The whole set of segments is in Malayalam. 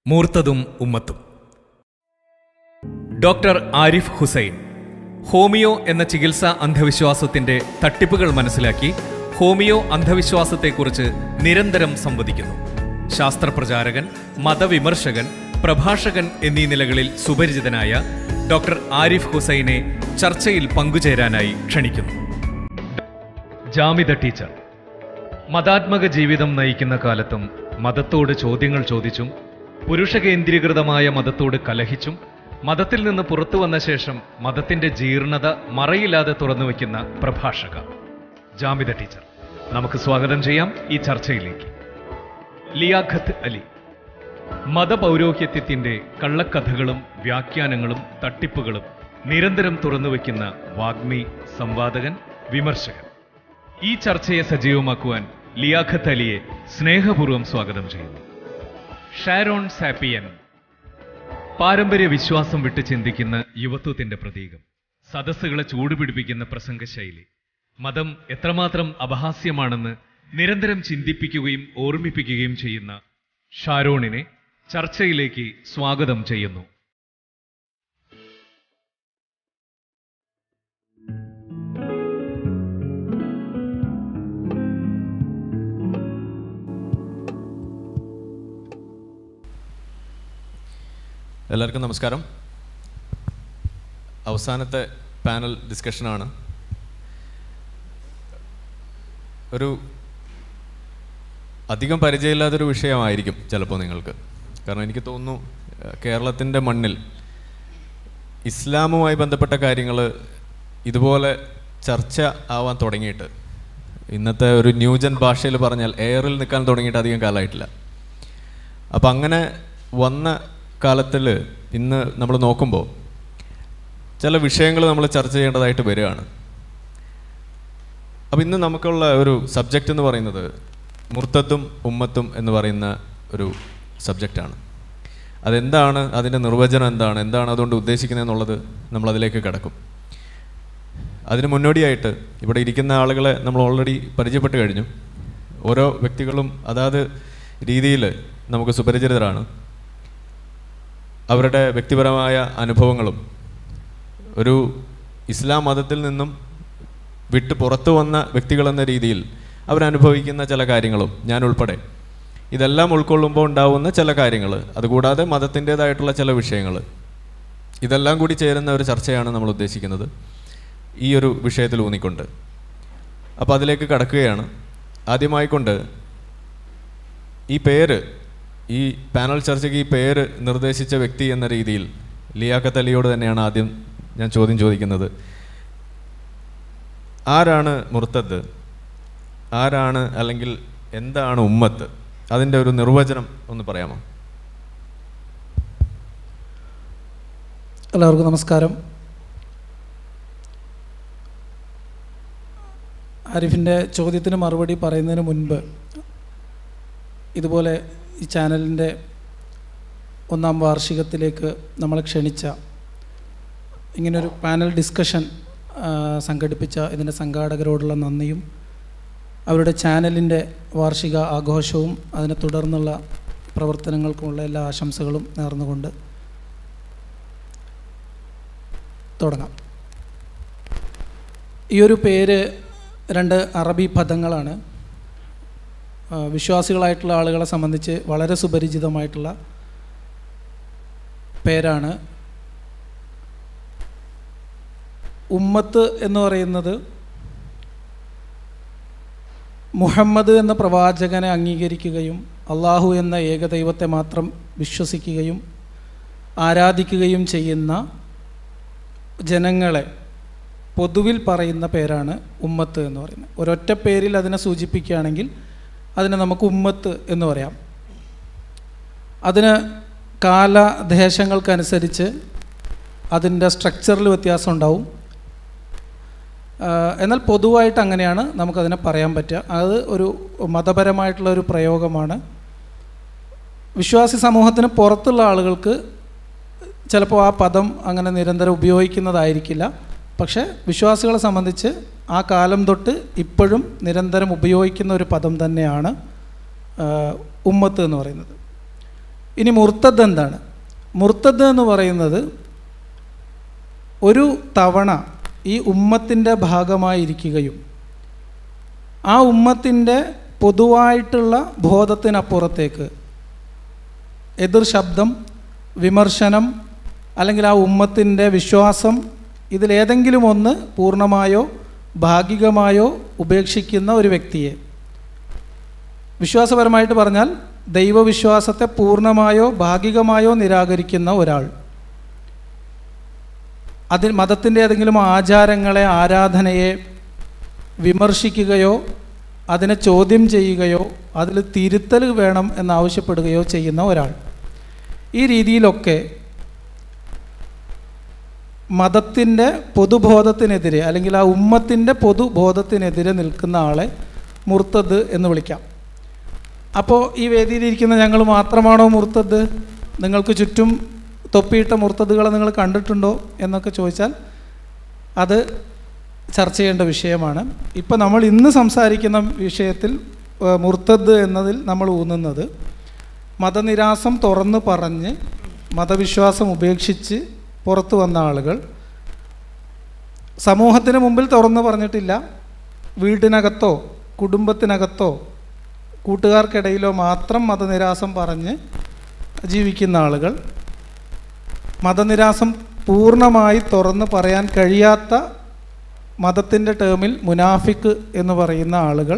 മൂർത്തതും ഉമ്മത്തും ഡോക്ടർ ആരിഫ് ഹുസൈൻ ഹോമിയോ എന്ന ചികിത്സാ അന്ധവിശ്വാസത്തിന്റെ തട്ടിപ്പുകൾ മനസ്സിലാക്കി ഹോമിയോ അന്ധവിശ്വാസത്തെക്കുറിച്ച് നിരന്തരം സംവദിക്കുന്നു ശാസ്ത്രപ്രചാരകൻ മതവിമർശകൻ പ്രഭാഷകൻ എന്നീ നിലകളിൽ സുപരിചിതനായ ഡോക്ടർ ആരിഫ് ഹുസൈനെ ചർച്ചയിൽ പങ്കുചേരാനായി ക്ഷണിക്കുന്നു ജാമിദ ടീച്ചർ മതാത്മക ജീവിതം നയിക്കുന്ന കാലത്തും മതത്തോട് ചോദ്യങ്ങൾ ചോദിച്ചും പുരുഷ കേന്ദ്രീകൃതമായ മതത്തോട് കലഹിച്ചും മതത്തിൽ നിന്ന് പുറത്തു വന്ന ശേഷം മതത്തിന്റെ ജീർണത മറയില്ലാതെ തുറന്നു വയ്ക്കുന്ന പ്രഭാഷക ജാമിദ ടീച്ചർ നമുക്ക് സ്വാഗതം ചെയ്യാം ഈ ചർച്ചയിലേക്ക് ലിയാഖത്ത് അലി മതപൗരോഹിത്യത്തിന്റെ കള്ളക്കഥകളും വ്യാഖ്യാനങ്ങളും തട്ടിപ്പുകളും നിരന്തരം തുറന്നു വയ്ക്കുന്ന വാഗ്മി സംവാദകൻ വിമർശകൻ ഈ ചർച്ചയെ സജീവമാക്കുവാൻ ലിയാഖത്ത് അലിയെ സ്നേഹപൂർവ്വം സ്വാഗതം ചെയ്യുന്നു ഷാരോൺ സാപ്പിയൻ പാരമ്പര്യ വിശ്വാസം വിട്ട് ചിന്തിക്കുന്ന യുവത്വത്തിന്റെ പ്രതീകം സദസ്സുകളെ ചൂടുപിടിപ്പിക്കുന്ന പ്രസംഗശൈലി മതം എത്രമാത്രം അപഹാസ്യമാണെന്ന് നിരന്തരം ചിന്തിപ്പിക്കുകയും ഓർമ്മിപ്പിക്കുകയും ചെയ്യുന്ന ഷാരോണിനെ ചർച്ചയിലേക്ക് സ്വാഗതം ചെയ്യുന്നു എല്ലാവർക്കും നമസ്കാരം അവസാനത്തെ പാനൽ ഡിസ്കഷനാണ് ഒരു അധികം പരിചയമില്ലാത്തൊരു വിഷയമായിരിക്കും ചിലപ്പോൾ നിങ്ങൾക്ക് കാരണം എനിക്ക് തോന്നുന്നു ഏഹ്, കേരളത്തിൻ്റെ മണ്ണിൽ ഇസ്ലാമുമായി ബന്ധപ്പെട്ട കാര്യങ്ങൾ ഇതുപോലെ ചർച്ച ആവാൻ തുടങ്ങിയിട്ട് ഇന്നത്തെ ഒരു ന്യൂജൻ ഭാഷയിൽ പറഞ്ഞാൽ എയറിൽ നിൽക്കാൻ തുടങ്ങിയിട്ട് അധികം കാലമായിട്ടില്ല അപ്പം അങ്ങനെ വന്ന കാലത്തിൽ ഇന്ന് നമ്മൾ നോക്കുമ്പോൾ ചില വിഷയങ്ങൾ നമ്മൾ ചർച്ച ചെയ്യേണ്ടതായിട്ട് വരികയാണ് അപ്പം ഇന്ന് നമുക്കുള്ള ഒരു സബ്ജക്റ്റ് എന്ന് പറയുന്നത് മുർത്തത്തും ഉമ്മത്തും എന്ന് പറയുന്ന ഒരു സബ്ജക്റ്റാണ് അതെന്താണ് അതിൻ്റെ നിർവചനം എന്താണ് എന്താണ് അതുകൊണ്ട് ഉദ്ദേശിക്കുന്നത് എന്നുള്ളത് നമ്മളതിലേക്ക് കിടക്കും അതിന് മുന്നോടിയായിട്ട് ഇവിടെ ഇരിക്കുന്ന ആളുകളെ നമ്മൾ ഓൾറെഡി പരിചയപ്പെട്ട് കഴിഞ്ഞു ഓരോ വ്യക്തികളും അതാത് രീതിയിൽ നമുക്ക് സുപരിചിതരാണ് അവരുടെ വ്യക്തിപരമായ അനുഭവങ്ങളും ഒരു ഇസ്ലാം മതത്തിൽ നിന്നും വിട്ട് പുറത്തു വന്ന വ്യക്തികളെന്ന രീതിയിൽ അവരനുഭവിക്കുന്ന ചില കാര്യങ്ങളും ഞാൻ ഉൾപ്പെടെ ഇതെല്ലാം ഉൾക്കൊള്ളുമ്പോൾ ഉണ്ടാവുന്ന ചില കാര്യങ്ങൾ അതുകൂടാതെ മതത്തിൻ്റേതായിട്ടുള്ള ചില വിഷയങ്ങൾ ഇതെല്ലാം കൂടി ചേരുന്ന ഒരു ചർച്ചയാണ് നമ്മൾ ഉദ്ദേശിക്കുന്നത് ഈ ഒരു വിഷയത്തിൽ ഊന്നിക്കൊണ്ട് അപ്പോൾ അതിലേക്ക് കടക്കുകയാണ് ആദ്യമായിക്കൊണ്ട് ഈ പേര് ഈ പാനൽ ചർച്ചയ്ക്ക് ഈ പേര് നിർദ്ദേശിച്ച വ്യക്തി എന്ന രീതിയിൽ ലിയാഖത്ത് അലിയോട് തന്നെയാണ് ആദ്യം ഞാൻ ചോദ്യം ചോദിക്കുന്നത് ആരാണ് മുർത്തദ് ആരാണ് അല്ലെങ്കിൽ എന്താണ് ഉമ്മത്ത് അതിൻ്റെ ഒരു നിർവചനം ഒന്ന് പറയാമോ എല്ലാവർക്കും നമസ്കാരം ആരിഫിൻ്റെ ചോദ്യത്തിന് മറുപടി പറയുന്നതിന് മുൻപ് ഇതുപോലെ ഈ ചാനലിൻ്റെ ഒന്നാം വാർഷികത്തിലേക്ക് നമ്മളെ ക്ഷണിച്ച ഇങ്ങനൊരു പാനൽ ഡിസ്കഷൻ ആ, സംഘടിപ്പിച്ച ഇതിൻ്റെ സംഘാടകരോടുള്ള നന്ദിയും അവരുടെ ചാനലിൻ്റെ വാർഷിക ആഘോഷവും അതിനെ തുടർന്നുള്ള പ്രവർത്തനങ്ങൾക്കുമുള്ള എല്ലാ ആശംസകളും നേർന്നുകൊണ്ട് തുടങ്ങാം ഈ ഒരു പേര് രണ്ട് അറബി പദങ്ങളാണ് ആ, വിശ്വാസികളായിട്ടുള്ള ആളുകളെ സംബന്ധിച്ച് വളരെ സുപരിചിതമായിട്ടുള്ള പേരാണ് ഉമ്മത്ത് എന്ന് പറയുന്നത് മുഹമ്മദ് എന്ന പ്രവാചകനെ അംഗീകരിക്കുകയും അള്ളാഹു എന്ന ഏകദൈവത്തെ മാത്രം വിശ്വസിക്കുകയും ആരാധിക്കുകയും ചെയ്യുന്ന ജനങ്ങളെ പൊതുവിൽ പറയുന്ന പേരാണ് ഉമ്മത്ത് എന്ന് പറയുന്നത് ഒരൊറ്റ പേരിൽ അതിനെ സൂചിപ്പിക്കുകയാണെങ്കിൽ അതിനെ നമുക്ക് ഉമ്മത്ത് എന്ന് പറയാം അതിന് കാലദേശങ്ങൾക്കനുസരിച്ച് അതിൻ്റെ സ്ട്രക്ചറിൽ വ്യത്യാസം ഉണ്ടാവും ആ, എന്നാൽ പൊതുവായിട്ട് അങ്ങനെയാണ് നമുക്കതിനെ പറയാൻ പറ്റുക അത് ഒരു മതപരമായിട്ടുള്ള ഒരു പ്രയോഗമാണ് വിശ്വാസി സമൂഹത്തിന് പുറത്തുള്ള ആളുകൾക്ക് ചിലപ്പോൾ ആ പദം അങ്ങനെ നിരന്തരം ഉപയോഗിക്കുന്നതായിരിക്കില്ല പക്ഷേ വിശ്വാസികളെ സംബന്ധിച്ച് ആ കാലം തൊട്ട് ഇപ്പോഴും നിരന്തരം ഉപയോഗിക്കുന്ന ഒരു പദം തന്നെയാണ് ആ, ഉമ്മത്ത് എന്ന് പറയുന്നത് ഇനി മുർത്തദ് എന്താണ് മുർത്തദ് എന്ന് പറയുന്നത് ഒരു തവണ ഈ ഉമ്മത്തിൻ്റെ ഭാഗമായിരിക്കുകയും ആ ഉമ്മത്തിൻ്റെ പൊതുവായിട്ടുള്ള ബോധത്തിനപ്പുറത്തേക്ക് എതിർ ശബ്ദം വിമർശനം അല്ലെങ്കിൽ ആ ഉമ്മത്തിൻ്റെ വിശ്വാസം ഇതിലേതെങ്കിലും ഒന്ന് പൂർണ്ണമായോ ഭാഗികമായോ ഉപേക്ഷിക്കുന്ന ഒരു വ്യക്തിയെ വിശ്വാസപരമായിട്ട് പറഞ്ഞാൽ ദൈവവിശ്വാസത്തെ പൂർണ്ണമായോ ഭാഗികമായോ നിരാകരിക്കുന്ന ഒരാൾ അതിൽ മതത്തിൻ്റെ ഏതെങ്കിലും ആചാരങ്ങളെ ആരാധനയെ വിമർശിക്കുകയോ അതിനെ ചോദ്യം ചെയ്യുകയോ അതിൽ തിരുത്തൽ വേണം എന്നാവശ്യപ്പെടുകയോ ചെയ്യുന്ന ഒരാൾ ഈ രീതിയിലൊക്കെ മതത്തിൻ്റെ പൊതുബോധത്തിനെതിരെ അല്ലെങ്കിൽ ആ ഉമ്മത്തിൻ്റെ പൊതുബോധത്തിനെതിരെ നിൽക്കുന്ന ആളെ മുർത്തദ് എന്ന് വിളിക്കാം അപ്പോൾ ഈ വേദിയിലിരിക്കുന്ന ഞങ്ങൾ മാത്രമാണോ മുർത്തദ് നിങ്ങൾക്ക് ചുറ്റും തൊപ്പിയിട്ട മുർത്തദുകളെ നിങ്ങൾ കണ്ടിട്ടുണ്ടോ എന്നൊക്കെ ചോദിച്ചാൽ അത് ചർച്ച ചെയ്യേണ്ട വിഷയമാണ് ഇപ്പം നമ്മൾ ഇന്ന് സംസാരിക്കുന്ന വിഷയത്തിൽ ഏഹ്, മുർത്തദ് എന്നതിൽ നമ്മൾ ഊന്നുന്നത് മതനിരാസം തുറന്നു പറഞ്ഞ് മതവിശ്വാസം ഉപേക്ഷിച്ച് പുറത്തു വന്ന ആളുകൾ സമൂഹത്തിന് മുമ്പിൽ തുറന്നു പറഞ്ഞിട്ടില്ല വീട്ടിനകത്തോ കുടുംബത്തിനകത്തോ കൂട്ടുകാർക്കിടയിലോ മാത്രം മതനിരാസം പറഞ്ഞ് ജീവിക്കുന്ന ആളുകൾ മതനിരാസം പൂർണ്ണമായി തുറന്ന് പറയാൻ കഴിയാത്ത മതത്തിൻ്റെ ടേമിൽ മുനാഫിക്ക് എന്ന് പറയുന്ന ആളുകൾ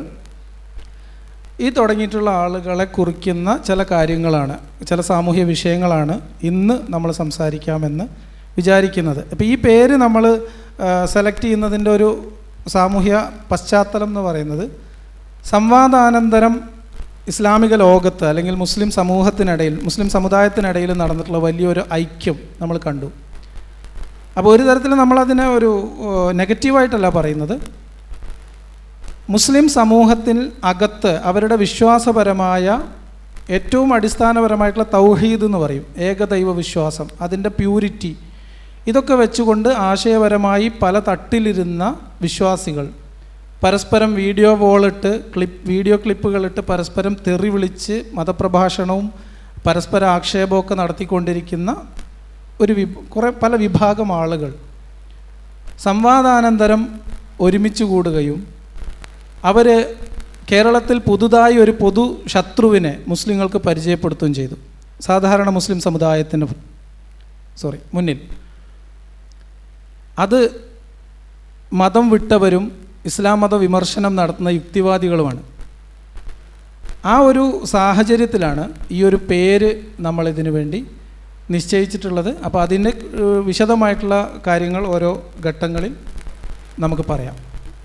ഈ തുടങ്ങിയിട്ടുള്ള ആളുകളെ കുറിക്കുന്ന ചില കാര്യങ്ങളാണ് ചില സാമൂഹ്യ വിഷയങ്ങളാണ് ഇന്ന് നമ്മൾ സംസാരിക്കാമെന്ന് വിചാരിക്കുന്നത് അപ്പോൾ ഈ പേര് നമ്മൾ സെലക്ട് ചെയ്യുന്നതിൻ്റെ ഒരു സാമൂഹ്യ പശ്ചാത്തലം എന്ന് പറയുന്നത് സംവാദാനന്തരം ഇസ്ലാമിക ലോകത്ത് അല്ലെങ്കിൽ മുസ്ലിം സമൂഹത്തിനിടയിൽ മുസ്ലിം സമുദായത്തിനിടയിൽ നടന്നിട്ടുള്ള വലിയൊരു ഐക്യം നമ്മൾ കണ്ടു അപ്പോൾ ഒരു തരത്തിൽ നമ്മളതിനെ ഒരു ഏഹ്, നെഗറ്റീവായിട്ടല്ല പറയുന്നത് മുസ്ലിം സമൂഹത്തിൽ അകത്ത് അവരുടെ വിശ്വാസപരമായ ഏറ്റവും അടിസ്ഥാനപരമായിട്ടുള്ള തൗഹീദ് എന്ന് പറയും ഏകദൈവ വിശ്വാസം അതിൻ്റെ പ്യൂരിറ്റി ഇതൊക്കെ വെച്ചുകൊണ്ട് ആശയപരമായി പല തട്ടിലിരുന്ന വിശ്വാസികൾ പരസ്പരം വീഡിയോ വോളിട്ട് ക്ലിപ്പ് വീഡിയോ ക്ലിപ്പുകളിട്ട് പരസ്പരം തെറി വിളിച്ച് മതപ്രഭാഷണവും പരസ്പര ആക്ഷേപമൊക്കെ നടത്തിക്കൊണ്ടിരിക്കുന്ന ഒരു വി കുറേ പല വിഭാഗം ആളുകൾ സംവാദാനന്തരം ഒരുമിച്ച് കൂടുകയും അവർ കേരളത്തിൽ പുതുതായി ഒരു പൊതു ശത്രുവിനെ മുസ്ലിങ്ങൾക്ക് പരിചയപ്പെടുത്തുകയും ചെയ്തു സാധാരണ മുസ്ലിം സമുദായത്തിന് സോറി മുന്നിൽ അത് മതം വിട്ടവരും ഇസ്ലാം മത വിമർശനം നടത്തുന്ന യുക്തിവാദികളുമാണ് ആ ഒരു സാഹചര്യത്തിലാണ് ഈ ഒരു പേര് നമ്മളിതിനു വേണ്ടി നിശ്ചയിച്ചിട്ടുള്ളത് അപ്പോൾ അതിൻ്റെ ഏഹ്, വിശദമായിട്ടുള്ള കാര്യങ്ങൾ ഓരോ ഘട്ടങ്ങളിൽ നമുക്ക് പറയാം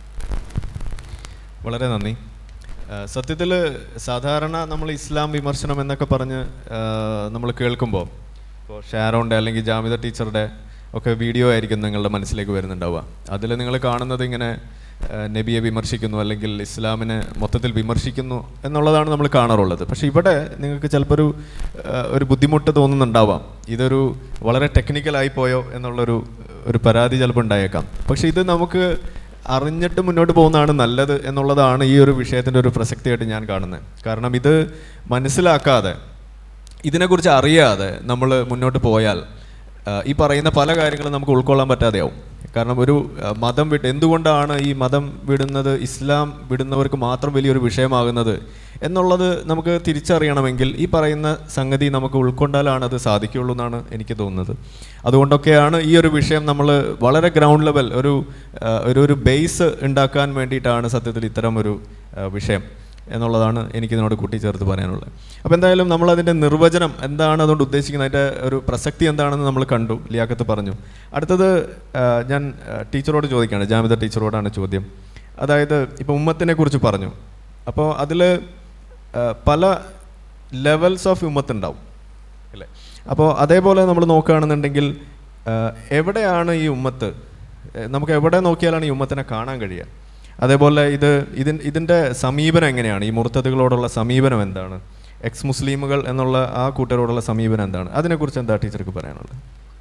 വളരെ നന്ദി സത്യത്തിൽ സാധാരണ നമ്മൾ ഇസ്ലാം വിമർശനം എന്നൊക്കെ പറഞ്ഞ് നമ്മൾ കേൾക്കുമ്പോൾ ഇപ്പോൾ ഷാരോൻ്റെ അല്ലെങ്കിൽ ജാമിദ ടീച്ചറുടെ ഒക്കെ വീഡിയോ ആയിരിക്കും നിങ്ങളുടെ മനസ്സിലേക്ക് വരുന്നുണ്ടാവുക അതിൽ നിങ്ങൾ കാണുന്നത് ഇങ്ങനെ ആ, നബിയെ വിമർശിക്കുന്നു അല്ലെങ്കിൽ ഇസ്ലാമിനെ മൊത്തത്തിൽ വിമർശിക്കുന്നു എന്നുള്ളതാണ് നമ്മൾ കാണാറുള്ളത് പക്ഷേ ഇവിടെ നിങ്ങൾക്ക് ചിലപ്പോൾ ഒരു ആ, ഒരു ബുദ്ധിമുട്ട് തോന്നുന്നുണ്ടാവാം ഇതൊരു വളരെ ടെക്നിക്കലായി പോയോ എന്നുള്ളൊരു ഒരു പരാതി ചിലപ്പോൾ ഉണ്ടായേക്കാം പക്ഷേ ഇത് നമുക്ക് അറിഞ്ഞിട്ട് മുന്നോട്ട് പോകുന്നതാണ് നല്ലത് എന്നുള്ളതാണ് ഈ ഒരു വിഷയത്തിൻ്റെ ഒരു പ്രസക്തിയായിട്ട് ഞാൻ കാണുന്നത് കാരണം ഇത് മനസ്സിലാക്കാതെ ഇതിനെക്കുറിച്ച് അറിയാതെ നമ്മൾ മുന്നോട്ട് പോയാൽ ആ, ഈ പറയുന്ന പല കാര്യങ്ങളും നമുക്ക് ഉൾക്കൊള്ളാൻ പറ്റാതെയാവും കാരണം ഒരു ആ, മതം വിട്ട് എന്തുകൊണ്ടാണ് ഈ മതം വിടുന്നത് ഇസ്ലാം വിടുന്നവർക്ക് മാത്രം വലിയൊരു വിഷയമാകുന്നത് എന്നുള്ളത് നമുക്ക് തിരിച്ചറിയണമെങ്കിൽ ഈ പറയുന്ന സംഗതി നമുക്ക് ഉൾക്കൊണ്ടാലാണ് അത് സാധിക്കുകയുള്ളൂ എന്നാണ് എനിക്ക് തോന്നുന്നത് അതുകൊണ്ടൊക്കെയാണ് ഈ ഒരു വിഷയം നമ്മൾ വളരെ ഗ്രൗണ്ട് ലെവൽ ഒരു ആ, ഒരു ഒരു ബേസ് ഉണ്ടാക്കാൻ വേണ്ടിയിട്ടാണ് സത്യത്തിൽ ഇത്തരം ഒരു ആ, വിഷയം എന്നുള്ളതാണ് എനിക്ക് ഇതിനോട് കൂട്ടിച്ചേർത്ത് പറയാനുള്ളത് അപ്പോൾ എന്തായാലും നമ്മൾ അതിൻ്റെ നിർവചനം എന്താണ് അതുകൊണ്ട് ഉദ്ദേശിക്കുന്നത് അതിൻ്റെ ഒരു പ്രസക്തി എന്താണെന്ന് നമ്മൾ കണ്ടു ലിയാക്കത്ത് പറഞ്ഞു അടുത്തത് ആ, ഞാൻ ആ, ടീച്ചറോട് ചോദിക്കുകയാണ് ജാമിദ ടീച്ചറോടാണ് ചോദ്യം അതായത് ഇപ്പോൾ ഉമ്മത്തിനെ കുറിച്ച് പറഞ്ഞു അപ്പോൾ അതിൽ പല ലെവൽസ് ഓഫ് ഉമ്മത്ത് ഉണ്ടാവും അല്ലേ അപ്പോൾ അതേപോലെ നമ്മൾ നോക്കുകയാണെന്നുണ്ടെങ്കിൽ ആ, എവിടെയാണ് ഈ ഉമ്മത്ത് ഏ, നമുക്ക് എവിടെ നോക്കിയാലാണ് ഈ ഉമ്മത്തിനെ കാണാൻ കഴിയുക അതേപോലെ ഇത് ഇതിൻ ഇതിൻ്റെ സമീപനം എങ്ങനെയാണ് ഈ മുർത്തതുകളോടുള്ള സമീപനം എന്താണ് എക്സ് മുസ്ലിമുകൾ എന്നുള്ള ആ കൂട്ടരോടുള്ള സമീപനം എന്താണ് അതിനെക്കുറിച്ച് എന്താ ടീച്ചർക്ക് പറയാനുള്ളത്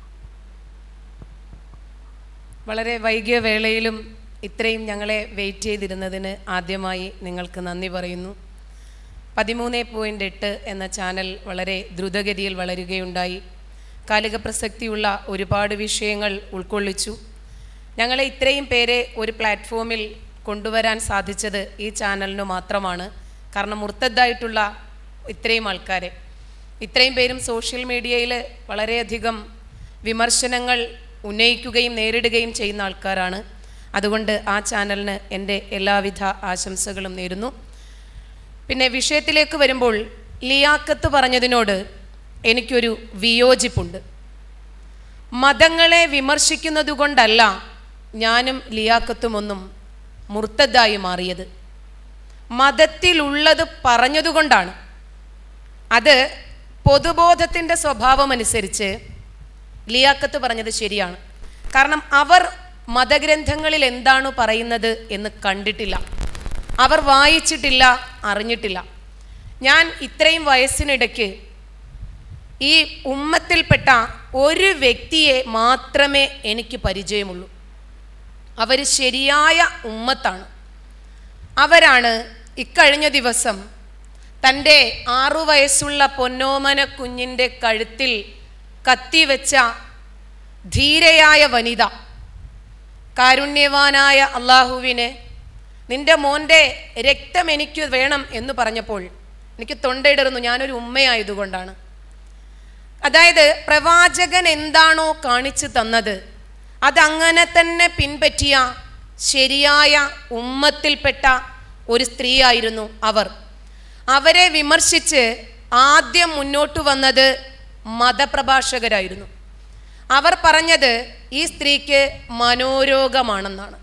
വളരെ വൈകിയ വേളയിലും ഇത്രയും ഞങ്ങളെ വെയിറ്റ് ചെയ്തിരുന്നതിന് ആദ്യമായി നിങ്ങൾക്ക് നന്ദി പറയുന്നു പതിമൂന്ന് പോയിൻ്റ് എട്ട് എന്ന ചാനൽ വളരെ ദ്രുതഗതിയിൽ വളരുകയുണ്ടായി കാലിക പ്രസക്തിയുള്ള ഒരുപാട് വിഷയങ്ങൾ ഉൾക്കൊള്ളിച്ചു ഞങ്ങളെ ഇത്രയും പേരെ ഒരു പ്ലാറ്റ്ഫോമിൽ കൊണ്ടുവരാൻ സാധിച്ചത് ഈ ചാനലിന് മാത്രമാണ് കാരണം മുർത്തദ്ദായിട്ടുള്ള ഇത്രയും ആൾക്കാരെ ഇത്രയും പേരും സോഷ്യൽ മീഡിയയിൽ വളരെയധികം വിമർശനങ്ങൾ ഉന്നയിക്കുകയും നേരിടുകയും ചെയ്യുന്ന ആൾക്കാരാണ് അതുകൊണ്ട് ആ ചാനലിന് എൻ്റെ എല്ലാവിധ ആശംസകളും നേരുന്നു പിന്നെ വിഷയത്തിലേക്ക് വരുമ്പോൾ ലിയാക്കത്ത് പറഞ്ഞതിനോട് എനിക്കൊരു വിയോജിപ്പുണ്ട് മതങ്ങളെ വിമർശിക്കുന്നത് കൊണ്ടല്ല ഞാനും ലിയാക്കത്തുമൊന്നും മുർത്തദ്ദായി മാറിയത് മതത്തിലുള്ളത് പറഞ്ഞതുകൊണ്ടാണ് അത് പൊതുബോധത്തിൻ്റെ സ്വഭാവമനുസരിച്ച് ലിയാക്കത്ത് പറഞ്ഞത് ശരിയാണ് കാരണം അവർ മതഗ്രന്ഥങ്ങളിൽ എന്താണ് പറയുന്നത് എന്ന് കണ്ടിട്ടില്ല അവർ വായിച്ചിട്ടില്ല അറിഞ്ഞിട്ടില്ല ഞാൻ ഇത്രയും വയസ്സിനിടയ്ക്ക് ഈ ഉമ്മത്തിൽപ്പെട്ട ഒരു വ്യക്തിയെ മാത്രമേ എനിക്ക് പരിചയമുള്ളൂ അവർ ശരിയായ ഉമ്മത്താണ് അവരാണ് ഇക്കഴിഞ്ഞ ദിവസം തൻ്റെ ആറു വയസ്സുള്ള പൊന്നോമന കുഞ്ഞിൻ്റെ കഴുത്തിൽ കത്തിവെച്ച ധീരയായ വനിത കാരുണ്യവാനായ അള്ളാഹുവിന് നിന്റെ മോൻ്റെ രക്തം എനിക്ക് വേണം എന്ന് പറഞ്ഞപ്പോൾ എനിക്ക് തൊണ്ടയിടറുന്നു ഞാനൊരു ഉമ്മയായതുകൊണ്ടാണ് അതായത് പ്രവാചകൻ എന്താണോ കാണിച്ചു തന്നത് അതങ്ങനെ തന്നെ പിൻപറ്റിയ ശരിയായ ഉമ്മത്തിൽപ്പെട്ട ഒരു സ്ത്രീയായിരുന്നു അവർ അവരെ വിമർശിച്ച് ആദ്യം മുന്നോട്ട് വന്നത് മതപ്രഭാഷകരായിരുന്നു അവർ പറഞ്ഞത് ഈ സ്ത്രീക്ക് മനോരോഗമാണെന്നാണ്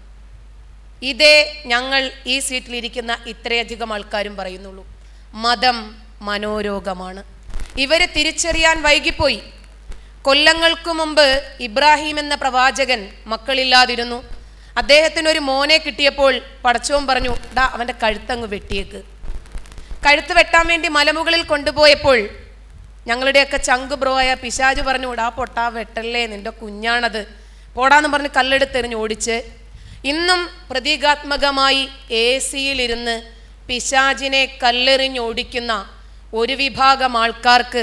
ഇതേ ഞങ്ങൾ ഈ സീറ്റിലിരിക്കുന്ന ഇത്രയധികം ആൾക്കാരും പറയുന്നുള്ളൂ മതം മനോരോഗമാണ് ഇവരെ തിരിച്ചറിയാൻ വൈകിപ്പോയി കൊല്ലങ്ങൾക്ക് മുമ്പ് ഇബ്രാഹിം എന്ന പ്രവാചകൻ മക്കളില്ലാതിരുന്നു അദ്ദേഹത്തിന് ഒരു മോനെ കിട്ടിയപ്പോൾ പടച്ചോൻ പറഞ്ഞു ഡാ അവൻ്റെ കഴുത്തങ്ങ് വെട്ടിയേക്ക് കഴുത്ത് വെട്ടാൻ വേണ്ടി മലമുകളിൽ കൊണ്ടുപോയപ്പോൾ ഞങ്ങളുടെയൊക്കെ ചങ്ക് ബ്രോ ആയ പിശാജ് പറഞ്ഞു ഡാ പൊട്ടാ വെട്ടല്ലേ നിന്റെ കുഞ്ഞാണത് പോടാന്ന് പറഞ്ഞ് കല്ലെടുത്തെറിഞ്ഞ് ഓടിച്ച് ഇന്നും പ്രതീകാത്മകമായി എ സിയിലിരുന്ന് പിശാജിനെ കല്ലെറിഞ്ഞോടിക്കുന്ന ഒരു വിഭാഗം ആൾക്കാർക്ക്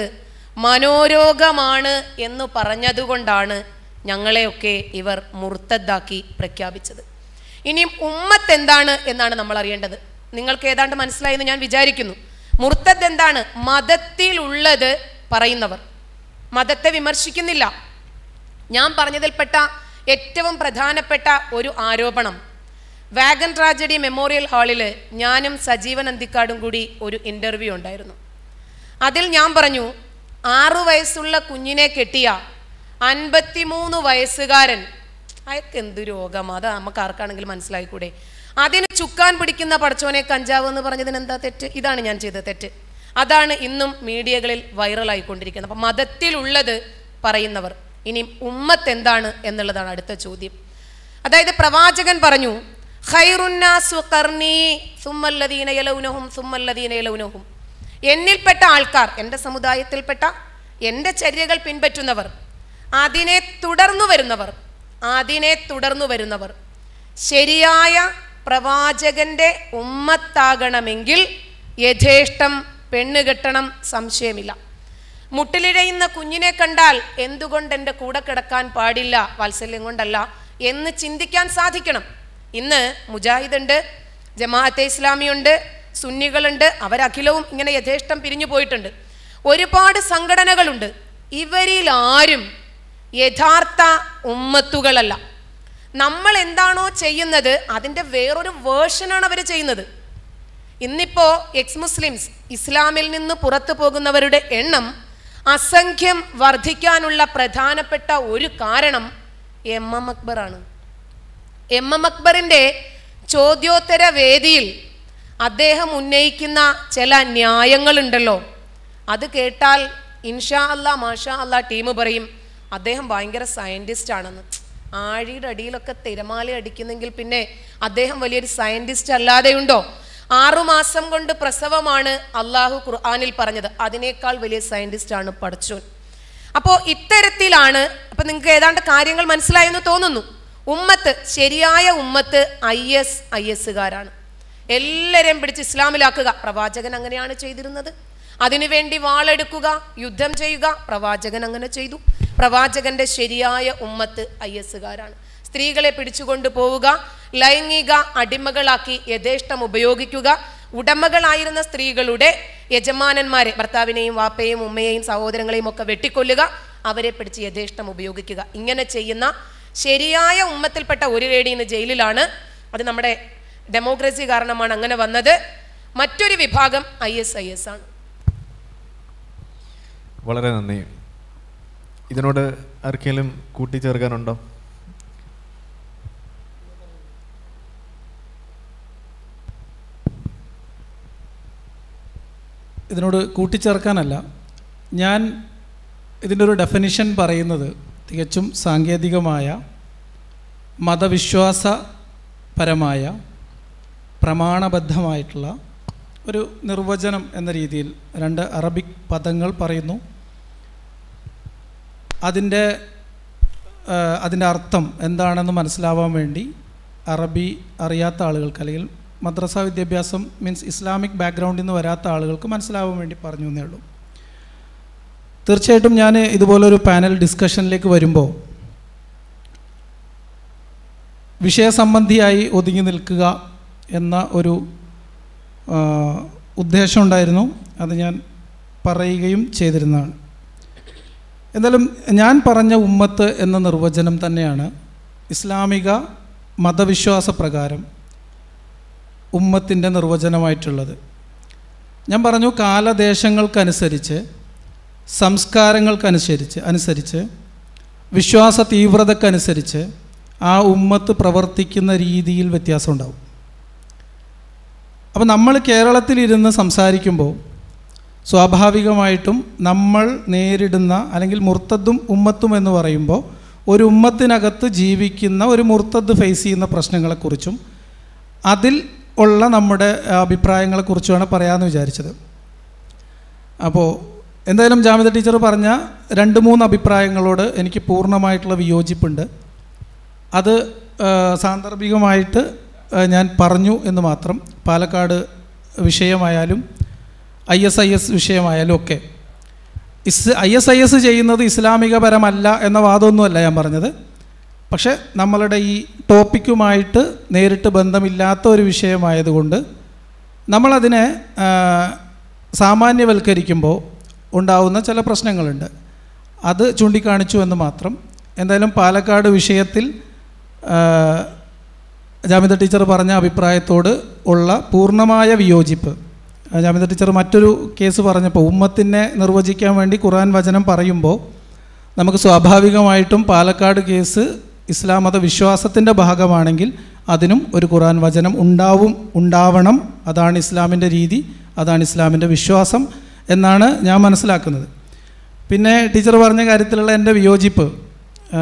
മനോരോഗമാണ് എന്ന് പറഞ്ഞതുകൊണ്ടാണ് ഞങ്ങളെയൊക്കെ ഇവർ മുർത്തദ്ദാക്കി പ്രഖ്യാപിച്ചത് ഇനിയും ഉമ്മത്ത് എന്താണ് എന്നാണ് നമ്മൾ അറിയേണ്ടത് നിങ്ങൾക്ക് ഏതാണ്ട് മനസ്സിലായെന്ന് ഞാൻ വിചാരിക്കുന്നു മുർത്തദ് എന്താണ് മതത്തിലുള്ളത് പറയുന്നവർ മതത്തെ വിമർശിക്കുന്നില്ല ഞാൻ പറഞ്ഞതിൽപ്പെട്ട ഏറ്റവും പ്രധാനപ്പെട്ട ഒരു ആരോപണം വാഗൻ ട്രാജഡി മെമ്മോറിയൽ ഹാളിൽ ഞാനും സജീവൻ അന്തിക്കാടും കൂടി ഒരു ഇൻ്റർവ്യൂ ഉണ്ടായിരുന്നു അതിൽ ഞാൻ പറഞ്ഞു ആറു വയസ്സുള്ള കുഞ്ഞിനെ കെട്ടിയ അൻപത്തിമൂന്ന് വയസ്സുകാരൻ അയാൾക്ക് എന്ത് രോഗം അത് നമുക്ക് ആർക്കാണെങ്കിലും മനസ്സിലായിക്കൂടെ അതിന് ചുക്കാൻ പിടിക്കുന്ന പടച്ചോനെ കഞ്ചാവ് എന്ന് പറഞ്ഞതിന് എന്താ തെറ്റ് ഇതാണ് ഞാൻ ചെയ്ത തെറ്റ് അതാണ് ഇന്നും മീഡിയകളിൽ വൈറലായിക്കൊണ്ടിരിക്കുന്നത് അപ്പം മതത്തിലുള്ളത് പറയുന്നവർ ഇനി ഉമ്മത്ത് എന്താണ് എന്നുള്ളതാണ് അടുത്ത ചോദ്യം അതായത് പ്രവാചകൻ പറഞ്ഞു ഖൈറുന്നാസു ഖർനീ സുമ്മല്ലദീന യലൗനഹും സുമ്മല്ലദീന യലൗനഹും എന്നിൽപ്പെട്ട ആൾക്കാർ എൻ്റെ സമുദായത്തിൽപ്പെട്ട എൻ്റെ ചര്യകൾ പിൻപറ്റുന്നവർ അതിനെ തുടർന്നു വരുന്നവർ അതിനെ തുടർന്നു വരുന്നവർ ശരിയായ പ്രവാചകന്റെ ഉമ്മത്താകണമെങ്കിൽ യഥേഷ്ടം പെണ്ണ് കെട്ടണം സംശയമില്ല മുട്ടിലിഴയുന്ന കുഞ്ഞിനെ കണ്ടാൽ എന്തുകൊണ്ട് എൻ്റെ കൂടെ കിടക്കാൻ പാടില്ല വാത്സല്യം കൊണ്ടല്ല എന്ന് ചിന്തിക്കാൻ സാധിക്കണം ഇന്ന് മുജാഹിദ് ഉണ്ട് ജമാഅത്തെ ഇസ്ലാമിയുണ്ട് സുന്നികളുണ്ട് അവരഖിലവും ഇങ്ങനെ യഥേഷ്ടം പിരിഞ്ഞു പോയിട്ടുണ്ട് ഒരുപാട് സംഘടനകളുണ്ട് ഇവരിൽ ആരും യഥാർത്ഥ ഉമ്മത്തുകളല്ല നമ്മൾ എന്താണോ ചെയ്യുന്നത് അതിൻ്റെ വേറൊരു വേർഷനാണ് അവർ ചെയ്യുന്നത് ഇന്നിപ്പോൾ എക്സ് മുസ്ലിംസ് ഇസ്ലാമിൽ നിന്ന് പുറത്തു പോകുന്നവരുടെ എണ്ണം അസംഖ്യം വർദ്ധിക്കാനുള്ള പ്രധാനപ്പെട്ട ഒരു കാരണം എം എം അക്ബറാണ് എം എം അക്ബറിൻ്റെ ചോദ്യോത്തര വേദിയിൽ അദ്ദേഹം ഉന്നയിക്കുന്ന ചില ന്യായങ്ങളുണ്ടല്ലോ അത് കേട്ടാൽ ഇൻഷാ അല്ലാ മാഷാ അല്ലാ ടീം പറയും അദ്ദേഹം ഭയങ്കര സയൻറ്റിസ്റ്റ് ആണെന്ന് ആഴിയുടെ അടിയിലൊക്കെ തിരമാല അടിക്കുന്നെങ്കിൽ പിന്നെ അദ്ദേഹം വലിയൊരു സയൻറ്റിസ്റ്റ് അല്ലാതെയുണ്ടോ ആറുമാസം കൊണ്ട് പ്രസവമാണ് അള്ളാഹു ഖുർആാനിൽ പറഞ്ഞത് അതിനേക്കാൾ വലിയ സയൻറ്റിസ്റ്റ് ആണ് പടച്ചോൻ അപ്പോൾ ഇത്തരത്തിലാണ് അപ്പം നിങ്ങൾക്ക് ഏതാണ്ട് കാര്യങ്ങൾ മനസ്സിലായെന്ന് തോന്നുന്നു ഉമ്മത്ത് ശരിയായ ഉമ്മത്ത് ഐ എസ് ഐ എസ്സുകാരാണ് എല്ലാവരെയും പിടിച്ച് ഇസ്ലാമിലാക്കുക പ്രവാചകൻ അങ്ങനെയാണ് ചെയ്തിരുന്നത് അതിനുവേണ്ടി വാളെടുക്കുക യുദ്ധം ചെയ്യുക പ്രവാചകൻ അങ്ങനെ ചെയ്തു പ്രവാചകന്റെ ശരിയായ ഉമ്മത്ത് ഐ എസുകാരാണ് സ്ത്രീകളെ പിടിച്ചുകൊണ്ട് പോവുക ലൈംഗിക അടിമകളാക്കി യഥേഷ്ടം ഉപയോഗിക്കുക ഉടമകളായിരുന്ന സ്ത്രീകളുടെ യജമാനന്മാരെ ഭർത്താവിനെയും വാപ്പയെയും ഉമ്മയെയും സഹോദരങ്ങളെയും ഒക്കെ വെട്ടിക്കൊല്ലുക അവരെ പിടിച്ച് യഥേഷ്ടം ഉപയോഗിക്കുക ഇങ്ങനെ ചെയ്യുന്ന ശരിയായ ഉമ്മത്തിൽപ്പെട്ട ഒരു ലേഡി ഇന്ന് ജയിലിലാണ് അത് നമ്മുടെ ഡെമോക്രസി കാരണമാണ് അങ്ങനെ വന്നത് മറ്റൊരു വിഭാഗം ഐ എസ് ഐ എസ് ആണ് വളരെ നന്ദി ഇതിനോട് ആർക്കെങ്കിലും കൂട്ടിച്ചേർക്കാനുണ്ടോ ഇതിനോട് കൂട്ടിച്ചേർക്കാനല്ല ഞാൻ ഇതിൻ്റെ ഒരു ഡെഫിനിഷൻ പറയുന്നത് തികച്ചും സാങ്കേതികമായ മതവിശ്വാസപരമായ പ്രമാണബദ്ധമായിട്ടുള്ള ഒരു നിർവചനം എന്ന രീതിയിൽ രണ്ട് അറബിക് പദങ്ങൾ പറയുന്നു അതിൻ്റെ ആ, അതിൻ്റെ അർത്ഥം എന്താണെന്ന് മനസ്സിലാവാൻ വേണ്ടി അറബി അറിയാത്ത ആളുകൾക്ക് അല്ലെങ്കിൽ മദ്രസ വിദ്യാഭ്യാസം മീൻസ് ഇസ്ലാമിക് ബാക്ക്ഗ്രൗണ്ടിൽ നിന്ന് വരാത്ത ആളുകൾക്ക് മനസ്സിലാവാൻ വേണ്ടി പറഞ്ഞു എന്നേ ഉള്ളൂ തീർച്ചയായിട്ടും ഞാൻ ഇതുപോലൊരു പാനൽ ഡിസ്കഷനിലേക്ക് വരുമ്പോൾ വിഷയസംബന്ധിയായി ഒതുങ്ങി നിൽക്കുക എന്ന ഒരു ആ, ഉദ്ദേശം ഉണ്ടായിരുന്നു അത് ഞാൻ പറയുകയും ചെയ്തിരുന്നതാണ് എന്നാലും ഞാൻ പറഞ്ഞ ഉമ്മത്ത് എന്ന നിർവചനം തന്നെയാണ് ഇസ്ലാമിക മതവിശ്വാസ പ്രകാരം ഉമ്മത്തിൻ്റെ നിർവചനമായിട്ടുള്ളത് ഞാൻ പറഞ്ഞു കാലദേശങ്ങൾക്കനുസരിച്ച് സംസ്കാരങ്ങൾക്കനുസരിച്ച് അനുസരിച്ച് വിശ്വാസ തീവ്രതക്കനുസരിച്ച് ആ ഉമ്മത്ത് പ്രവർത്തിക്കുന്ന രീതിയിൽ വ്യത്യാസം ഉണ്ടാവും അപ്പോൾ നമ്മൾ കേരളത്തിലിരുന്ന് സംസാരിക്കുമ്പോൾ സ്വാഭാവികമായിട്ടും നമ്മൾ നേരിടുന്ന അല്ലെങ്കിൽ മുർത്തദ്ദും ഉമ്മത്തും എന്ന് പറയുമ്പോൾ ഒരു ഉമ്മത്തിനകത്ത് ജീവിക്കുന്ന ഒരു മുർത്തദ് ഫേസ് ചെയ്യുന്ന പ്രശ്നങ്ങളെക്കുറിച്ചും അതിൽ ഉള്ള നമ്മുടെ അഭിപ്രായങ്ങളെക്കുറിച്ചുമാണ് പറയാമെന്ന് വിചാരിച്ചത് അപ്പോൾ എന്തായാലും ജാമിത ടീച്ചർ പറഞ്ഞ രണ്ട് മൂന്ന് അഭിപ്രായങ്ങളോട് എനിക്ക് പൂർണ്ണമായിട്ടുള്ള വിയോജിപ്പുണ്ട് അത് ആ, സാന്ദർഭികമായിട്ട് ആ, ഞാൻ പറഞ്ഞു എന്ന് മാത്രം പാലക്കാട് വിഷയമായാലും ഐ എസ് ഐ എസ് വിഷയമായാലും ഒക്കെ ഇസ് ഐ എസ് ഐ എസ് ചെയ്യുന്നത് ഇസ്ലാമികപരമല്ല എന്ന വാദമൊന്നുമല്ല ഞാൻ പറഞ്ഞത് പക്ഷേ നമ്മളുടെ ഈ ടോപ്പിക്കുമായിട്ട് നേരിട്ട് ബന്ധമില്ലാത്ത ഒരു വിഷയമായതുകൊണ്ട് നമ്മളതിനെ ആ, സാമാന്യവൽക്കരിക്കുമ്പോൾ ഉണ്ടാവുന്ന ചില പ്രശ്നങ്ങളുണ്ട് അത് ചൂണ്ടിക്കാണിച്ചു എന്ന് മാത്രം എന്തായാലും പാലക്കാട് വിഷയത്തിൽ ആ, ജാമിത ടീച്ചർ പറഞ്ഞ അഭിപ്രായത്തോട് ഉള്ള പൂർണ്ണമായ വിയോജിപ്പ് ആ, ജാമിത ടീച്ചർ മറ്റൊരു കേസ് പറഞ്ഞപ്പോൾ ഉമ്മത്തിനെ നിർവചിക്കാൻ വേണ്ടി ഖുർആൻ വചനം പറയുമ്പോൾ നമുക്ക് സ്വാഭാവികമായിട്ടും പാലക്കാട് കേസ് ഇസ്ലാം മത വിശ്വാസത്തിൻ്റെ ഭാഗമാണെങ്കിൽ അതിനും ഒരു ഖുർആൻ വചനം ഉണ്ടാവും ഉണ്ടാവണം അതാണ് ഇസ്ലാമിൻ്റെ രീതി അതാണ് ഇസ്ലാമിൻ്റെ വിശ്വാസം എന്നാണ് ഞാൻ മനസ്സിലാക്കുന്നത് പിന്നെ ടീച്ചർ പറഞ്ഞ കാര്യത്തിലുള്ള എൻ്റെ വിയോജിപ്പ് ആ,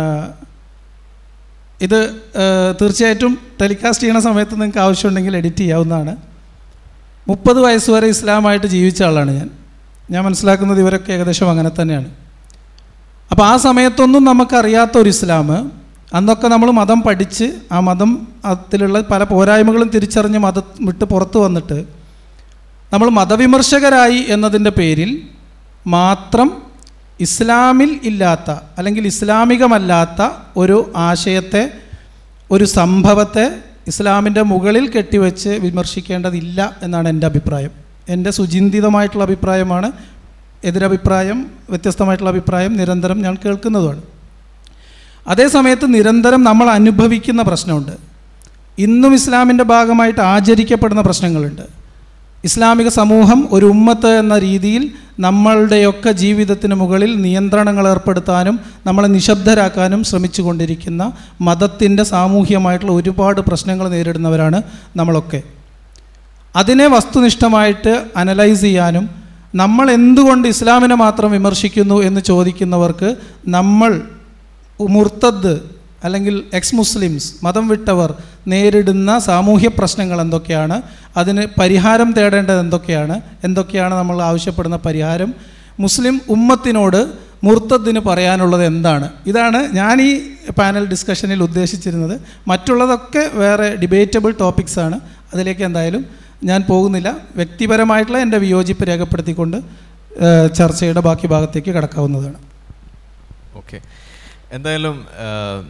ഇത് ആ, തീർച്ചയായിട്ടും ടെലികാസ്റ്റ് ചെയ്യുന്ന സമയത്ത് നിങ്ങൾക്ക് ആവശ്യമുണ്ടെങ്കിൽ എഡിറ്റ് ചെയ്യാവുന്നതാണ് മുപ്പത് വയസ്സ് വരെ ഇസ്ലാമായിട്ട് ജീവിച്ച ആളാണ് ഞാൻ ഞാൻ മനസ്സിലാക്കുന്നത് ഇവരൊക്കെ ഏകദേശം അങ്ങനെ തന്നെയാണ് അപ്പോൾ ആ സമയത്തൊന്നും നമുക്കറിയാത്ത ഒരു ഇസ്ലാം അന്നൊക്കെ നമ്മൾ മതം പഠിച്ച് ആ മതം അതിലുള്ള പല പോരായ്മകളും തിരിച്ചറിഞ്ഞ് മതം വിട്ട് പുറത്ത് വന്നിട്ട് നമ്മൾ മതവിമർശകരായി എന്നതിൻ്റെ പേരിൽ മാത്രം ഇസ്ലാമിൽ ഇല്ലാത്ത അല്ലെങ്കിൽ ഇസ്ലാമികമല്ലാത്ത ഒരു ആശയത്തെ ഒരു സംഭവത്തെ ഇസ്ലാമിൻ്റെ മുകളിൽ കെട്ടിവെച്ച് വിമർശിക്കേണ്ടതില്ല എന്നാണ് എൻ്റെ അഭിപ്രായം എൻ്റെ സുചിന്തിതമായിട്ടുള്ള അഭിപ്രായമാണ് എതിരഭിപ്രായം വ്യത്യസ്തമായിട്ടുള്ള അഭിപ്രായം നിരന്തരം ഞാൻ കേൾക്കുന്നതുമാണ് അതേ സമയത്ത് നിരന്തരം നമ്മൾ അനുഭവിക്കുന്ന പ്രശ്നമുണ്ട് ഇന്നും ഇസ്ലാമിൻ്റെ ഭാഗമായിട്ട് ആചരിക്കപ്പെടുന്ന പ്രശ്നങ്ങളുണ്ട് ഇസ്ലാമിക സമൂഹം ഒരു ഉമ്മത്ത് എന്ന രീതിയിൽ നമ്മളുടെയൊക്കെ ജീവിതത്തിന് മുകളിൽ നിയന്ത്രണങ്ങൾ ഏർപ്പെടുത്താനും നമ്മളെ നിശബ്ദരാക്കാനും ശ്രമിച്ചുകൊണ്ടിരിക്കുന്ന മതത്തിൻ്റെ സാമൂഹ്യമായിട്ടുള്ള ഒരുപാട് പ്രശ്നങ്ങൾ നേരിടുന്നവരാണ് നമ്മളൊക്കെ അതിനെ വസ്തുനിഷ്ഠമായിട്ട് അനലൈസ് ചെയ്യാനും നമ്മൾ എന്തുകൊണ്ട് ഇസ്ലാമിനെ മാത്രം വിമർശിക്കുന്നു എന്ന് ചോദിക്കുന്നവർക്ക് നമ്മൾ മുർത്തദ് അല്ലെങ്കിൽ എക്സ് മുസ്ലിംസ് മതം വിട്ടവർ നേരിടുന്ന സാമൂഹ്യ പ്രശ്നങ്ങൾ എന്തൊക്കെയാണ് അതിന് പരിഹാരം തേടേണ്ടത് എന്തൊക്കെയാണ് എന്തൊക്കെയാണ് നമ്മൾ ആവശ്യപ്പെടുന്ന പരിഹാരം മുസ്ലിം ഉമ്മത്തിനോട് മുർത്തദിന് പറയാനുള്ളത് എന്താണ് ഇതാണ് ഞാൻ ഈ പാനൽ ഡിസ്കഷനിൽ ഉദ്ദേശിച്ചിരുന്നത് മറ്റുള്ളതൊക്കെ വേറെ ഡിബേറ്റബിൾ ടോപ്പിക്സ് ആണ് അതിലേക്ക് എന്തായാലും ഞാൻ പോകുന്നില്ല വ്യക്തിപരമായിട്ടുള്ള എൻ്റെ വിയോജിപ്പ് രേഖപ്പെടുത്തിക്കൊണ്ട് ഏഹ്, ചർച്ചയുടെ ബാക്കി ഭാഗത്തേക്ക് കടക്കാവുന്നതാണ് ഓക്കെ എന്തായാലും ആ,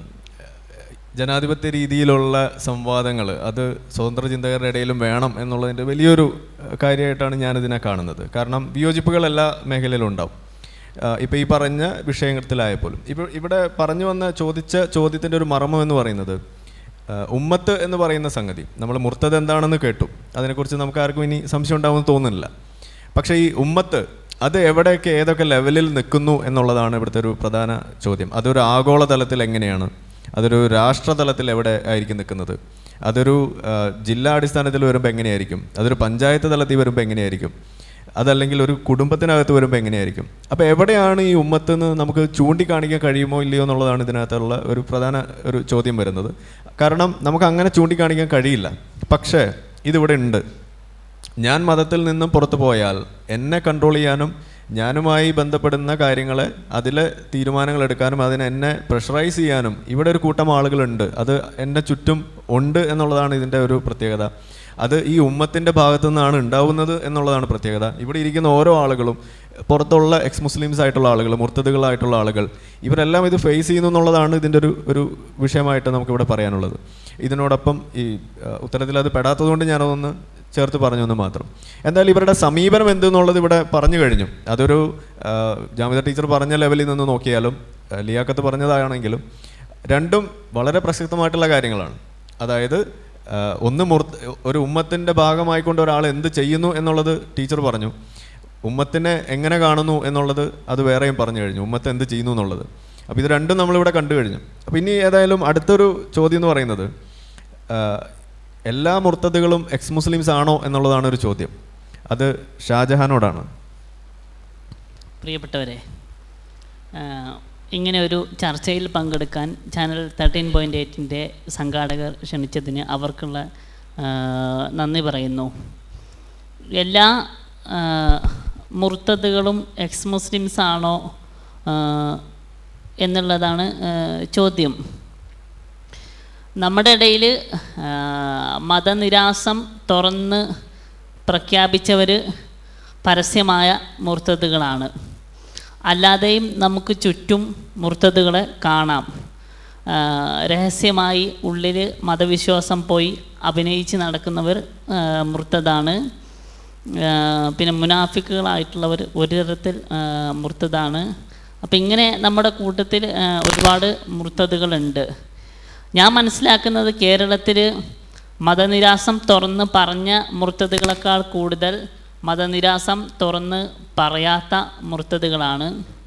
ജനാധിപത്യ രീതിയിലുള്ള സംവാദങ്ങൾ അത് സ്വതന്ത്ര ചിന്തകരുടെ ഇടയിലും വേണം എന്നുള്ളതിൻ്റെ വലിയൊരു ആ, കാര്യമായിട്ടാണ് ഞാനിതിനെ കാണുന്നത് കാരണം വിയോജിപ്പുകൾ എല്ലാ മേഖലയിലും ഉണ്ടാവും ഇപ്പോൾ ഈ പറഞ്ഞ വിഷയത്തിലായപ്പോലും ഇപ്പോൾ ഇവിടെ പറഞ്ഞു വന്ന ചോദിച്ച ചോദ്യത്തിൻ്റെ ഒരു മർമ്മം എന്ന് പറയുന്നത് ആ, ഉമ്മത്ത് എന്ന് പറയുന്ന സംഗതി നമ്മൾ മുർത്തത് എന്താണെന്ന് കേട്ടു അതിനെക്കുറിച്ച് നമുക്ക് ആർക്കും ഇനി സംശയം ഉണ്ടാവുമെന്ന് തോന്നുന്നില്ല പക്ഷേ ഈ ഉമ്മത്ത് അത് എവിടെയൊക്കെ ഏതൊക്കെ ലെവലിൽ നിൽക്കുന്നു എന്നുള്ളതാണ് ഇവിടുത്തെ ഒരു പ്രധാന ചോദ്യം അതൊരു ആഗോളതലത്തിൽ എങ്ങനെയാണ് അതൊരു രാഷ്ട്രതലത്തിൽ എവിടെ ആയിരിക്കും നിൽക്കുന്നത് അതൊരു ആ, ജില്ലാ അടിസ്ഥാനത്തിൽ വരുമ്പോൾ എങ്ങനെയായിരിക്കും അതൊരു പഞ്ചായത്ത് തലത്തിൽ വരുമ്പോൾ എങ്ങനെയായിരിക്കും അതല്ലെങ്കിൽ ഒരു കുടുംബത്തിനകത്ത് വരുമ്പോൾ എങ്ങനെയായിരിക്കും അപ്പോൾ എവിടെയാണ് ഈ ഉമ്മത്ത് നിന്ന് നമുക്ക് ചൂണ്ടിക്കാണിക്കാൻ കഴിയുമോ ഇല്ലയോ എന്നുള്ളതാണ് ഇതിനകത്തുള്ള ഒരു പ്രധാന ഒരു ചോദ്യം വരുന്നത് കാരണം നമുക്ക് അങ്ങനെ ചൂണ്ടിക്കാണിക്കാൻ കഴിയില്ല പക്ഷേ ഇതിവിടെ ഉണ്ട് ഞാൻ മതത്തിൽ നിന്നും പുറത്തു പോയാൽ എന്നെ കൺട്രോൾ ചെയ്യാനും ഞാനുമായി ബന്ധപ്പെടുന്ന കാര്യങ്ങളെ അതിലെ തീരുമാനങ്ങൾ എടുക്കാനും അതിനെ എന്നെ പ്രഷറൈസ് ചെയ്യാനും ഇവിടെ ഒരു കൂട്ടം ആളുകളുണ്ട് അത് എൻ്റെ ചുറ്റും ഉണ്ട് എന്നുള്ളതാണ് ഇതിൻ്റെ ഒരു പ്രത്യേകത അത് ഈ ഉമ്മത്തിൻ്റെ ഭാഗത്തു നിന്നാണ് ഉണ്ടാവുന്നത് എന്നുള്ളതാണ് പ്രത്യേകത ഇവിടെ ഇരിക്കുന്ന ഓരോ ആളുകളും പുറത്തുള്ള എക്സ് മുസ്ലിംസ് ആയിട്ടുള്ള ആളുകൾ മുർത്തതുകളായിട്ടുള്ള ആളുകൾ ഇവരെല്ലാം ഇത് ഫേസ് ചെയ്യുന്നു എന്നുള്ളതാണ് ഇതിൻ്റെ ഒരു ഒരു വിഷയമായിട്ട് നമുക്കിവിടെ പറയാനുള്ളത് ഇതിനോടൊപ്പം ഈ ആ, ഉത്തരത്തിൽ അത് പെടാത്തതുകൊണ്ട് ഞാനതൊന്ന് ചേർത്ത് പറഞ്ഞു എന്ന് മാത്രം എന്തായാലും ഇവരുടെ സമീപനം എന്തെന്നുള്ളത് ഇവിടെ പറഞ്ഞു കഴിഞ്ഞു അതൊരു ആ, ജാമിദ ടീച്ചർ പറഞ്ഞ ലെവലിൽ നിന്ന് നോക്കിയാലും ആ, ലിയാക്കത്ത് പറഞ്ഞതാണെങ്കിലും രണ്ടും വളരെ പ്രസക്തമായിട്ടുള്ള കാര്യങ്ങളാണ് അതായത് ആ, ഒന്ന് മുർ ഒരു ഉമ്മത്തിൻ്റെ ഭാഗമായിക്കൊണ്ട് ഒരാൾ എന്ത് ചെയ്യുന്നു എന്നുള്ളത് ടീച്ചർ പറഞ്ഞു ഉമ്മത്തിനെ എങ്ങനെ കാണുന്നു എന്നുള്ളത് അത് വേറെയും പറഞ്ഞു കഴിഞ്ഞു ഉമ്മത്ത് എന്ത് ചെയ്യുന്നു എന്നുള്ളത് അപ്പോൾ ഇത് രണ്ടും നമ്മളിവിടെ കണ്ടു കഴിഞ്ഞു അപ്പോൾ ഇനി ഏതായാലും അടുത്തൊരു ചോദ്യം എന്ന് പറയുന്നത് ആ, എല്ലാ മുർത്തതുകളും എക്സ് മുസ്ലിംസ് ആണോ എന്നുള്ളതാണ് ഒരു ചോദ്യം അത് ഷാജഹാനോടാണ് പ്രിയപ്പെട്ടവരെ ആഹ് ഇങ്ങനെ ഒരു ചർച്ചയിൽ പങ്കെടുക്കാൻ ചാനൽ തേർട്ടീൻ പോയിൻ്റ് എയ്റ്റിൻ്റെ സംഘാടകർ ക്ഷണിച്ചതിന് അവർക്കുള്ള ആഹ് നന്ദി പറയുന്നു എല്ലാ ആഹ് മുർത്തതുകളും എക്സ് മുസ്ലിംസ് ആണോ ആഹ് എന്നുള്ളതാണ് ആഹ് ചോദ്യം നമ്മുടെ ഇടയിൽ മതനിരാസം തുറന്ന് പ്രഖ്യാപിച്ചവർ പരസ്യമായ മുർത്തതുകളാണ് അല്ലാതെയും നമുക്ക് ചുറ്റും മുർത്തതുകളെ കാണാം ആ, രഹസ്യമായി ഉള്ളിൽ മതവിശ്വാസം പോയി അഭിനയിച്ച് നടക്കുന്നവർ ആ, മുർത്തതാണ് ആ, പിന്നെ മുനാഫിക്കുകളായിട്ടുള്ളവർ ഒരു തരത്തിൽ ആ, മുർത്തതാണ് അപ്പം ഇങ്ങനെ നമ്മുടെ കൂട്ടത്തിൽ ആ, ഒരുപാട് മുർത്തതുകളുണ്ട് ഞാൻ മനസ്സിലാക്കുന്നത് കേരളത്തിൽ മതനിരാസം തുറന്ന് പറഞ്ഞ മുർത്തതുകളെക്കാൾ കൂടുതൽ മതനിരാസം തുറന്ന് പറയാത്ത മുർത്തതുകളാണ്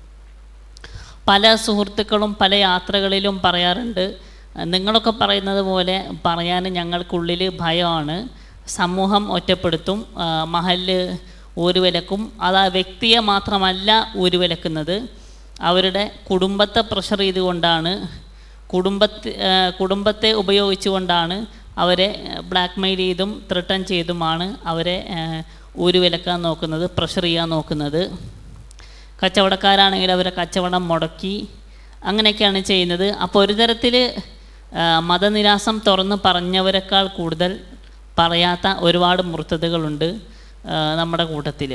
പല സുഹൃത്തുക്കളും പല യാത്രകളിലും പറയാറുണ്ട് നിങ്ങളൊക്കെ പറയുന്നത് പോലെ പറയാൻ ഞങ്ങൾക്കുള്ളിൽ ഭയമാണ് സമൂഹം ഒറ്റപ്പെടുത്തും ആ, മഹല്ല് ഊരുവിലക്കും അത് ആ വ്യക്തിയെ മാത്രമല്ല ഊരുവിലക്കുന്നത് അവരുടെ കുടുംബത്തെ പ്രഷർ ചെയ്തുകൊണ്ടാണ് കുടുംബത്തെ ആ, കുടുംബത്തെ ഉപയോഗിച്ചുകൊണ്ടാണ് അവരെ ബ്ലാക്ക് മെയിൽ ചെയ്തും ത്രിട്ടൺ ചെയ്തുമാണ് അവരെ ആ, ഊരുവിലക്കാൻ നോക്കുന്നത് പ്രഷർ ചെയ്യാൻ നോക്കുന്നത് കച്ചവടക്കാരാണെങ്കിൽ അവരെ കച്ചവടം മുടക്കി അങ്ങനെയൊക്കെയാണ് ചെയ്യുന്നത് അപ്പോൾ ഒരു തരത്തിൽ മതനിരാസം തുറന്ന് പറഞ്ഞവരെക്കാൾ കൂടുതൽ പറയാത്ത ഒരുപാട് മുർത്തതകളുണ്ട് ആ, നമ്മുടെ കൂട്ടത്തിൽ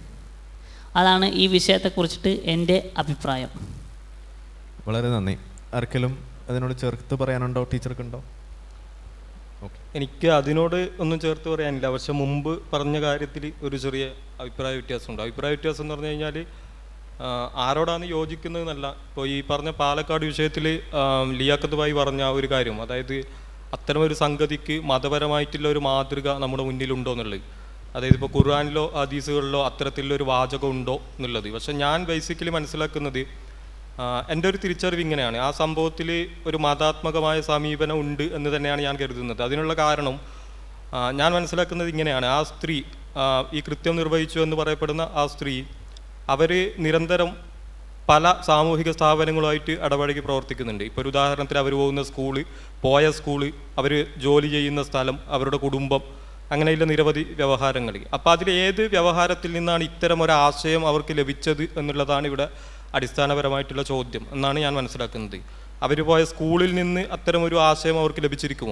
അതാണ് ഈ വിഷയത്തെക്കുറിച്ചിട്ട് എൻ്റെ അഭിപ്രായം വളരെ നന്ദി ആർക്കെങ്കിലും അതിനോട് ചേർത്ത് പറയാനുണ്ടോ ടീച്ചർക്കുണ്ടോ ഓക്കെ എനിക്ക് അതിനോട് ഒന്നും ചേർത്ത് പറയാനില്ല പക്ഷെ മുമ്പ് പറഞ്ഞ കാര്യത്തിൽ ഒരു ചെറിയ അഭിപ്രായ വ്യത്യാസമുണ്ട് അഭിപ്രായ വ്യത്യാസം എന്ന് പറഞ്ഞു കഴിഞ്ഞാൽ ആരോടാണ് യോജിക്കുന്നത് എന്നല്ല ഇപ്പോൾ ഈ പറഞ്ഞ പാലക്കാട് വിഷയത്തിൽ ലിയാക്കത്ത് ഭായി പറഞ്ഞ ആ ഒരു കാര്യം അതായത് അത്തരം ഒരു സംഗതിക്ക് മതപരമായിട്ടുള്ള ഒരു മാതൃക നമ്മുടെ മുന്നിലുണ്ടോ എന്നുള്ളത് അതായത് ഇപ്പോൾ ഖുർആാനിലോ ഹദീസുകളിലോ അത്തരത്തിലുള്ള ഒരു വാചകം ഉണ്ടോ എന്നുള്ളത് പക്ഷെ ഞാൻ ബേസിക്കലി മനസ്സിലാക്കുന്നത് ആഹ് എൻ്റെ ഒരു തിരിച്ചറിവ് ഇങ്ങനെയാണ് ആ സംഭവത്തിൽ ഒരു മതാത്മകമായ സമീപനം ഉണ്ട് എന്ന് തന്നെയാണ് ഞാൻ കരുതുന്നത് അതിനുള്ള കാരണം ആഹ് ഞാൻ മനസ്സിലാക്കുന്നത് ഇങ്ങനെയാണ് ആ സ്ത്രീ ആഹ് ഈ കൃത്യം നിർവഹിച്ചു എന്ന് പറയപ്പെടുന്ന ആ സ്ത്രീ അവർ നിരന്തരം പല സാമൂഹിക സ്ഥാപനങ്ങളുമായിട്ട് ഇടപഴകി പ്രവർത്തിക്കുന്നുണ്ട് ഇപ്പോൾ ഒരു ഉദാഹരണത്തിന് അവർ പോകുന്ന സ്കൂള് പോയ സ്കൂള് അവർ ജോലി ചെയ്യുന്ന സ്ഥലം അവരുടെ കുടുംബം അങ്ങനെയുള്ള നിരവധി വ്യവഹാരങ്ങൾ അപ്പോൾ അതിൽ ഏത് വ്യവഹാരത്തിൽ നിന്നാണ് ഇത്തരം ഒരു ആശയം അവർക്ക് ലഭിച്ചത് എന്നുള്ളതാണ് ഇവിടെ അടിസ്ഥാനപരമായിട്ടുള്ള ചോദ്യം എന്നാണ് ഞാൻ മനസ്സിലാക്കുന്നത് അവർ പോയ സ്കൂളിൽ നിന്ന് അത്തരം ഒരു ആശയം അവർക്ക് ലഭിച്ചിരിക്കുമോ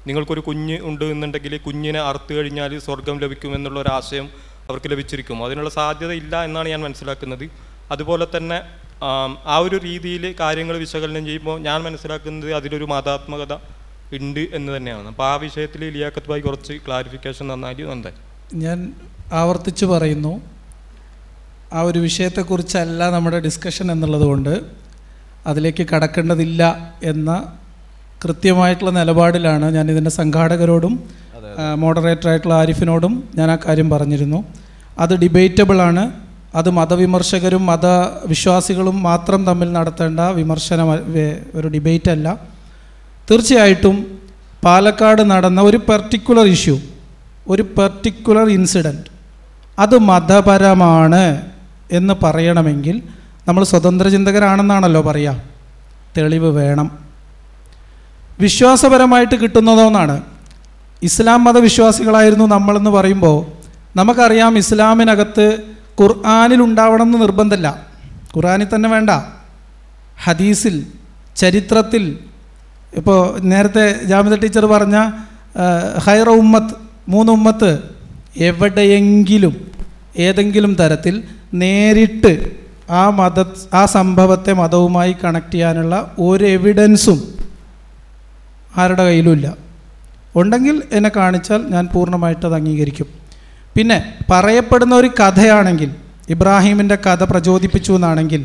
നിങ്ങൾക്കൊരു കുഞ്ഞ് ഉണ്ട് എന്നുണ്ടെങ്കിൽ കുഞ്ഞിനെ അറുത്ത് കഴിഞ്ഞാൽ സ്വർഗം ലഭിക്കുമെന്നുള്ള ഒരു ആശയം അവർക്ക് ലഭിച്ചിരിക്കും അതിനുള്ള സാധ്യത ഇല്ല എന്നാണ് ഞാൻ മനസ്സിലാക്കുന്നത് അതുപോലെ തന്നെ ആം, ആ ഒരു രീതിയിൽ കാര്യങ്ങൾ വിശകലനം ചെയ്യുമ്പോൾ ഞാൻ മനസ്സിലാക്കുന്നത് അതിലൊരു മതാത്മകത ഉണ്ട് എന്ന് തന്നെയാണ് അപ്പോൾ ആ വിഷയത്തിൽ ലിയാഖത്ത് ഭായി കുറച്ച് ക്ലാരിഫിക്കേഷൻ തന്നാൽ നന്നായി ഞാൻ ആവർത്തിച്ച് പറയുന്നു ആ ഒരു വിഷയത്തെക്കുറിച്ചല്ല നമ്മുടെ ഡിസ്കഷൻ എന്നുള്ളത് കൊണ്ട് അതിലേക്ക് കടക്കേണ്ടതില്ല എന്ന കൃത്യമായിട്ടുള്ള നിലപാടിലാണ് ഞാൻ ഇതിൻ്റെ സംഘാടകരോടും മോഡറേറ്റർ ആയിട്ടുള്ള ആരിഫിനോടും ഞാൻ ആ കാര്യം പറഞ്ഞിരുന്നു അത് ഡിബേറ്റബിളാണ് അത് മതവിമർശകരും മതവിശ്വാസികളും മാത്രം തമ്മിൽ നടത്തേണ്ട വിമർശന ഒരു ഡിബേറ്റ് അല്ല തീർച്ചയായിട്ടും പാലക്കാട് നടന്ന ഒരു പെർട്ടിക്കുലർ ഇഷ്യൂ ഒരു പെർട്ടിക്കുലർ ഇൻസിഡൻറ്റ് അത് മതപരമാണ് എന്ന് പറയണമെങ്കിൽ നമ്മൾ സ്വതന്ത്ര ചിന്തകരാണെന്നാണല്ലോ പറയുക തെളിവ് വേണം വിശ്വാസപരമായിട്ട് കിട്ടുന്നതോന്നാണ് ഇസ്ലാം മതവിശ്വാസികളായിരുന്നു നമ്മളെന്ന് പറയുമ്പോൾ നമുക്കറിയാം ഇസ്ലാമിനകത്ത് ഖുർആാനിൽ ഉണ്ടാവണം എന്ന് നിർബന്ധമില്ല ഖുർആാനിൽ തന്നെ വേണ്ട ഹദീസിൽ ചരിത്രത്തിൽ ഇപ്പോൾ നേരത്തെ ജാമിദ ടീച്ചർ പറഞ്ഞ ആ, ഹൈറ ഉമ്മത്ത് മൂന്ന് ഉമ്മത്ത് എവിടെയെങ്കിലും ഏതെങ്കിലും തരത്തിൽ നേരിട്ട് ആ മത ആ സംഭവത്തെ മതവുമായി കണക്ട് ചെയ്യാനുള്ള ഒരു എവിഡൻസും ആരുടെ കയ്യിലുമില്ല ഉണ്ടെങ്കിൽ എന്നെ കാണിച്ചാൽ ഞാൻ പൂർണ്ണമായിട്ട് അത് അംഗീകരിക്കും പിന്നെ പറയപ്പെടുന്ന ഒരു കഥയാണെങ്കിൽ ഇബ്രാഹീമിൻ്റെ കഥ പ്രചോദിപ്പിച്ചു എന്നാണെങ്കിൽ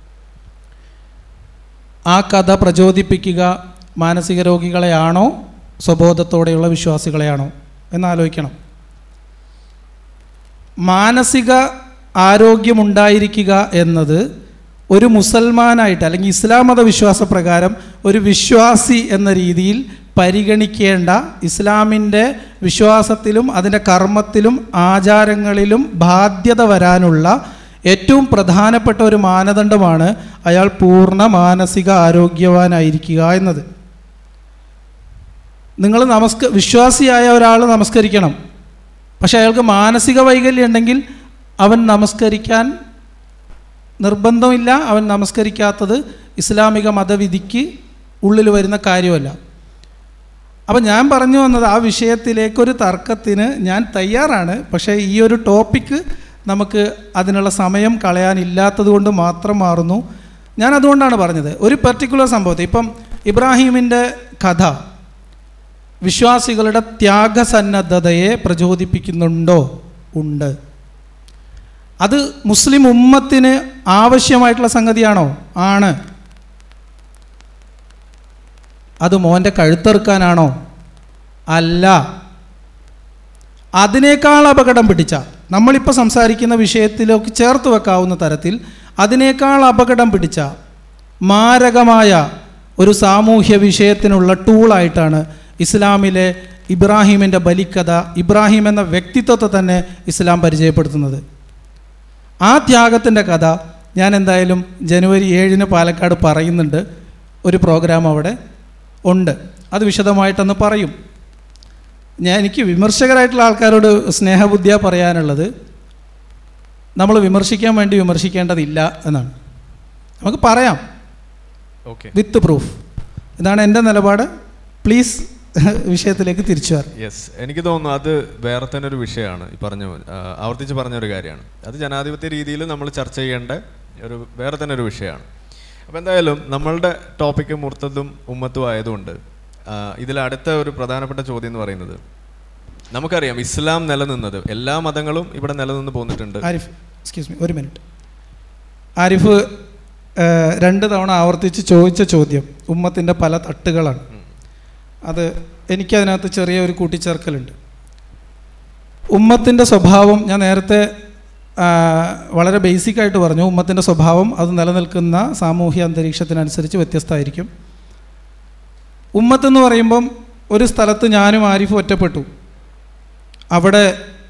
ആ കഥ പ്രചോദിപ്പിക്കുക മാനസിക രോഗികളെയാണോ സ്വബോധത്തോടെയുള്ള വിശ്വാസികളെയാണോ എന്നാലോചിക്കണം മാനസിക ആരോഗ്യമുണ്ടായിരിക്കുക എന്നത് ഒരു മുസൽമാനായിട്ട് അല്ലെങ്കിൽ ഇസ്ലാം മത വിശ്വാസപ്രകാരം ഒരു വിശ്വാസി എന്ന രീതിയിൽ പരിഗണിക്കേണ്ട ഇസ്ലാമിൻ്റെ വിശ്വാസത്തിലും അതിൻ്റെ കർമ്മത്തിലും ആചാരങ്ങളിലും ബാധ്യത വരാനുള്ള ഏറ്റവും പ്രധാനപ്പെട്ട ഒരു മാനദണ്ഡമാണ് അയാൾ പൂർണ്ണ മാനസിക ആരോഗ്യവാനായിരിക്കുക എന്നത് നിങ്ങൾ നമസ്ക വിശ്വാസിയായ ഒരാൾ നമസ്കരിക്കണം പക്ഷേ അയാൾക്ക് മാനസിക വൈകല്യം ഉണ്ടെങ്കിൽ അവൻ നമസ്കരിക്കാൻ നിർബന്ധമില്ല അവൻ നമസ്കരിക്കാത്തത് ഇസ്ലാമിക മതവിധിക്ക് ഉള്ളിൽ വരുന്ന കാര്യമല്ല അപ്പം ഞാൻ പറഞ്ഞു വന്നത് ആ വിഷയത്തിലേക്കൊരു തർക്കത്തിന് ഞാൻ തയ്യാറാണ് പക്ഷേ ഈ ഒരു ടോപ്പിക്ക് നമുക്ക് അതിനുള്ള സമയം കളയാനില്ലാത്തത് കൊണ്ട് മാത്രം മാറുന്നു ഞാൻ അതുകൊണ്ടാണ് പറഞ്ഞത് ഒരു പെർട്ടിക്കുലർ സംഭവത്തെ ഇപ്പം ഇബ്രാഹീമിൻ്റെ കഥ വിശ്വാസികളുടെ ത്യാഗസന്നദ്ധതയെ പ്രചോദിപ്പിക്കുന്നുണ്ടോ ഉണ്ട് അത് മുസ്ലിം ഉമ്മത്തിന് ആവശ്യമായിട്ടുള്ള സംഗതിയാണോ ആണ് അത് മോൻ്റെ കഴുത്തെറുക്കാനാണോ അല്ല അതിനേക്കാൾ അപകടം പിടിച്ച നമ്മളിപ്പോൾ സംസാരിക്കുന്ന വിഷയത്തിലേക്ക് ചേർത്ത് വെക്കാവുന്ന തരത്തിൽ അതിനേക്കാൾ അപകടം പിടിച്ച മാരകമായ ഒരു സാമൂഹ്യ വിഷയത്തിനുള്ള ടൂളായിട്ടാണ് ഇസ്ലാമിലെ ഇബ്രാഹിമിൻ്റെ ബലിക്കഥ ഇബ്രാഹിം എന്ന വ്യക്തിത്വത്തെ തന്നെ ഇസ്ലാം പരിചയപ്പെടുത്തുന്നത് ആ ത്യാഗത്തിൻ്റെ കഥ ഞാൻ എന്തായാലും ജനുവരി ഏഴിന് പാലക്കാട് പറയുന്നുണ്ട് ഒരു പ്രോഗ്രാം അവിടെ ഉണ്ട് അത് വിശദമായിട്ടൊന്ന് പറയും ഞാൻ എനിക്ക് വിമർശകരായിട്ടുള്ള ആൾക്കാരോട് സ്നേഹബുദ്ധിയ പറയാനുള്ളത് നമ്മൾ വിമർശിക്കാൻ വേണ്ടി വിമർശിക്കേണ്ടതില്ല എന്നാണ് നമുക്ക് പറയാം ഓക്കെ വിത്ത് പ്രൂഫ് ഇതാണ് എൻ്റെ നിലപാട് പ്ലീസ് വിഷയത്തിലേക്ക് തിരിച്ചു വരാം യെസ് എനിക്ക് തോന്നുന്നു അത് വേറെ തന്നെ ഒരു വിഷയമാണ് ഈ പറഞ്ഞ പോലെ, ആ, ആവർത്തിച്ച് പറഞ്ഞ ഒരു കാര്യമാണ് അത് ജനാധിപത്യ രീതിയിൽ നമ്മൾ ചർച്ച ചെയ്യേണ്ട ഒരു വേറെ തന്നെ ഒരു വിഷയമാണ് അപ്പോൾ എന്തായാലും നമ്മളുടെ ടോപ്പിക്ക് മുർത്തതും ഉമ്മത്തും ആയതുകൊണ്ട് ആ, ഇതിൽ അടുത്ത ഒരു പ്രധാനപ്പെട്ട ചോദ്യം എന്ന് പറയുന്നത് നമുക്കറിയാം ഇസ്ലാം നിലനിന്നത് എല്ലാ മതങ്ങളും ഇവിടെ നിലനിന്ന് പോന്നിട്ടുണ്ട് ആരിഫ് എക്സ്ക്യൂസ് മീ ഒരു മിനിറ്റ് ആരിഫ് ഏഹ്, രണ്ട് തവണ ആവർത്തിച്ച് ചോദിച്ച ചോദ്യം ഉമ്മത്തിൻ്റെ പല തട്ടുകളാണ് അത് എനിക്കതിനകത്ത് ചെറിയ ഒരു കൂട്ടിച്ചേർക്കലുണ്ട് ഉമ്മത്തിൻ്റെ സ്വഭാവം ഞാൻ നേരത്തെ ആ, വളരെ ബേസിക്കായിട്ട് പറഞ്ഞു ഉമ്മത്തിൻ്റെ സ്വഭാവം അത് നിലനിൽക്കുന്ന സാമൂഹ്യ അന്തരീക്ഷത്തിനനുസരിച്ച് വ്യത്യസ്തമായിരിക്കും ഉമ്മത്ത് എന്ന് പറയുമ്പം ഒരു സ്ഥലത്ത് ഞാനും ആരിഫും ഒറ്റപ്പെട്ടു അവിടെ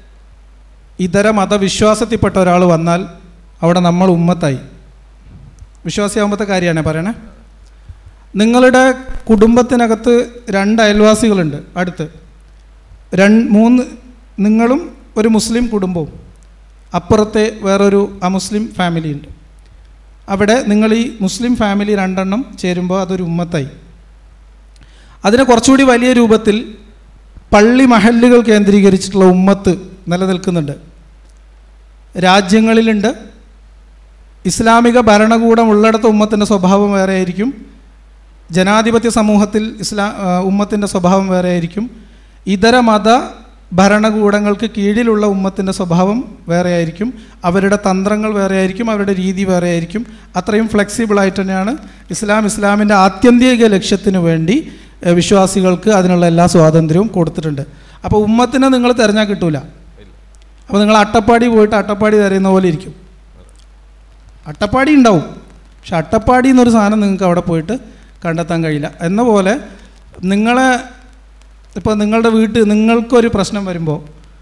ഇതര മതവിശ്വാസത്തിൽപ്പെട്ട ഒരാൾ വന്നാൽ അവിടെ നമ്മൾ ഉമ്മത്തായി വിശ്വാസിയാകുമ്പോഴത്തെ കാര്യമാണ് പറയണേ നിങ്ങളുടെ കുടുംബത്തിനകത്ത് രണ്ട് അയൽവാസികളുണ്ട് അടുത്ത് രണ്ട് മൂന്ന് നിങ്ങളും ഒരു മുസ്ലിം കുടുംബവും അപ്പുറത്തെ വേറൊരു അമുസ്ലിം ഫാമിലി ഉണ്ട് അവിടെ നിങ്ങൾ ഈ മുസ്ലിം ഫാമിലി രണ്ടെണ്ണം ചേരുമ്പോൾ അതൊരു ഉമ്മത്തായി അതിനെ കുറച്ചുകൂടി വലിയ രൂപത്തിൽ പള്ളി മഹല്ലുകൾ കേന്ദ്രീകരിച്ചിട്ടുള്ള ഉമ്മത്ത് നിലനിൽക്കുന്നുണ്ട് രാജ്യങ്ങളിലുണ്ട് ഇസ്ലാമിക ഭരണകൂടം ഉള്ളിടത്ത് ഉമ്മത്തിൻ്റെ സ്വഭാവം വേറെ ആയിരിക്കും ജനാധിപത്യ സമൂഹത്തിൽ ഇസ്ലാ ആ, ഉമ്മത്തിൻ്റെ സ്വഭാവം വേറെ ആയിരിക്കും ഇതര മത ഭരണകൂടങ്ങൾക്ക് കീഴിലുള്ള ഉമ്മത്തിൻ്റെ സ്വഭാവം വേറെ ആയിരിക്കും അവരുടെ തന്ത്രങ്ങൾ വേറെ ആയിരിക്കും അവരുടെ രീതി വേറെ ആയിരിക്കും അത്രയും ഫ്ലെക്സിബിൾ ആയിട്ട് തന്നെയാണ് ഇസ്ലാം ഇസ്ലാമിൻ്റെ ആത്യന്തിക ലക്ഷ്യത്തിന് വേണ്ടി ഏഹ്, വിശ്വാസികൾക്ക് അതിനുള്ള എല്ലാ സ്വാതന്ത്ര്യവും കൊടുത്തിട്ടുണ്ട് അപ്പോൾ ഉമ്മത്തിനെ നിങ്ങൾ തിരഞ്ഞാൽ കിട്ടൂല അപ്പോൾ നിങ്ങൾ അട്ടപ്പാടി പോയിട്ട് അട്ടപ്പാടി തിരയുന്ന പോലെ ഇരിക്കും അട്ടപ്പാടി ഉണ്ടാവും പക്ഷെ അട്ടപ്പാടി എന്നൊരു സാധനം നിങ്ങൾക്ക് അവിടെ പോയിട്ട് കണ്ടെത്താൻ കഴിയില്ല എന്ന പോലെ നിങ്ങളെ ഇപ്പോൾ നിങ്ങളുടെ വീട്ടിൽ നിങ്ങൾക്കൊരു പ്രശ്നം വരുമ്പോൾ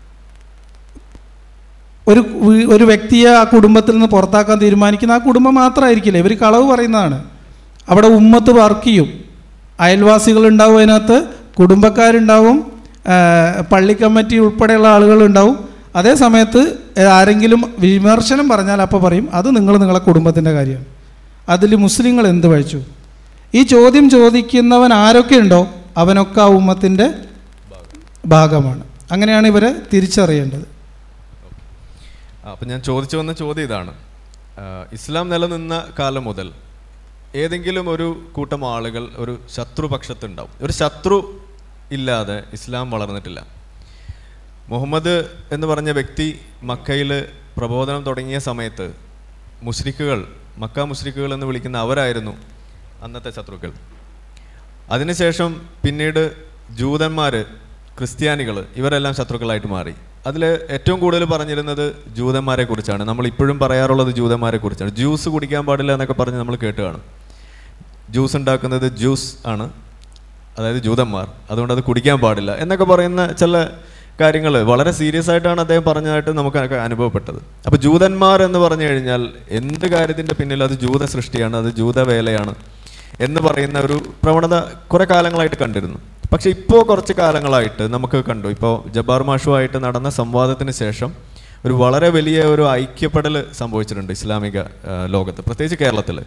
ഒരു വീ- ഒരു വ്യക്തിയെ ആ കുടുംബത്തിൽ നിന്ന് പുറത്താക്കാൻ തീരുമാനിക്കുന്ന ആ കുടുംബം മാത്രമായിരിക്കില്ല ഇവർ കളവ് പറയുന്നതാണ് അവിടെ ഉമ്മത്ത് വർക്ക് ചെയ്യും അയൽവാസികളുണ്ടാവും അതിനകത്ത് കുടുംബക്കാരുണ്ടാവും ആ, പള്ളി കമ്മിറ്റി ഉൾപ്പെടെയുള്ള ആളുകളുണ്ടാവും അതേ സമയത്ത് ആരെങ്കിലും വിമർശനം പറഞ്ഞാൽ അപ്പോൾ പറയും അത് നിങ്ങൾ നിങ്ങളെ കുടുംബത്തിൻ്റെ കാര്യമാണ് അതിൽ മുസ്ലിങ്ങൾ എന്ത് വഴിച്ചു ഈ ചോദ്യം ചോദിക്കുന്നവൻ ആരൊക്കെ ഉണ്ടോ അവനൊക്കെ ആ ഉമ്മത്തിൻ്റെ ഭാഗമാണ് അങ്ങനെയാണ് ഇവരെ തിരിച്ചറിയേണ്ടത് അപ്പം ഞാൻ ചോദിച്ചു വന്ന ചോദ്യം ഇതാണ് ആ, ഇസ്ലാം നിലനിന്ന കാലം മുതൽ ഏതെങ്കിലും ഒരു കൂട്ടം ആളുകൾ ഒരു ശത്രുപക്ഷത്തുണ്ടാവും ഒരു ശത്രു ഇല്ലാതെ ഇസ്ലാം വളർന്നിട്ടില്ല മുഹമ്മദ് എന്ന് പറഞ്ഞ വ്യക്തി മക്കയിൽ പ്രബോധനം തുടങ്ങിയ സമയത്ത് മുസ്ലിക്കുകൾ മക്ക മുസ്ലിക്കുകൾ എന്ന് വിളിക്കുന്ന അവരായിരുന്നു അന്നത്തെ ശത്രുക്കൾ അതിനുശേഷം പിന്നീട് ജൂതന്മാർ ക്രിസ്ത്യാനികൾ ഇവരെല്ലാം ശത്രുക്കളായിട്ട് മാറി അതിൽ ഏറ്റവും കൂടുതൽ പറഞ്ഞിരുന്നത് ജൂതന്മാരെ കുറിച്ചാണ് നമ്മൾ ഇപ്പോഴും പറയാറുള്ളത് ജൂതന്മാരെ കുറിച്ചാണ് ജ്യൂസ് കുടിക്കാൻ പാടില്ല എന്നൊക്കെ പറഞ്ഞ് നമ്മൾ കേട്ട് കാണും ജ്യൂസ് ഉണ്ടാക്കുന്നത് ജ്യൂസ് ആണ് അതായത് ജൂതന്മാർ അതുകൊണ്ട് അത് കുടിക്കാൻ പാടില്ല എന്നൊക്കെ പറയുന്ന ചില കാര്യങ്ങൾ വളരെ സീരിയസ് ആയിട്ടാണ് അദ്ദേഹം പറഞ്ഞതായിട്ട് നമുക്ക് അനുഭവപ്പെട്ടത് അപ്പോൾ ജൂതന്മാർ എന്ന് പറഞ്ഞു കഴിഞ്ഞാൽ എന്ത് കാര്യത്തിൻ്റെ പിന്നിൽ അത് ജൂത സൃഷ്ടിയാണ് അത് ജൂതവേലയാണ് എന്ന് പറയുന്ന ഒരു പ്രവണത കുറെ കാലങ്ങളായിട്ട് കണ്ടിരുന്നു പക്ഷെ ഇപ്പോൾ കുറച്ച് കാലങ്ങളായിട്ട് നമുക്ക് കണ്ടു ഇപ്പോൾ ജബ്ബാർ മാഷുമായിട്ട് നടന്ന സംവാദത്തിന് ശേഷം ഒരു വളരെ വലിയ ഒരു ഐക്യപ്പെടൽ സംഭവിച്ചിട്ടുണ്ട് ഇസ്ലാമിക ആ, ലോകത്ത് പ്രത്യേകിച്ച് കേരളത്തിൽ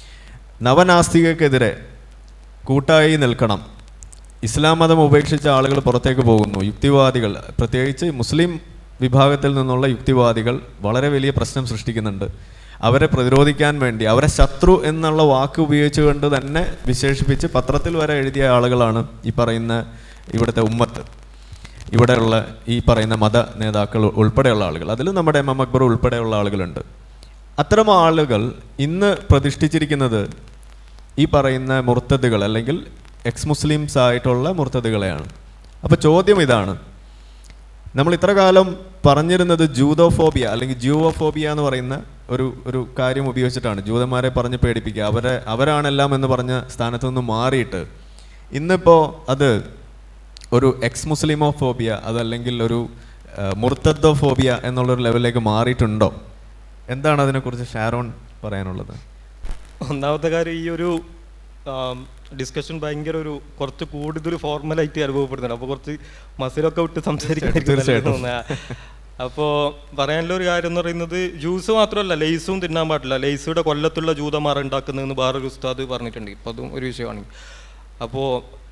നവനാസ്തികക്കെതിരെ കൂട്ടായി നിൽക്കണം ഇസ്ലാം മതം ഉപേക്ഷിച്ച ആളുകൾ പുറത്തേക്ക് പോകുന്നു യുക്തിവാദികൾ പ്രത്യേകിച്ച് മുസ്ലിം വിഭാഗത്തിൽ നിന്നുള്ള യുക്തിവാദികൾ വളരെ വലിയ പ്രശ്നം സൃഷ്ടിക്കുന്നുണ്ട് അവരെ പ്രതിരോധിക്കാൻ വേണ്ടി അവരെ ശത്രു എന്നുള്ള വാക്ക് ഉപയോഗിച്ചുകൊണ്ട് തന്നെ വിശേഷിപ്പിച്ച് പത്രത്തിൽ വരെ എഴുതിയ ആളുകളാണ് ഈ പറയുന്ന ഇവിടുത്തെ ഉമ്മത്ത് ഇവിടെയുള്ള ഈ പറയുന്ന മത നേതാക്കൾ ഉൾപ്പെടെയുള്ള ആളുകൾ അതിൽ നമ്മുടെ എം എം അക്ബർ ഉൾപ്പെടെയുള്ള ആളുകളുണ്ട് അത്തരം ആളുകൾ ഇന്ന് പ്രതിഷ്ഠിച്ചിരിക്കുന്നത് ഈ പറയുന്ന മുർത്തതുകൾ അല്ലെങ്കിൽ എക്സ് മുസ്ലിംസ് ആയിട്ടുള്ള മുർത്തതുകളെയാണ് അപ്പോൾ ചോദ്യം ഇതാണ് നമ്മൾ ഇത്ര കാലം പറഞ്ഞിരുന്നത് ജൂതോഫോബിയ അല്ലെങ്കിൽ ജൂവോഫോബിയ എന്ന് പറയുന്ന ഒരു ഒരു കാര്യം ഉപയോഗിച്ചിട്ടാണ് ജൂതന്മാരെ പറഞ്ഞ് പേടിപ്പിക്കുക അവരെ അവരാണെല്ലാം എന്ന് പറഞ്ഞ സ്ഥാനത്ത് നിന്ന് മാറിയിട്ട് ഇന്നിപ്പോൾ അത് ഒരു എക്സ് മുസ്ലിമോ ഫോബിയ അതല്ലെങ്കിൽ ഒരു മുർത്തദ്ദോ ഫോബിയ എന്നുള്ളൊരു ലെവലിലേക്ക് മാറിയിട്ടുണ്ടോ എന്താണ് അതിനെക്കുറിച്ച് ഷാരോൺ പറയാനുള്ളത് ഒന്നാമത്തെ കാര്യം ഈ ഒരു ഡിസ്കഷൻ ഭയങ്കര ഒരു കുറച്ച് കൂടുതൽ ഫോർമലായിട്ട് അനുഭവപ്പെടുന്നുണ്ട് അപ്പോൾ കുറച്ച് മസിലൊക്കെ വിട്ട് സംസാരിക്കാൻ തീർച്ചയായിട്ടും. അപ്പോൾ പറയാനുള്ള ഒരു കാര്യം എന്ന് പറയുന്നത് ജ്യൂസ് മാത്രമല്ല ലേസും തിന്നാൻ പാടില്ല ലേസുടെ കൊല്ലത്തുള്ള ജൂതമാർ ഉണ്ടാക്കുന്നതെന്ന് വേറൊരു ഉസ്താദ് പറഞ്ഞിട്ടുണ്ട് ഇപ്പോൾ അതും ഒരു വിഷയമാണ് അപ്പോൾ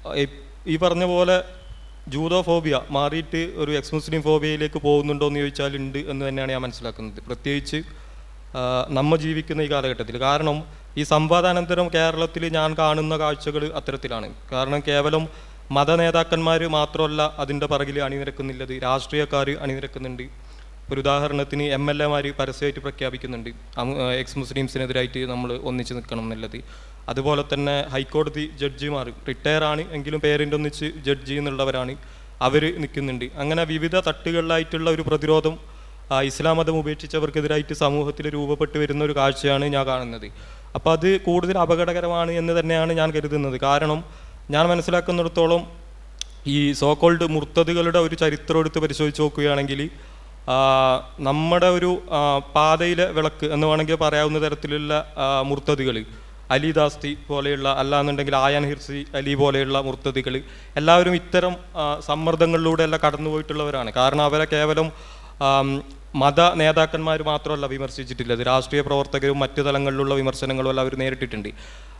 ഈ പറഞ്ഞ പോലെ ജൂതോ ഫോബിയ മാറിയിട്ട് ഒരു എക്സ് മുസ്ലിം ഫോബിയയിലേക്ക് പോകുന്നുണ്ടോ എന്ന് ചോദിച്ചാൽ ഉണ്ട് എന്ന് തന്നെയാണ് ഞാൻ മനസ്സിലാക്കുന്നത് പ്രത്യേകിച്ച് ആ, നമ്മ ജീവിക്കുന്ന ഈ കാലഘട്ടത്തിൽ കാരണം ഈ സംവാദാനന്തരം കേരളത്തിൽ ഞാൻ കാണുന്ന കാഴ്ചകൾ അത്തരത്തിലാണ് കാരണം കേവലം മത നേതാക്കന്മാർ മാത്രമല്ല അതിൻ്റെ പിറകിൽ അണിനിരക്കുന്നില്ലത് രാഷ്ട്രീയക്കാർ അണിനിരക്കുന്നുണ്ട് ഒരു ഉദാഹരണത്തിന് എം എൽ എമാർ പരസ്യമായിട്ട് പ്രഖ്യാപിക്കുന്നുണ്ട് അമു- ആ, എക്സ് മുസ്ലിംസിനെതിരായിട്ട് നമ്മൾ ഒന്നിച്ച് നിൽക്കണം എന്നുള്ളത് അതുപോലെ തന്നെ ഹൈക്കോടതി ജഡ്ജിമാർ റിട്ടയർ ആണ് എങ്കിലും പേരിൻ്റെ ഒന്നിച്ച് ജഡ്ജി എന്നുള്ളവരാണ് അവർ നിൽക്കുന്നുണ്ട് അങ്ങനെ വിവിധ തട്ടുകളിലായിട്ടുള്ള ഒരു പ്രതിരോധം ആ, ഇസ്ലാം മതം ഉപേക്ഷിച്ചവർക്കെതിരായിട്ട് സമൂഹത്തിൽ രൂപപ്പെട്ട് വരുന്ന ഒരു കാഴ്ചയാണ് ഞാൻ കാണുന്നത് അപ്പോൾ അത് കൂടുതൽ അപകടകരമാണ് എന്ന് തന്നെയാണ് ഞാൻ കരുതുന്നത് കാരണം ഞാൻ മനസ്സിലാക്കുന്നിടത്തോളം ഈ സോക്കോൾഡ് മുർത്തതുകളുടെ ഒരു ചരിത്രം എടുത്ത് പരിശോധിച്ച് നോക്കുകയാണെങ്കിൽ ആ, നമ്മുടെ ഒരു ആ, പാതയിലെ വിളക്ക് എന്ന് വേണമെങ്കിൽ പറയാവുന്ന തരത്തിലുള്ള മുർത്തതുകൾ അലി ദാസ്തി പോലെയുള്ള അല്ലാന്നുണ്ടെങ്കിൽ ആയാൻ ഹിർസി അലി പോലെയുള്ള മുർത്തതികൾ എല്ലാവരും ഇത്തരം ആ, സമ്മർദ്ദങ്ങളിലൂടെ എല്ലാം കടന്നുപോയിട്ടുള്ളവരാണ് കാരണം അവരെ കേവലം ആം, മത നേതാക്കന്മാർ മാത്രമല്ല വിമർശിച്ചിട്ടുള്ളത് രാഷ്ട്രീയ പ്രവർത്തകരും മറ്റു തലങ്ങളിലുള്ള വിമർശനങ്ങളും എല്ലാം അവർ നേരിട്ടിട്ടുണ്ട്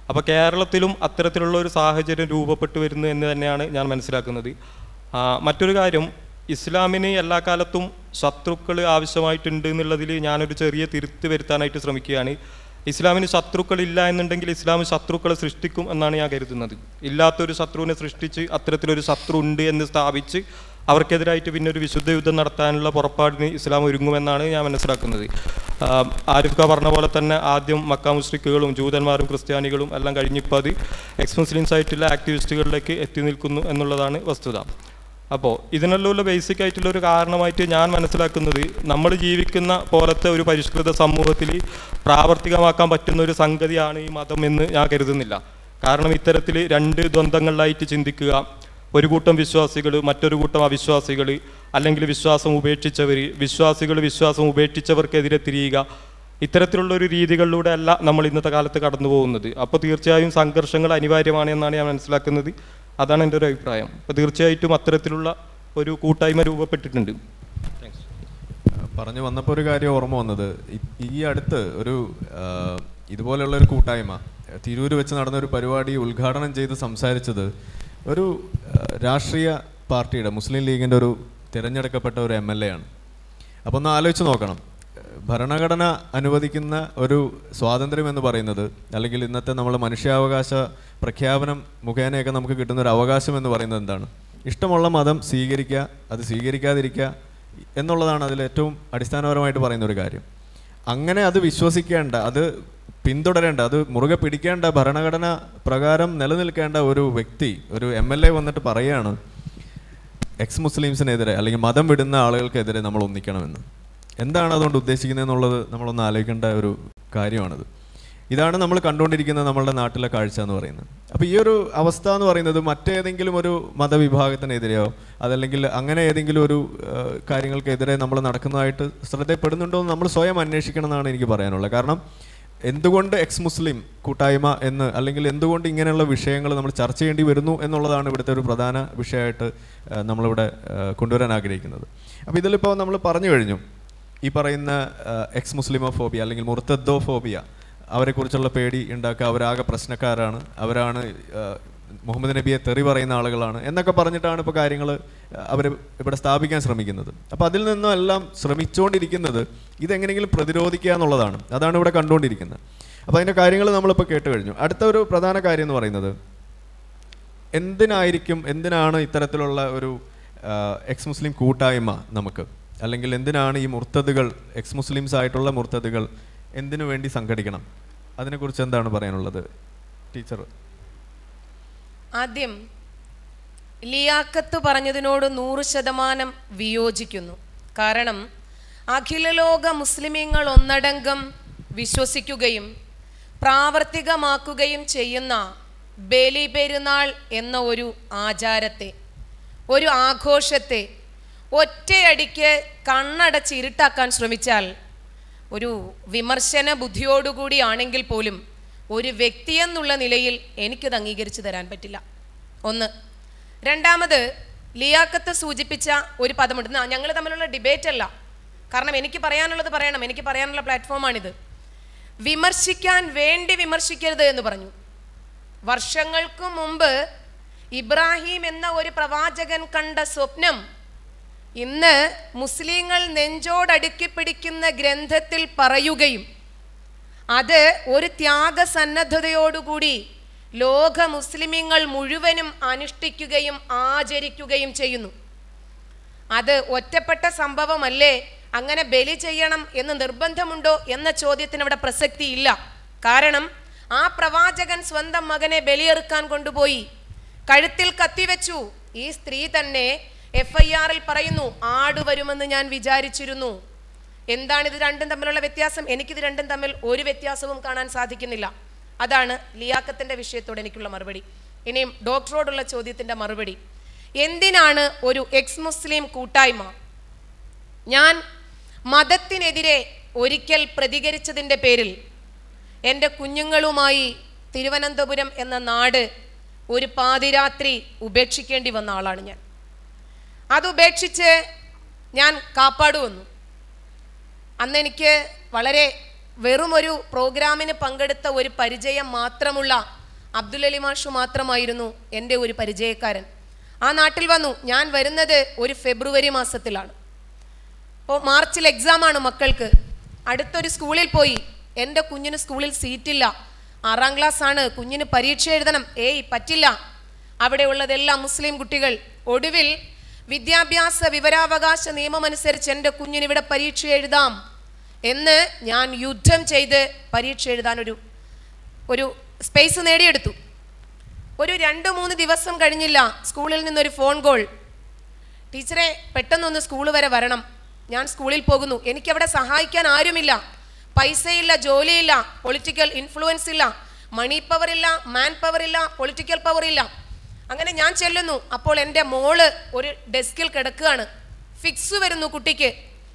അപ്പോൾ കേരളത്തിലും അത്തരത്തിലുള്ള ഒരു സാഹചര്യം രൂപപ്പെട്ടു വരുന്നു എന്ന് തന്നെയാണ് ഞാൻ മനസ്സിലാക്കുന്നത് ആ, മറ്റൊരു കാര്യം ഇസ്ലാമിന് എല്ലാ കാലത്തും ശത്രുക്കൾ ആവശ്യമായിട്ടുണ്ട് എന്നുള്ളതിൽ ഞാനൊരു ചെറിയ തിരുത്ത് വരുത്താനായിട്ട് ശ്രമിക്കുകയാണ് ഇസ്ലാമിന് ശത്രുക്കളില്ല എന്നുണ്ടെങ്കിൽ ഇസ്ലാം ശത്രുക്കളെ സൃഷ്ടിക്കും എന്നാണ് ഞാൻ കരുതുന്നത് ഇല്ലാത്തൊരു ശത്രുവിനെ സൃഷ്ടിച്ച് അത്തരത്തിലൊരു ശത്രു ഉണ്ട് എന്ന് സ്ഥാപിച്ച് അവർക്കെതിരായിട്ട് പിന്നെ ഒരു വിശുദ്ധ യുദ്ധം നടത്താനുള്ള പുറപ്പാടിന് ഇസ്ലാം ഒരുങ്ങുമെന്നാണ് ഞാൻ മനസ്സിലാക്കുന്നത് ആം, ആരിഫ് ഖാൻ പറഞ്ഞ പോലെ തന്നെ ആദ്യം മക്ക മുസ്ലിക്കുകളും ജൂതന്മാരും ക്രിസ്ത്യാനികളും എല്ലാം കഴിഞ്ഞിപ്പോൾ അത് എക്സ് മുസ്ലിംസ് ആയിട്ടുള്ള ആക്ടിവിസ്റ്റുകളിലേക്ക് എത്തി നിൽക്കുന്നു എന്നുള്ളതാണ് വസ്തുത അപ്പോൾ ഇതിനെല്ലാം ബേസിക് ആയിട്ടുള്ള ഒരു കാരണമായിട്ട് ഞാൻ മനസ്സിലാക്കുന്നത് നമ്മൾ ജീവിക്കുന്ന പോലത്തെ ഒരു പരിഷ്കൃത സമൂഹത്തിൽ പ്രാവർത്തികമാക്കാൻ പറ്റുന്ന ഒരു സംഗതിയാണ് ഈ മതം എന്ന് ഞാൻ കരുതുന്നില്ല കാരണം ഇത്തരത്തിൽ രണ്ട് ദ്വന്ദ്ങ്ങളിലായിട്ട് ചിന്തിക്കുക ഒരു കൂട്ടം വിശ്വാസികൾ മറ്റൊരു കൂട്ടം അവിശ്വാസികൾ അല്ലെങ്കിൽ വിശ്വാസം ഉപേക്ഷിച്ചവർ വിശ്വാസികൾ വിശ്വാസം ഉപേക്ഷിച്ചവർക്കെതിരെ തിരിയുക ഇത്തരത്തിലുള്ള ഒരു രീതികളിലൂടെ അല്ല നമ്മൾ ഇന്നത്തെ കാലത്ത് കടന്നു പോകുന്നത് അപ്പോൾ തീർച്ചയായും സംഘർഷങ്ങൾ അനിവാര്യമാണ് എന്നാണ് ഞാൻ മനസ്സിലാക്കുന്നത് അതാണ് എൻ്റെ ഒരു അഭിപ്രായം അപ്പോൾ തീർച്ചയായിട്ടും അത്തരത്തിലുള്ള ഒരു കൂട്ടായ്മ രൂപപ്പെട്ടിട്ടുണ്ട് താങ്ക്സ് പറഞ്ഞു വന്നപ്പോൾ ഒരു കാര്യം ഓർമ്മ വന്നത് ഈ- ഈ അടുത്ത് ഒരു ആ, ഇതുപോലെയുള്ള ഒരു കൂട്ടായ്മ തിരൂര് വെച്ച് നടന്ന ഒരു പരിപാടി ഉദ്ഘാടനം ചെയ്ത് സംസാരിച്ചത് ഒരു ആ, രാഷ്ട്രീയ പാർട്ടിയുടെ മുസ്ലിം ലീഗിൻ്റെ ഒരു തിരഞ്ഞെടുക്കപ്പെട്ട ഒരു എം എൽ എ ആണ് അപ്പോൾ ഒന്ന് ആലോചിച്ച് നോക്കണം ഭരണഘടന അനുവദിക്കുന്ന ഒരു സ്വാതന്ത്ര്യം എന്ന് പറയുന്നത് അല്ലെങ്കിൽ ഇന്നത്തെ നമ്മൾ മനുഷ്യാവകാശ പ്രഖ്യാപനം മുഖേനയൊക്കെ നമുക്ക് കിട്ടുന്ന ഒരു അവകാശം എന്ന് പറയുന്നത് എന്താണ് ഇഷ്ടമുള്ള മതം സ്വീകരിക്കുക അത് സ്വീകരിക്കാതിരിക്കുക എന്നുള്ളതാണ് അതിൽ ഏറ്റവും അടിസ്ഥാനപരമായിട്ട് പറയുന്ന ഒരു കാര്യം അങ്ങനെ അത് വിശ്വസിക്കേണ്ട അത് പിന്തുടരേണ്ട അത് മുറുകെ പിടിക്കേണ്ട ഭരണഘടന പ്രകാരം നിലനിൽക്കേണ്ട ഒരു വ്യക്തി ഒരു എം എൽ എ വന്നിട്ട് പറയുകയാണ് എക്സ് മുസ്ലിംസിനെതിരെ അല്ലെങ്കിൽ മതം വിടുന്ന ആളുകൾക്കെതിരെ നമ്മൾ ഒന്നിക്കണമെന്ന് എന്താണ് അതുകൊണ്ട് ഉദ്ദേശിക്കുന്നത് എന്നുള്ളത് നമ്മളൊന്ന് ആലോചിക്കേണ്ട ഒരു കാര്യമാണത് ഇതാണ് നമ്മൾ കണ്ടുകൊണ്ടിരിക്കുന്ന നമ്മളുടെ നാട്ടിലെ കാഴ്ച എന്ന് പറയുന്നത് അപ്പോൾ ഈ ഒരു അവസ്ഥ എന്ന് പറയുന്നത് മറ്റേതെങ്കിലും ഒരു മതവിഭാഗത്തിനെതിരെയോ അതല്ലെങ്കിൽ അങ്ങനെ ഏതെങ്കിലും ഒരു ആ, കാര്യങ്ങൾക്കെതിരെ നമ്മൾ നടക്കുന്നതായിട്ട് ശ്രദ്ധപ്പെടുന്നുണ്ടോ എന്ന് നമ്മൾ സ്വയം അന്വേഷിക്കണം എന്നാണ് എനിക്ക് പറയാനുള്ളത് കാരണം എന്തുകൊണ്ട് എക്സ് മുസ്ലിം കൂട്ടായ്മ എന്ന് അല്ലെങ്കിൽ എന്തുകൊണ്ട് ഇങ്ങനെയുള്ള വിഷയങ്ങൾ നമ്മൾ ചർച്ച ചെയ്യേണ്ടി വരുന്നു എന്നുള്ളതാണ് ഇവിടുത്തെ ഒരു പ്രധാന വിഷയമായിട്ട് ആ, നമ്മളിവിടെ ആ, കൊണ്ടുവരാൻ ആഗ്രഹിക്കുന്നത് അപ്പോൾ ഇതിലിപ്പോൾ നമ്മൾ പറഞ്ഞു കഴിഞ്ഞു ഈ പറയുന്ന എക്സ് മുസ്ലിമോ ഫോബിയ അല്ലെങ്കിൽ മുർത്തദ്ദോ ഫോബിയ അവരെക്കുറിച്ചുള്ള പേടി ഉണ്ടാക്കുക അവരാകെ പ്രശ്നക്കാരാണ് അവരാണ് ആ, മുഹമ്മദ് നബിയെ തെറി പറയുന്ന ആളുകളാണ് എന്നൊക്കെ പറഞ്ഞിട്ടാണ് ഇപ്പോൾ കാര്യങ്ങൾ അവർ ഇവിടെ സ്ഥാപിക്കാൻ ശ്രമിക്കുന്നത് അപ്പോൾ അതിൽ നിന്നും എല്ലാം ശ്രമിച്ചുകൊണ്ടിരിക്കുന്നത് ഇതെങ്ങനെയെങ്കിലും പ്രതിരോധിക്കുക എന്നുള്ളതാണ് അതാണ് ഇവിടെ കണ്ടുകൊണ്ടിരിക്കുന്നത് അപ്പോൾ അതിൻ്റെ കാര്യങ്ങൾ നമ്മളിപ്പോൾ കേട്ട് കഴിഞ്ഞു അടുത്ത ഒരു പ്രധാന കാര്യം എന്ന് പറയുന്നത് എന്തിനായിരിക്കും എന്തിനാണ് ഇത്തരത്തിലുള്ള ഒരു എക്സ് മുസ്ലിം കൂട്ടായ്മ നമുക്ക് അല്ലെങ്കിൽ എന്തിനാണ് ഈ മുർത്തതുകൾ എക്സ് മുസ്ലിംസ് ആയിട്ടുള്ള മുർത്തതുകൾ എന്തിനു വേണ്ടി സംഘടിക്കണം അതിനെക്കുറിച്ച് എന്താണ് പറയാനുള്ളത് ടീച്ചർ ആദ്യം ലിയാക്കത്ത് പറഞ്ഞതിനോട് നൂറ് ശതമാനം വിയോജിക്കുന്നു കാരണം അഖില ലോക മുസ്ലിമീങ്ങൾ ഒന്നടങ്കം വിശ്വസിക്കുകയും പ്രാവർത്തികമാക്കുകയും ചെയ്യുന്ന ബലി പെരുന്നാൾ എന്ന ഒരു ആചാരത്തെ ഒരു ആഘോഷത്തെ ഒറ്റയടിക്ക് കണ്ണടച്ച് ഇരുട്ടാക്കാൻ ശ്രമിച്ചാൽ ഒരു വിമർശന ബുദ്ധിയോടുകൂടി ആണെങ്കിൽ പോലും ഒരു വ്യക്തിയെന്നുള്ള നിലയിൽ എനിക്കത് അംഗീകരിച്ചു തരാൻ പറ്റില്ല ഒന്ന് രണ്ടാമത് ലിയാക്കത്ത് സൂചിപ്പിച്ച ഒരു പദമുണ്ട് ഞങ്ങൾ തമ്മിലുള്ള ഡിബേറ്റ് അല്ല കാരണം എനിക്ക് പറയാനുള്ളത് പറയണം എനിക്ക് പറയാനുള്ള പ്ലാറ്റ്ഫോമാണിത് വിമർശിക്കാൻ വേണ്ടി വിമർശിക്കരുത് എന്ന് പറഞ്ഞു വർഷങ്ങൾക്ക് മുമ്പ് ഇബ്രാഹിം എന്ന ഒരു പ്രവാചകൻ കണ്ട സ്വപ്നം ഇന്ന് മുസ്ലിങ്ങൾ നെഞ്ചോടടുക്കി പിടിക്കുന്ന ഗ്രന്ഥത്തിൽ പറയുകയും അത് ഒരു ത്യാഗസന്നദ്ധതയോടുകൂടി ലോക മുസ്ലിമീങ്ങൾ മുഴുവനും അനുഷ്ഠിക്കുകയും ആചരിക്കുകയും ചെയ്യുന്നു അത് ഒറ്റപ്പെട്ട സംഭവമല്ലേ അങ്ങനെ ബലി ചെയ്യണം എന്ന് നിർബന്ധമുണ്ടോ എന്ന ചോദ്യത്തിന് അവിടെ പ്രസക്തിയില്ല കാരണം ആ പ്രവാചകൻ സ്വന്തം മകനെ ബലിയെറുക്കാൻ കൊണ്ടുപോയി കഴുത്തിൽ കത്തിവെച്ചു ഈ സ്ത്രീ തന്നെ എഫ് ഐ ആറിൽ പറയുന്നു ആട് വരുമെന്ന് ഞാൻ വിചാരിച്ചിരുന്നു എന്താണ് ഇത് രണ്ടും തമ്മിലുള്ള വ്യത്യാസം എനിക്കിത് രണ്ടും തമ്മിൽ ഒരു വ്യത്യാസവും കാണാൻ സാധിക്കുന്നില്ല അതാണ് ലിയാക്കത്തിന്റെ വിഷയത്തോട് എനിക്കുള്ള മറുപടി ഇനിയും ഡോക്ടറോടുള്ള ചോദ്യത്തിന്റെ മറുപടി എന്തിനാണ് ഒരു എക്സ് മുസ്ലിം കൂട്ടായ്മ ഞാൻ മതത്തിനെതിരെ ഒരിക്കൽ പ്രതികരിച്ചതിൻ്റെ പേരിൽ എൻ്റെ കുഞ്ഞുങ്ങളുമായി തിരുവനന്തപുരം എന്ന നാട് ഒരു പാതിരാത്രി ഉപേക്ഷിക്കേണ്ടി വന്ന ആളാണ് ഞാൻ അത് ഉപേക്ഷിച്ച് ഞാൻ കാപ്പാട് വന്നു അന്ന് എനിക്ക് വളരെ വെറും ഒരു പ്രോഗ്രാമിന് പങ്കെടുത്ത ഒരു പരിചയം മാത്രമുള്ള അബ്ദുൽ അലി മാഷു മാത്രമായിരുന്നു എൻ്റെ ഒരു പരിചയക്കാരൻ ആ നാട്ടിൽ വന്നു ഞാൻ വരുന്നത് ഒരു ഫെബ്രുവരി മാസത്തിലാണ് അപ്പോൾ മാർച്ചിൽ എക്സാമാണ് മക്കൾക്ക് അടുത്തൊരു സ്കൂളിൽ പോയി എൻ്റെ കുഞ്ഞിന് സ്കൂളിൽ സീറ്റില്ല ആറാം ക്ലാസ് ആണ് കുഞ്ഞിന് പരീക്ഷ എഴുതണം ഏയ് പറ്റില്ല അവിടെയുള്ളതെല്ലാം മുസ്ലിം കുട്ടികൾ ഒടുവിൽ വിദ്യാഭ്യാസ വിവരാവകാശ നിയമമനുസരിച്ച് എൻ്റെ കുഞ്ഞിന് ഇവിടെ പരീക്ഷ എഴുതാം എന്ന് ഞാൻ യുദ്ധം ചെയ്ത് പരീക്ഷ എഴുതാനൊരു ഒരു സ്പേസ് നേടിയെടുത്തു ഒരു രണ്ട് മൂന്ന് ദിവസം കഴിഞ്ഞില്ല സ്കൂളിൽ നിന്നൊരു ഫോൺ കോൾ ടീച്ചറെ പെട്ടെന്നൊന്ന് സ്കൂൾ വരെ വരണം ഞാൻ സ്കൂളിൽ പോകുന്നു എനിക്കവിടെ സഹായിക്കാൻ ആരുമില്ല പൈസയില്ല ജോലിയില്ല പൊളിറ്റിക്കൽ ഇൻഫ്ലുവൻസ് ഇല്ല മണി പവർ ഇല്ല മാൻ പവർ ഇല്ല പൊളിറ്റിക്കൽ പവർ ഇല്ല അങ്ങനെ ഞാൻ ചെല്ലുന്നു അപ്പോൾ എൻ്റെ മോള് ഒരു ഡെസ്കിൽ കിടക്കുകയാണ് ഫിക്സ് വരുന്നു കുട്ടിക്ക്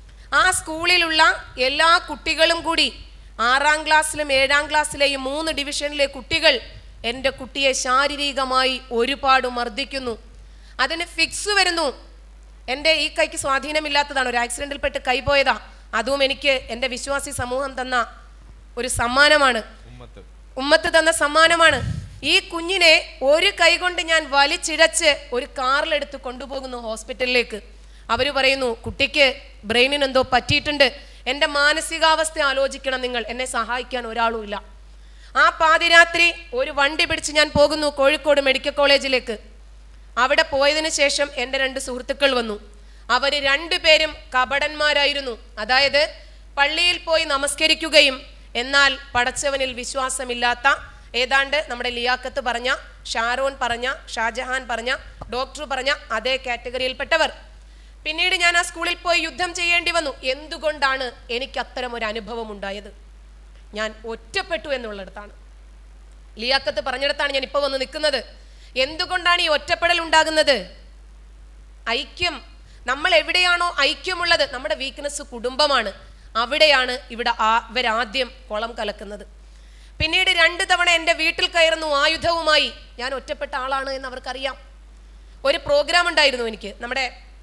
ആ സ്കൂളിലുള്ള എല്ലാ കുട്ടികളും കൂടി ആറാം ക്ലാസ്സിലും ഏഴാം ക്ലാസ്സിലെയും മൂന്ന് ഡിവിഷനിലെ കുട്ടികൾ എൻ്റെ കുട്ടിയെ ശാരീരികമായി ഒരുപാട് മർദ്ദിക്കുന്നു അതിന് ഫിക്സ് വരുന്നു എൻ്റെ ഈ കൈക്ക് സ്വാധീനമില്ലാത്തതാണ് ഒരു ആക്സിഡൻറ്റിൽപ്പെട്ട് കൈ പോയതാ അതും എനിക്ക് എൻ്റെ വിശ്വാസി സമൂഹം തന്ന ഒരു സമ്മാനമാണ് ഉമ്മത്ത് തന്ന സമ്മാനമാണ് ഈ കുഞ്ഞിനെ ഒരു കൈ കൊണ്ട് ഞാൻ വലിച്ചിഴച്ച് ഒരു കാറിലെടുത്ത് കൊണ്ടുപോകുന്നു ഹോസ്പിറ്റലിലേക്ക് അവർ പറയുന്നു കുട്ടിക്ക് ബ്രെയിനിന് എന്തോ പറ്റിയിട്ടുണ്ട് എൻ്റെ മാനസികാവസ്ഥ ആലോചിക്കണം നിങ്ങൾ എന്നെ സഹായിക്കാൻ ഒരാളും ഇല്ല ആ പാതിരാത്രി ഒരു വണ്ടി പിടിച്ച് ഞാൻ പോകുന്നു കോഴിക്കോട് മെഡിക്കൽ കോളേജിലേക്ക് അവിടെ പോയതിനു ശേഷം എൻ്റെ രണ്ട് സുഹൃത്തുക്കൾ വന്നു അവർ രണ്ടുപേരും കപടന്മാരായിരുന്നു അതായത് പള്ളിയിൽ പോയി നമസ്കരിക്കുകയും എന്നാൽ പടച്ചവനിൽ വിശ്വാസമില്ലാത്ത ഏതാണ്ട് നമ്മുടെ ലിയാക്കത്ത് പറഞ്ഞ ഷാരോൺ പറഞ്ഞ ഷാജഹാൻ പറഞ്ഞ ഡോക്ടർ പറഞ്ഞ അതേ കാറ്റഗറിയിൽപ്പെട്ടവർ പിന്നീട് ഞാൻ ആ സ്കൂളിൽ പോയി യുദ്ധം ചെയ്യേണ്ടി വന്നു എന്തുകൊണ്ടാണ് എനിക്ക് അത്തരം ഒരു അനുഭവം ഉണ്ടായത് ഞാൻ ഒറ്റപ്പെട്ടു എന്നുള്ളിടത്താണ് ലിയാക്കത്ത് പറഞ്ഞിടത്താണ് ഞാൻ ഇപ്പോൾ വന്ന് നിൽക്കുന്നത് എന്തുകൊണ്ടാണ് ഈ ഒറ്റപ്പെടൽ ഉണ്ടാകുന്നത് ഐക്യം നമ്മൾ എവിടെയാണോ ഐക്യമുള്ളത് നമ്മുടെ വീക്ക്നെസ് കുടുംബമാണ് അവിടെയാണ് ഇവിടെ ആ ഇവരാദ്യം കുളം കലക്കുന്നത് പിന്നീട് രണ്ട് തവണ എൻ്റെ വീട്ടിൽ കയറുന്നു ആയുധവുമായി ഞാൻ ഒറ്റപ്പെട്ട ആളാണ് എന്ന് അവർക്കറിയാം ഒരു പ്രോഗ്രാം ഉണ്ടായിരുന്നു എനിക്ക് നമ്മുടെ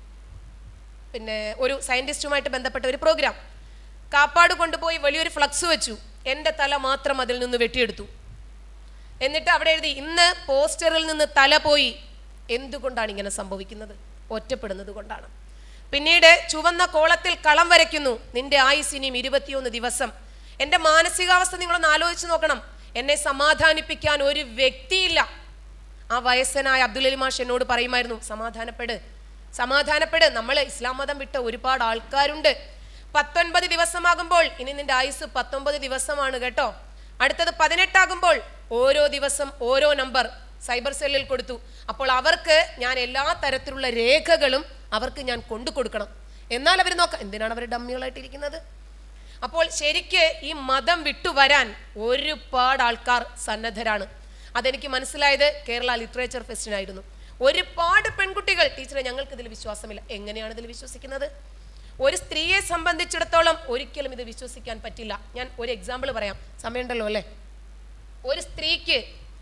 പിന്നെ ഒരു സയൻറ്റിസ്റ്റുമായിട്ട് ബന്ധപ്പെട്ട ഒരു പ്രോഗ്രാം കാപ്പാട് കൊണ്ടുപോയി വലിയൊരു ഫ്ലക്സ് വെച്ചു എൻ്റെ തല മാത്രം അതിൽ നിന്ന് വെട്ടിയെടുത്തു എന്നിട്ട് അവിടെ എഴുതി ഇന്ന് പോസ്റ്ററിൽ നിന്ന് തല പോയി എന്തുകൊണ്ടാണ് ഇങ്ങനെ സംഭവിക്കുന്നത് ഒറ്റപ്പെടുന്നത് കൊണ്ടാണ് പിന്നീട് ചുവന്ന കോളത്തിൽ കളം വരയ്ക്കുന്നു നിന്റെ ആയുസിനിയും ഇരുപത്തിയൊന്ന് ദിവസം എൻ്റെ മാനസികാവസ്ഥ നിങ്ങളൊന്ന് ആലോചിച്ച് നോക്കണം എന്നെ സമാധാനിപ്പിക്കാൻ ഒരു വ്യക്തിയില്ല ആ വയസ്സനായ അബ്ദുൽ അലി മാഷ് എന്നോട് പറയുമായിരുന്നു സമാധാനപ്പെട് സമാധാനപ്പെട് നമ്മൾ ഇസ്ലാം മതം വിട്ട ഒരുപാട് ആൾക്കാരുണ്ട് പത്തൊൻപത് ദിവസമാകുമ്പോൾ ഇനി നിന്റെ ആയുസ് പത്തൊമ്പത് ദിവസമാണ് കേട്ടോ അടുത്തത് പതിനെട്ടാകുമ്പോൾ ഓരോ ദിവസം ഓരോ നമ്പർ സൈബർ സെല്ലിൽ കൊടുത്തു അപ്പോൾ അവർക്ക് ഞാൻ എല്ലാ തരത്തിലുള്ള രേഖകളും അവർക്ക് ഞാൻ കൊണ്ടു കൊടുക്കണം എന്നാൽ അവർ നോക്കാം എന്തിനാണ് അവർ ഡമ്മികളായിട്ടിരിക്കുന്നത് അപ്പോൾ ശരിക്ക് ഈ മതം വിട്ടുവരാൻ ഒരുപാട് ആൾക്കാർ സന്നദ്ധരാണ് അതെനിക്ക് മനസ്സിലായത് കേരള ലിറ്ററേച്ചർ ഫെസ്റ്റിനായിരുന്നു ഒരുപാട് പെൺകുട്ടികൾ ടീച്ചറെ ഞങ്ങൾക്ക് ഇതിൽ വിശ്വാസമില്ല എങ്ങനെയാണ് ഇതിൽ വിശ്വസിക്കുന്നത് ഒരു സ്ത്രീയെ സംബന്ധിച്ചിടത്തോളം ഒരിക്കലും ഇത് വിശ്വസിക്കാൻ പറ്റില്ല ഞാൻ ഒരു എക്സാമ്പിൾ പറയാം സമയമുണ്ടല്ലോ അല്ലേ ഒരു സ്ത്രീക്ക്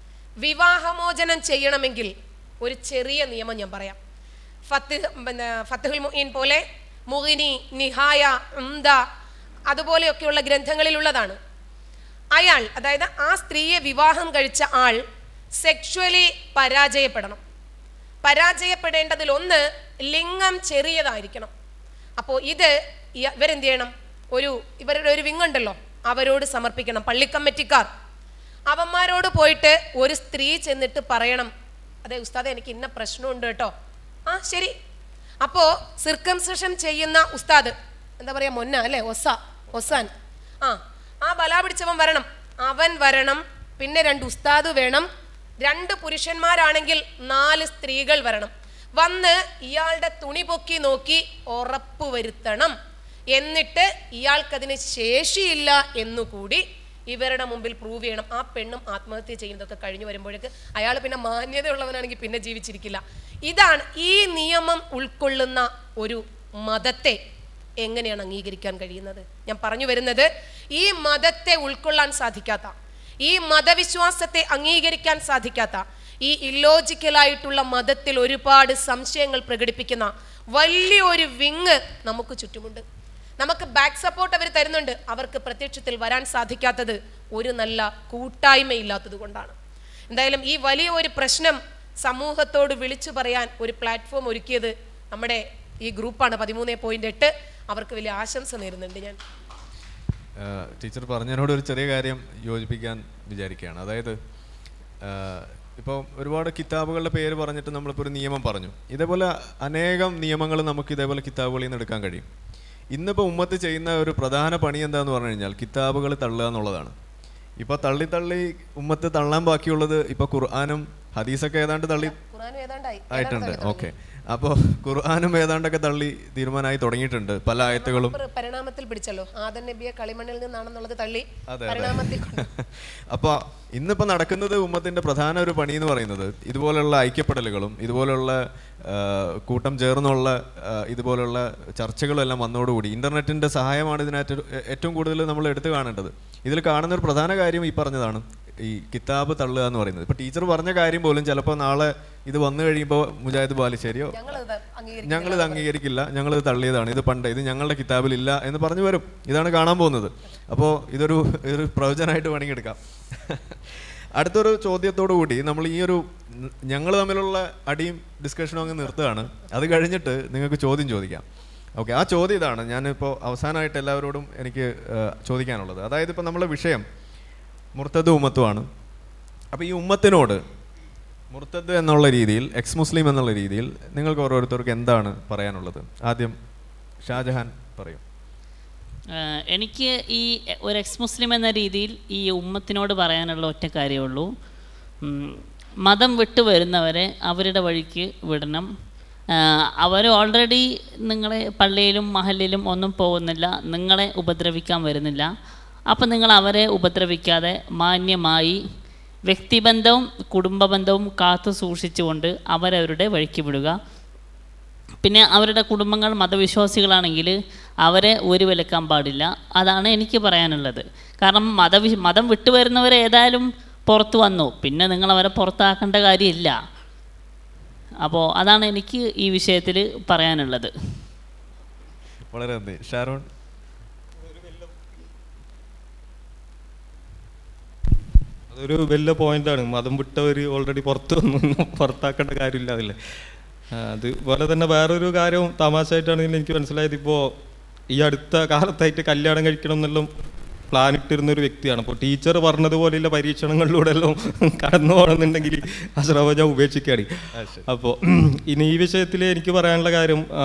വിവാഹമോചനം ചെയ്യണമെങ്കിൽ ഒരു ചെറിയ നിയമം ഞാൻ പറയാം ഫത്ത് പിന്നെ ഫത്തുൽ മുഈൻ പോലെ മുഹിനി നിഹായ ഉംദ അതുപോലെയൊക്കെയുള്ള ഗ്രന്ഥങ്ങളിലുള്ളതാണ് അയാൾ അതായത് ആ സ്ത്രീയെ വിവാഹം കഴിച്ച ആൾ സെക്ഷുവലി പരാജയപ്പെടണം പരാജയപ്പെടേണ്ടതിൽ ഒന്ന് ലിംഗം ചെറിയതായിരിക്കണം അപ്പോൾ ഇത് ഇയ- ഇവരെന്ത് ചെയ്യണം ഒരു ഇവരുടെ ഒരു വിങ്ങുണ്ടല്ലോ അവരോട് സമർപ്പിക്കണം പള്ളിക്കമ്മിറ്റിക്കാർ അവന്മാരോട് പോയിട്ട് ഒരു സ്ത്രീ ചെന്നിട്ട് പറയണം അതെ ഉസ്താദെ എനിക്ക് ഇന്ന പ്രശ്നമുണ്ട് കേട്ടോ ആ ശരി അപ്പോൾ സിർക്കംസഷൻ ചെയ്യുന്ന ഉസ്താദ് എന്താ പറയുക മൊന്ന അല്ലേ ഒസ ഒസാൻ ആ ആ ബല പിടിച്ചവൻ വരണം അവൻ വരണം പിന്നെ രണ്ട് ഉസ്താദ് വേണം രണ്ട് പുരുഷന്മാരാണെങ്കിൽ നാല് സ്ത്രീകൾ വരണം വന്ന് ഇയാളുടെ തുണി പൊക്കി നോക്കി ഉറപ്പ് വരുത്തണം എന്നിട്ട് ഇയാൾക്കതിന് ശേഷിയില്ല എന്നുകൂടി ഇവരുടെ മുമ്പിൽ പ്രൂവ് ചെയ്യണം ആ പെണ്ണും ആത്മഹത്യ ചെയ്യുന്നതൊക്കെ കഴിഞ്ഞു വരുമ്പോഴേക്ക് അയാൾ പിന്നെ മാന്യതയുള്ളവനാണെങ്കിൽ പിന്നെ ജീവിച്ചിരിക്കില്ല ഇതാണ് ഈ നിയമം ഉൾക്കൊള്ളുന്ന ഒരു മതത്തെ എങ്ങനെയാണ് അംഗീകരിക്കാൻ കഴിയുന്നത് ഞാൻ പറഞ്ഞു വരുന്നത് ഈ മതത്തെ ഉൾക്കൊള്ളാൻ സാധിക്കാത്ത ഈ മതവിശ്വാസത്തെ അംഗീകരിക്കാൻ സാധിക്കാത്ത ഈ ഇല്ലോജിക്കലായിട്ടുള്ള മതത്തിൽ ഒരുപാട് സംശയങ്ങൾ പ്രകടിപ്പിക്കുന്ന വലിയൊരു വിങ് നമുക്ക് ചുറ്റുമുണ്ട് നമുക്ക് ബാക്ക് സപ്പോർട്ട് അവർ തരുന്നുണ്ട് അവർക്ക് പ്രത്യക്ഷത്തിൽ വരാൻ സാധിക്കാത്തത് ഒരു നല്ല കൂട്ടായ്മയില്ലാത്തത് കൊണ്ടാണ് എന്തായാലും ഈ വലിയ ഒരു പ്രശ്നം സമൂഹത്തോട് വിളിച്ചു പറയാൻ ഒരു പ്ലാറ്റ്ഫോം ഒരുക്കിയത് നമ്മുടെ ഈ ഗ്രൂപ്പാണ് പതിമൂന്ന് പോയിന്റ് എട്ട് അവർക്ക് വലിയ ആശംസ നേരുന്നുണ്ട് ഞാൻ ആഹ് ടീച്ചർ പറഞ്ഞതിനോട് ഒരു ചെറിയ കാര്യം യോജിപ്പിക്കാൻ വിചാരിക്കുകയാണ് അതായത് ഇപ്പോൾ ഒരുപാട് കിതാബുകളുടെ പേര് പറഞ്ഞിട്ട് നമ്മളിപ്പോൾ ഒരു നിയമം പറഞ്ഞു ഇതേപോലെ അനേകം നിയമങ്ങൾ നമുക്ക് ഇതേപോലെ കിതാബുകളിൽ നിന്ന് എടുക്കാൻ കഴിയും ഇന്നിപ്പോൾ ഉമ്മത്ത് ചെയ്യുന്ന ഒരു പ്രധാന പണി എന്താന്ന് പറഞ്ഞു കഴിഞ്ഞാൽ കിതാബുകൾ തള്ളുക എന്നുള്ളതാണ് ഇപ്പോൾ തള്ളി തള്ളി ഉമ്മത്ത് തള്ളാൻ ബാക്കിയുള്ളത് ഇപ്പോൾ ഖുർആാനും ഹദീസൊക്കെ ഏതാണ്ട് തള്ളി ഖുർആനും ഏതാണ്ടായി ആയിട്ടുണ്ട് ഓക്കെ അപ്പോൾ ഖുർആാനും ഏതാണ്ടൊക്കെ തള്ളി തീരുമാനമായി തുടങ്ങിയിട്ടുണ്ട് പല ആയത്തുകളും ഒരു പരിണാമത്തിൽ പിടിച്ചല്ലോ ആദൻ നബിയെ കളിമണ്ണിൽ നിന്നാണെന്നുള്ളത് തള്ളി അതെ, പരിണാമത്തിൽ കൊണ്ട് അപ്പോൾ ഇന്നിപ്പോൾ നടക്കുന്നത് ഉമ്മത്തിൻ്റെ പ്രധാന ഒരു പണി എന്ന് പറയുന്നത് ഇതുപോലുള്ള ഐക്യപ്പെടലുകളും ഇതുപോലുള്ള ആ, കൂട്ടം ചേർന്നുള്ള ആ, ഇതുപോലുള്ള ചർച്ചകളും എല്ലാം വന്നതോടുകൂടി ഇൻ്റർനെറ്റിൻ്റെ സഹായമാണ് ഇതിനകത്ത് ഏ- ഏറ്റവും കൂടുതൽ നമ്മൾ എടുത്തു കാണേണ്ടത് ഇതിൽ കാണുന്ന ഒരു പ്രധാന കാര്യം ഈ പറഞ്ഞതാണ് ഈ കിതാബ് തള്ളുക എന്ന് പറയുന്നത് ഇപ്പോൾ ടീച്ചർ പറഞ്ഞ കാര്യം പോലും ചിലപ്പോൾ നാളെ ഇത് വന്നു കഴിയുമ്പോൾ മുജാഹിദ് ബാലിശ്ശേരിയോ ഞങ്ങളത് അംഗീകരിക്കും ഞങ്ങളിത് അംഗീകരിക്കില്ല ഞങ്ങളിത് തള്ളിയതാണ് ഇത് പണ്ട് ഇത് ഞങ്ങളുടെ കിതാബിലില്ല എന്ന് പറഞ്ഞു വരും ഇതാണ് കാണാൻ പോകുന്നത് അപ്പോൾ ഇതൊരു ഒരു പ്രവചനമായിട്ട് വേണമെങ്കിൽ എടുക്കാം അടുത്തൊരു ചോദ്യത്തോടു കൂടി നമ്മൾ ഈ ഒരു ഞങ്ങൾ തമ്മിലുള്ള അടിയും ഡിസ്കഷനും അങ്ങ് നിർത്തുകയാണ് അത് കഴിഞ്ഞിട്ട് നിങ്ങൾക്ക് ചോദ്യം ചോദിക്കാം ഓക്കെ ആ ചോദ്യം ഇതാണ് ഞാനിപ്പോൾ അവസാനമായിട്ട് എല്ലാവരോടും എനിക്ക് ആ, ചോദിക്കാനുള്ളത് അതായത് ഇപ്പോൾ നമ്മളെ വിഷയം മുർത്തദ് ഉമ്മത്തുമാണ് അപ്പോൾ ഈ ഉമ്മത്തിനോട് മുർത്തദ് എന്നുള്ള രീതിയിൽ എക്സ് മുസ്ലിം എന്നുള്ള രീതിയിൽ നിങ്ങൾക്ക് ഓരോരുത്തർക്ക് എന്താണ് പറയാനുള്ളത് ആദ്യം ഷാജഹാൻ പറയും ആഹ് എനിക്ക് ഈ ഒരു എക്സ് മുസ്ലിം എന്ന രീതിയിൽ ഈ ഉമ്മത്തിനോട് പറയാനുള്ള ഒറ്റ കാര്യമേ ഉള്ളൂ ഉം, മതം വിട്ടു വരുന്നവരെ അവരുടെ വഴിക്ക് വിടണം അവർ ഓൾറെഡി നിങ്ങളെ പള്ളിയിലും മഹലിലും ഒന്നും പോകുന്നില്ല നിങ്ങളെ ഉപദ്രവിക്കാൻ വരുന്നില്ല അപ്പം നിങ്ങൾ അവരെ ഉപദ്രവിക്കാതെ മാന്യമായി വ്യക്തിബന്ധവും കുടുംബബന്ധവും കാത്തു സൂക്ഷിച്ചുകൊണ്ട് അവരവരുടെ വഴിക്ക് വിടുക പിന്നെ അവരുടെ കുടുംബങ്ങൾ മതവിശ്വാസികളാണെങ്കിൽ അവരെ ഒരു വിലക്കാൻ പാടില്ല അതാണ് എനിക്ക് പറയാനുള്ളത് കാരണം മതവി മതം വിട്ടുവരുന്നവർ ഏതായാലും പുറത്ത് വന്നു പിന്നെ നിങ്ങൾ അവരെ പുറത്താക്കേണ്ട കാര്യമില്ല അപ്പോൾ അതാണ് എനിക്ക് ഈ വിഷയത്തിൽ പറയാനുള്ളത് വളരെ നന്ദി ഷാരോൺ അതൊരു വലിയ പോയിന്റാണ് മതം വിട്ടവർ ഓൾറെഡി പുറത്ത് വന്നു പുറത്താക്കേണ്ട കാര്യമില്ല അതില്ലേ ആ, അതുപോലെ തന്നെ വേറൊരു കാര്യവും തമാശയായിട്ടാണെങ്കിൽ എനിക്ക് മനസ്സിലായത് ഇപ്പോൾ ഈ അടുത്ത കാലത്തായിട്ട് കല്യാണം കഴിക്കണം എന്നെല്ലാം പ്ലാൻ ഇട്ടിരുന്ന ഒരു വ്യക്തിയാണ് അപ്പോൾ ടീച്ചർ പറഞ്ഞതുപോലെയുള്ള പരീക്ഷണങ്ങളിലൂടെ എല്ലാം കടന്നു പോകണമെന്നുണ്ടെങ്കിൽ അശ്രവ ഞാൻ ഉപേക്ഷിക്കുകയാണ് അപ്പോൾ ഇനി ഈ വിഷയത്തിൽ എനിക്ക് പറയാനുള്ള കാര്യം ആ,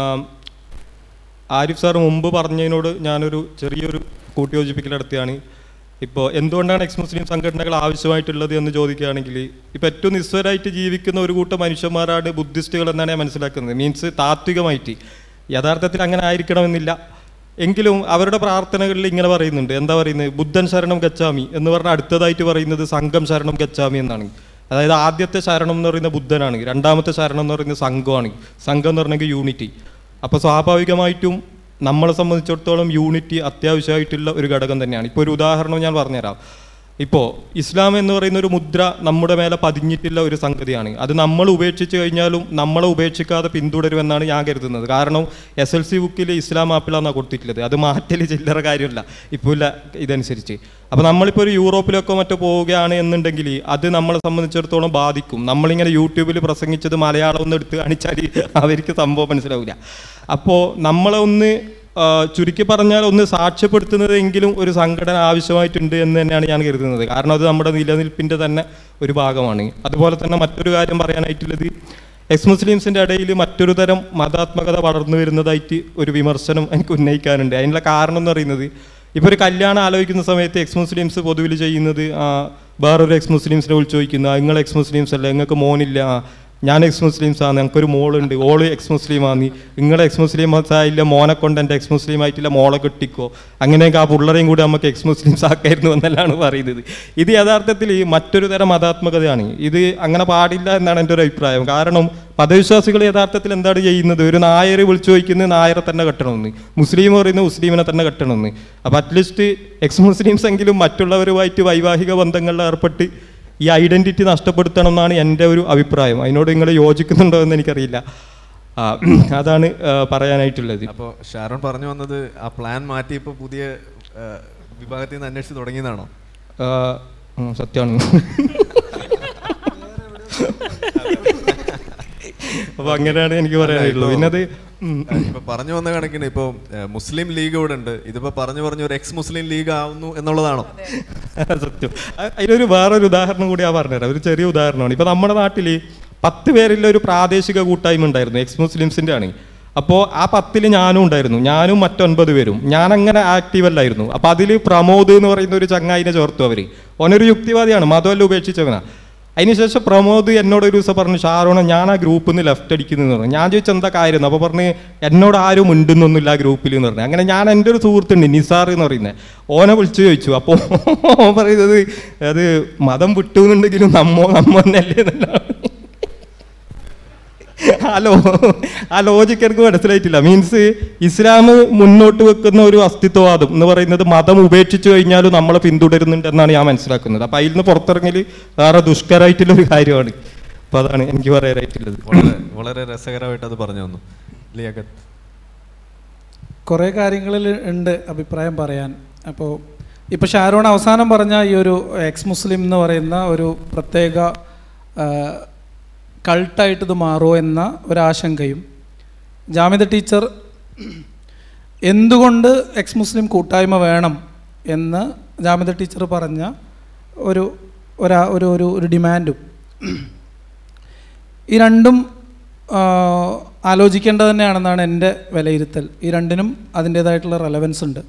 ആരിഫ് സാർ മുമ്പ് പറഞ്ഞതിനോട് ഞാനൊരു ചെറിയൊരു കൂട്ടിയോജിപ്പിക്കൽ നടത്തിയാണ് ഇപ്പോൾ എന്തുകൊണ്ടാണ് എക്സ് മുസ്ലിം സംഘടനകൾ ആവശ്യമായിട്ടുള്ളത് എന്ന് ചോദിക്കുകയാണെങ്കിൽ ഇപ്പോൾ ഏറ്റവും നിസ്വരായിട്ട് ജീവിക്കുന്ന ഒരു കൂട്ടം മനുഷ്യന്മാരാണ് ബുദ്ധിസ്റ്റുകൾ എന്നാണ് ഞാൻ മനസ്സിലാക്കുന്നത് മീൻസ് താത്വികമായിട്ട് യഥാർത്ഥത്തിൽ അങ്ങനെ ആയിരിക്കണമെന്നില്ല എങ്കിലും അവരുടെ പ്രാർത്ഥനകളിൽ ഇങ്ങനെ പറയുന്നുണ്ട് എന്താ പറയുന്നത് ബുദ്ധൻ ശരണം ഗച്ഛാമി എന്ന് പറഞ്ഞാൽ അടുത്തതായിട്ട് പറയുന്നത് സംഘം ശരണം ഗച്ഛാമി എന്നാണ് അതായത് ആദ്യത്തെ ശരണം എന്ന് പറയുന്നത് ബുദ്ധനാണ് രണ്ടാമത്തെ ശരണം എന്ന് പറയുന്നത് സംഘമാണ് സംഘം എന്ന് പറഞ്ഞെങ്കിൽ യൂണിറ്റി അപ്പോൾ സ്വാഭാവികമായിട്ടും നമ്മളെ സംബന്ധിച്ചിടത്തോളം യൂണിറ്റി അത്യാവശ്യമായിട്ടുള്ള ഒരു ഘടകം തന്നെയാണ് ഇപ്പോൾ ഒരു ഉദാഹരണം ഞാൻ പറഞ്ഞുതരാം ഇപ്പോൾ ഇസ്ലാം എന്ന് പറയുന്ന ഒരു മുദ്ര നമ്മുടെ മേലെ പതിഞ്ഞിട്ടുള്ള ഒരു സംഗതിയാണ് അത് നമ്മൾ ഉപേക്ഷിച്ച് കഴിഞ്ഞാലും നമ്മളെ ഉപേക്ഷിക്കാതെ പിന്തുടരുമെന്നാണ് ഞാൻ കരുതുന്നത് കാരണം എസ് എൽ സി ബുക്കിൽ ഇസ്ലാം ആപ്പിലാണ് കൊടുത്തിട്ടുള്ളത് അത് മാറ്റൽ ചില്ലറ കാര്യമല്ല ഇപ്പോൾ ഇല്ല ഇതനുസരിച്ച് അപ്പോൾ നമ്മളിപ്പോൾ ഒരു യൂറോപ്പിലൊക്കെ മറ്റോ പോവുകയാണ് എന്നുണ്ടെങ്കിൽ അത് നമ്മളെ സംബന്ധിച്ചിടത്തോളം ബാധിക്കും നമ്മളിങ്ങനെ യൂട്യൂബിൽ പ്രസംഗിച്ചത് മലയാളം ഒന്ന് എടുത്ത് കാണിച്ചാൽ അവർക്ക് സംഭവം മനസ്സിലാവില്ല അപ്പോൾ നമ്മളെ ഒന്ന് ആ, ചുരുക്കി പറഞ്ഞാൽ ഒന്ന് സാക്ഷ്യപ്പെടുത്തുന്നതെങ്കിലും ഒരു സംഘടന ആവശ്യമായിട്ടുണ്ട് എന്ന് തന്നെയാണ് ഞാൻ കരുതുന്നത് കാരണം അത് നമ്മുടെ നിലനിൽപ്പിൻ്റെ തന്നെ ഒരു ഭാഗമാണ് അതുപോലെ തന്നെ മറ്റൊരു കാര്യം പറയാനായിട്ടുള്ളത് എക്സ് മുസ്ലിംസിൻ്റെ ഇടയിൽ മറ്റൊരു തരം മതാത്മകത വളർന്നു വരുന്നതായിട്ട് ഒരു വിമർശനം എനിക്ക് ഉന്നയിക്കാനുണ്ട് അതിനുള്ള കാരണം എന്ന് പറയുന്നത് ഇപ്പോൾ ഒരു കല്യാണം ആലോചിക്കുന്ന സമയത്ത് എക്സ് മുസ്ലിംസ് പൊതുവിൽ ചെയ്യുന്നത് ആ, വേറൊരു എക്സ് മുസ്ലിംസിനെ വിളിച്ച് ചോദിക്കുന്നു നിങ്ങൾ എക്സ് മുസ്ലിംസ് അല്ലേ നിങ്ങൾക്ക് മോനില്ല ആ, ഞാൻ എക്സ് മുസ്ലിംസ് ആണ് ഞങ്ങൾക്കൊരു മോളുണ്ട് ഓള് എക്സ് മുസ്ലിം ആണ് നിങ്ങൾ എക്സ് മുസ്ലിം ആയില്ല മോനെ കൊണ്ട് എൻ്റെ എക്സ് മുസ്ലിം ആയിട്ടില്ല മോളെ കെട്ടിക്കോ അങ്ങനെയൊക്കെ ആ പിള്ളേരെയും കൂടി നമുക്ക് എക്സ് മുസ്ലിംസ് ആക്കായിരുന്നു എന്നെല്ലാം പറയുന്നത് ഇത് യഥാർത്ഥത്തിൽ മറ്റൊരു തരം മതാത്മകതയാണ് ഇത് അങ്ങനെ പാടില്ല എന്നാണ് എൻ്റെ ഒരു അഭിപ്രായം കാരണം മതവിശ്വാസികൾ യഥാർത്ഥത്തിൽ എന്താണ് ചെയ്യുന്നത് ഒരു നായരെ വിളിച്ചു ചോദിക്കുന്നത് നായരെ തന്നെ കെട്ടണമെന്ന് മുസ്ലിം പറയുന്നത് മുസ്ലിമിനെ തന്നെ കെട്ടണമെന്ന് അപ്പോൾ അറ്റ്ലീസ്റ്റ് എക്സ് മുസ്ലിംസ് എങ്കിലും മറ്റുള്ളവരുമായിട്ട് വൈവാഹിക ബന്ധങ്ങളിൽ ഏർപ്പെട്ട് ഈ ഐഡന്റിറ്റി നഷ്ടപ്പെടുത്തണം എന്നാണ് എൻ്റെ ഒരു അഭിപ്രായം അതിനോട് നിങ്ങൾ യോജിക്കുന്നുണ്ടോ എന്ന് എനിക്കറിയില്ല ആ, അതാണ് ആ, പറയാനായിട്ടുള്ളത് അപ്പോൾ ഷാരോൺ പറഞ്ഞു വന്നത് ആ പ്ലാൻ മാറ്റി ഇപ്പോൾ പുതിയ ആ, വിഭാഗത്തിൽ നിന്ന് അന്വേഷിച്ച് തുടങ്ങിയതാണോ ആ, ഉം, സത്യമാണ് അപ്പോൾ അങ്ങനെയാണ് എനിക്ക് പറയാനുള്ളത് പിന്നെ അത് ഉം, ഇപ്പൊ പറഞ്ഞു വന്ന കണക്കിന് ഇപ്പൊ ഏഹ്, മുസ്ലിം ലീഗ് ഇവിടെ ഉണ്ട് ഇതിപ്പോ പറഞ്ഞു പറഞ്ഞു ഒരു എക്സ് മുസ്ലിം ലീഗ് ആവുന്നു എന്നുള്ളതാണോ സത്യം അ- അതിലൊരു വേറൊരു ഉദാഹരണം കൂടി ഞാൻ പറഞ്ഞുതരാം ഒരു ചെറിയ ഉദാഹരണമാണ് ഇപ്പൊ നമ്മുടെ നാട്ടിൽ പത്ത് പേരിൽ ഒരു പ്രാദേശിക കൂട്ടായ്മ ഉണ്ടായിരുന്നു എക്സ് മുസ്ലിംസിന്റെ ആണ് അപ്പോൾ ആ പത്തിൽ ഞാനും ഉണ്ടായിരുന്നു ഞാനും മറ്റൊൻപത് പേരും ഞാൻ അങ്ങനെ ആക്റ്റീവ് അല്ലായിരുന്നു അപ്പോൾ അതിൽ പ്രമോദ് എന്ന് പറയുന്ന ഒരു ചങ്ങായിനെ ചേർത്തു അവർ ഓനൊരു യുക്തിവാദിയാണ് മതമല്ല ഉപേക്ഷിച്ചവനാ അതിനുശേഷം പ്രമോദ് എന്നോട് ഒരു ദിവസം പറഞ്ഞു ഷാരോണ ഞാൻ ആ ഗ്രൂപ്പിൽ നിന്ന് ലെഫ്റ്റ് അടിക്കുന്നു പറഞ്ഞു ഞാൻ ചോദിച്ചു എന്താ കാര്യം അപ്പോൾ പറഞ്ഞ് എന്നോട് ആരും ഉണ്ടെന്നൊന്നുമില്ല ആ ഗ്രൂപ്പിൽ എന്ന് പറഞ്ഞു അങ്ങനെ ഞാൻ എൻ്റെ ഒരു സുഹൃത്തുണ്ട് നിസാർ എന്ന് പറയുന്നത് ഓനെ വിളിച്ചു ചോദിച്ചു അപ്പോൾ ഓൻ പറയുന്നത് അത് മതം വിട്ടു എന്നുണ്ടെങ്കിലും നമ്മോ നമ്മ തന്നെയല്ലേ എന്നുള്ളതാണ് ഹലോ ആ ലോജിക്ക് എനിക്ക് മനസ്സിലായിട്ടില്ല മീൻസ് ഇസ്ലാം മുന്നോട്ട് വെക്കുന്ന ഒരു അസ്തിത്വവാദം എന്ന് പറയുന്നത് മതം ഉപേക്ഷിച്ചു കഴിഞ്ഞാലും നമ്മളെ പിന്തുടരുന്നുണ്ട് എന്നാണ് ഞാൻ മനസ്സിലാക്കുന്നത് അപ്പം അതിൽ നിന്ന് പുറത്തിറങ്ങൽ വേറെ ദുഷ്കരമായിട്ടുള്ള ഒരു കാര്യമാണ് അപ്പം അതാണ് എനിക്ക് പറയാനായിട്ടുള്ളത് വളരെ വളരെ രസകരമായിട്ട് അത് പറഞ്ഞു തന്നു ലിയാഖത്ത് കുറേ കാര്യങ്ങളിൽ ഉണ്ട് അഭിപ്രായം പറയാൻ അപ്പോൾ ഇപ്പോൾ ഷാരോൺ അവസാനം പറഞ്ഞ ഈ ഒരു എക്സ് മുസ്ലിം എന്ന് പറയുന്ന ഒരു പ്രത്യേക കൾട്ടായിട്ട് ഇത് മാറുമോ എന്ന ഒരാശങ്കയും ജാമിദ ടീച്ചർ എന്തുകൊണ്ട് എക്സ് മുസ്ലിം കൂട്ടായ്മ വേണം എന്ന് ജാമിദ ടീച്ചർ പറഞ്ഞ ഒരു ഒരാ ഒരു ഒരു ഒരു ഡിമാൻഡും ഈ രണ്ടും ആ, ആലോചിക്കേണ്ടത് തന്നെയാണെന്നാണ് എൻ്റെ വിലയിരുത്തൽ ഈ രണ്ടിനും അതിൻ്റേതായിട്ടുള്ള റെലവൻസ് ഉണ്ട്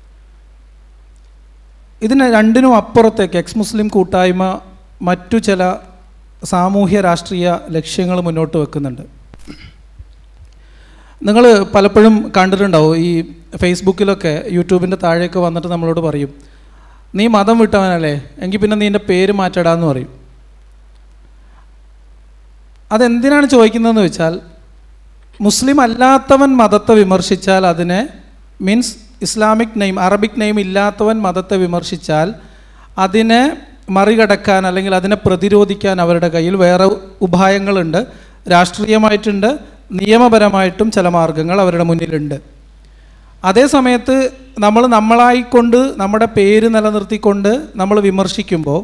ഇതിന് രണ്ടിനും അപ്പുറത്തേക്ക് എക്സ് മുസ്ലിം കൂട്ടായ്മ മറ്റു ചില സാമൂഹ്യ രാഷ്ട്രീയ ലക്ഷ്യങ്ങൾ മുന്നോട്ട് വെക്കുന്നുണ്ട് നിങ്ങൾ പലപ്പോഴും കണ്ടിട്ടുണ്ടാവും ഈ ഫേസ്ബുക്കിലൊക്കെ യൂട്യൂബിൻ്റെ താഴെയൊക്കെ വന്നിട്ട് നമ്മളോട് പറയും നീ മതം വിട്ടവനല്ലേ എങ്കിൽ പിന്നെ നീ എൻ്റെ പേര് മാറ്റടാന്ന് പറയും അതെന്തിനാണ് ചോദിക്കുന്നതെന്ന് വെച്ചാൽ മുസ്ലിം അല്ലാത്തവൻ മതത്തെ വിമർശിച്ചാൽ അതിനെ means Islamic name Arabic name ഇല്ലാത്തവൻ മതത്തെ വിമർശിച്ചാൽ അതിനെ മറികടക്കാൻ അല്ലെങ്കിൽ അതിനെ പ്രതിരോധിക്കാൻ അവരുടെ കയ്യിൽ വേറെ ഉപായങ്ങളുണ്ട് രാഷ്ട്രീയമായിട്ടുണ്ട് നിയമപരമായിട്ടും ചില മാർഗങ്ങൾ അവരുടെ മുന്നിലുണ്ട് അതേ സമയത്ത് നമ്മൾ നമ്മളായിക്കൊണ്ട് നമ്മുടെ പേര് നിലനിർത്തിക്കൊണ്ട് നമ്മൾ വിമർശിക്കുമ്പോൾ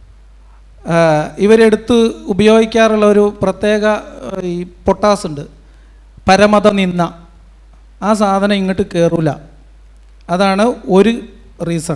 ആഹ് ഇവരെടുത്ത് ഉപയോഗിക്കാറുള്ള ഒരു പ്രത്യേക ആഹ് ഈ പൊട്ടാസ് ഉണ്ട് പരമത നിന്ന ആ സാധനം ഇങ്ങോട്ട് കയറൂല അതാണ് ഒരു റീസൺ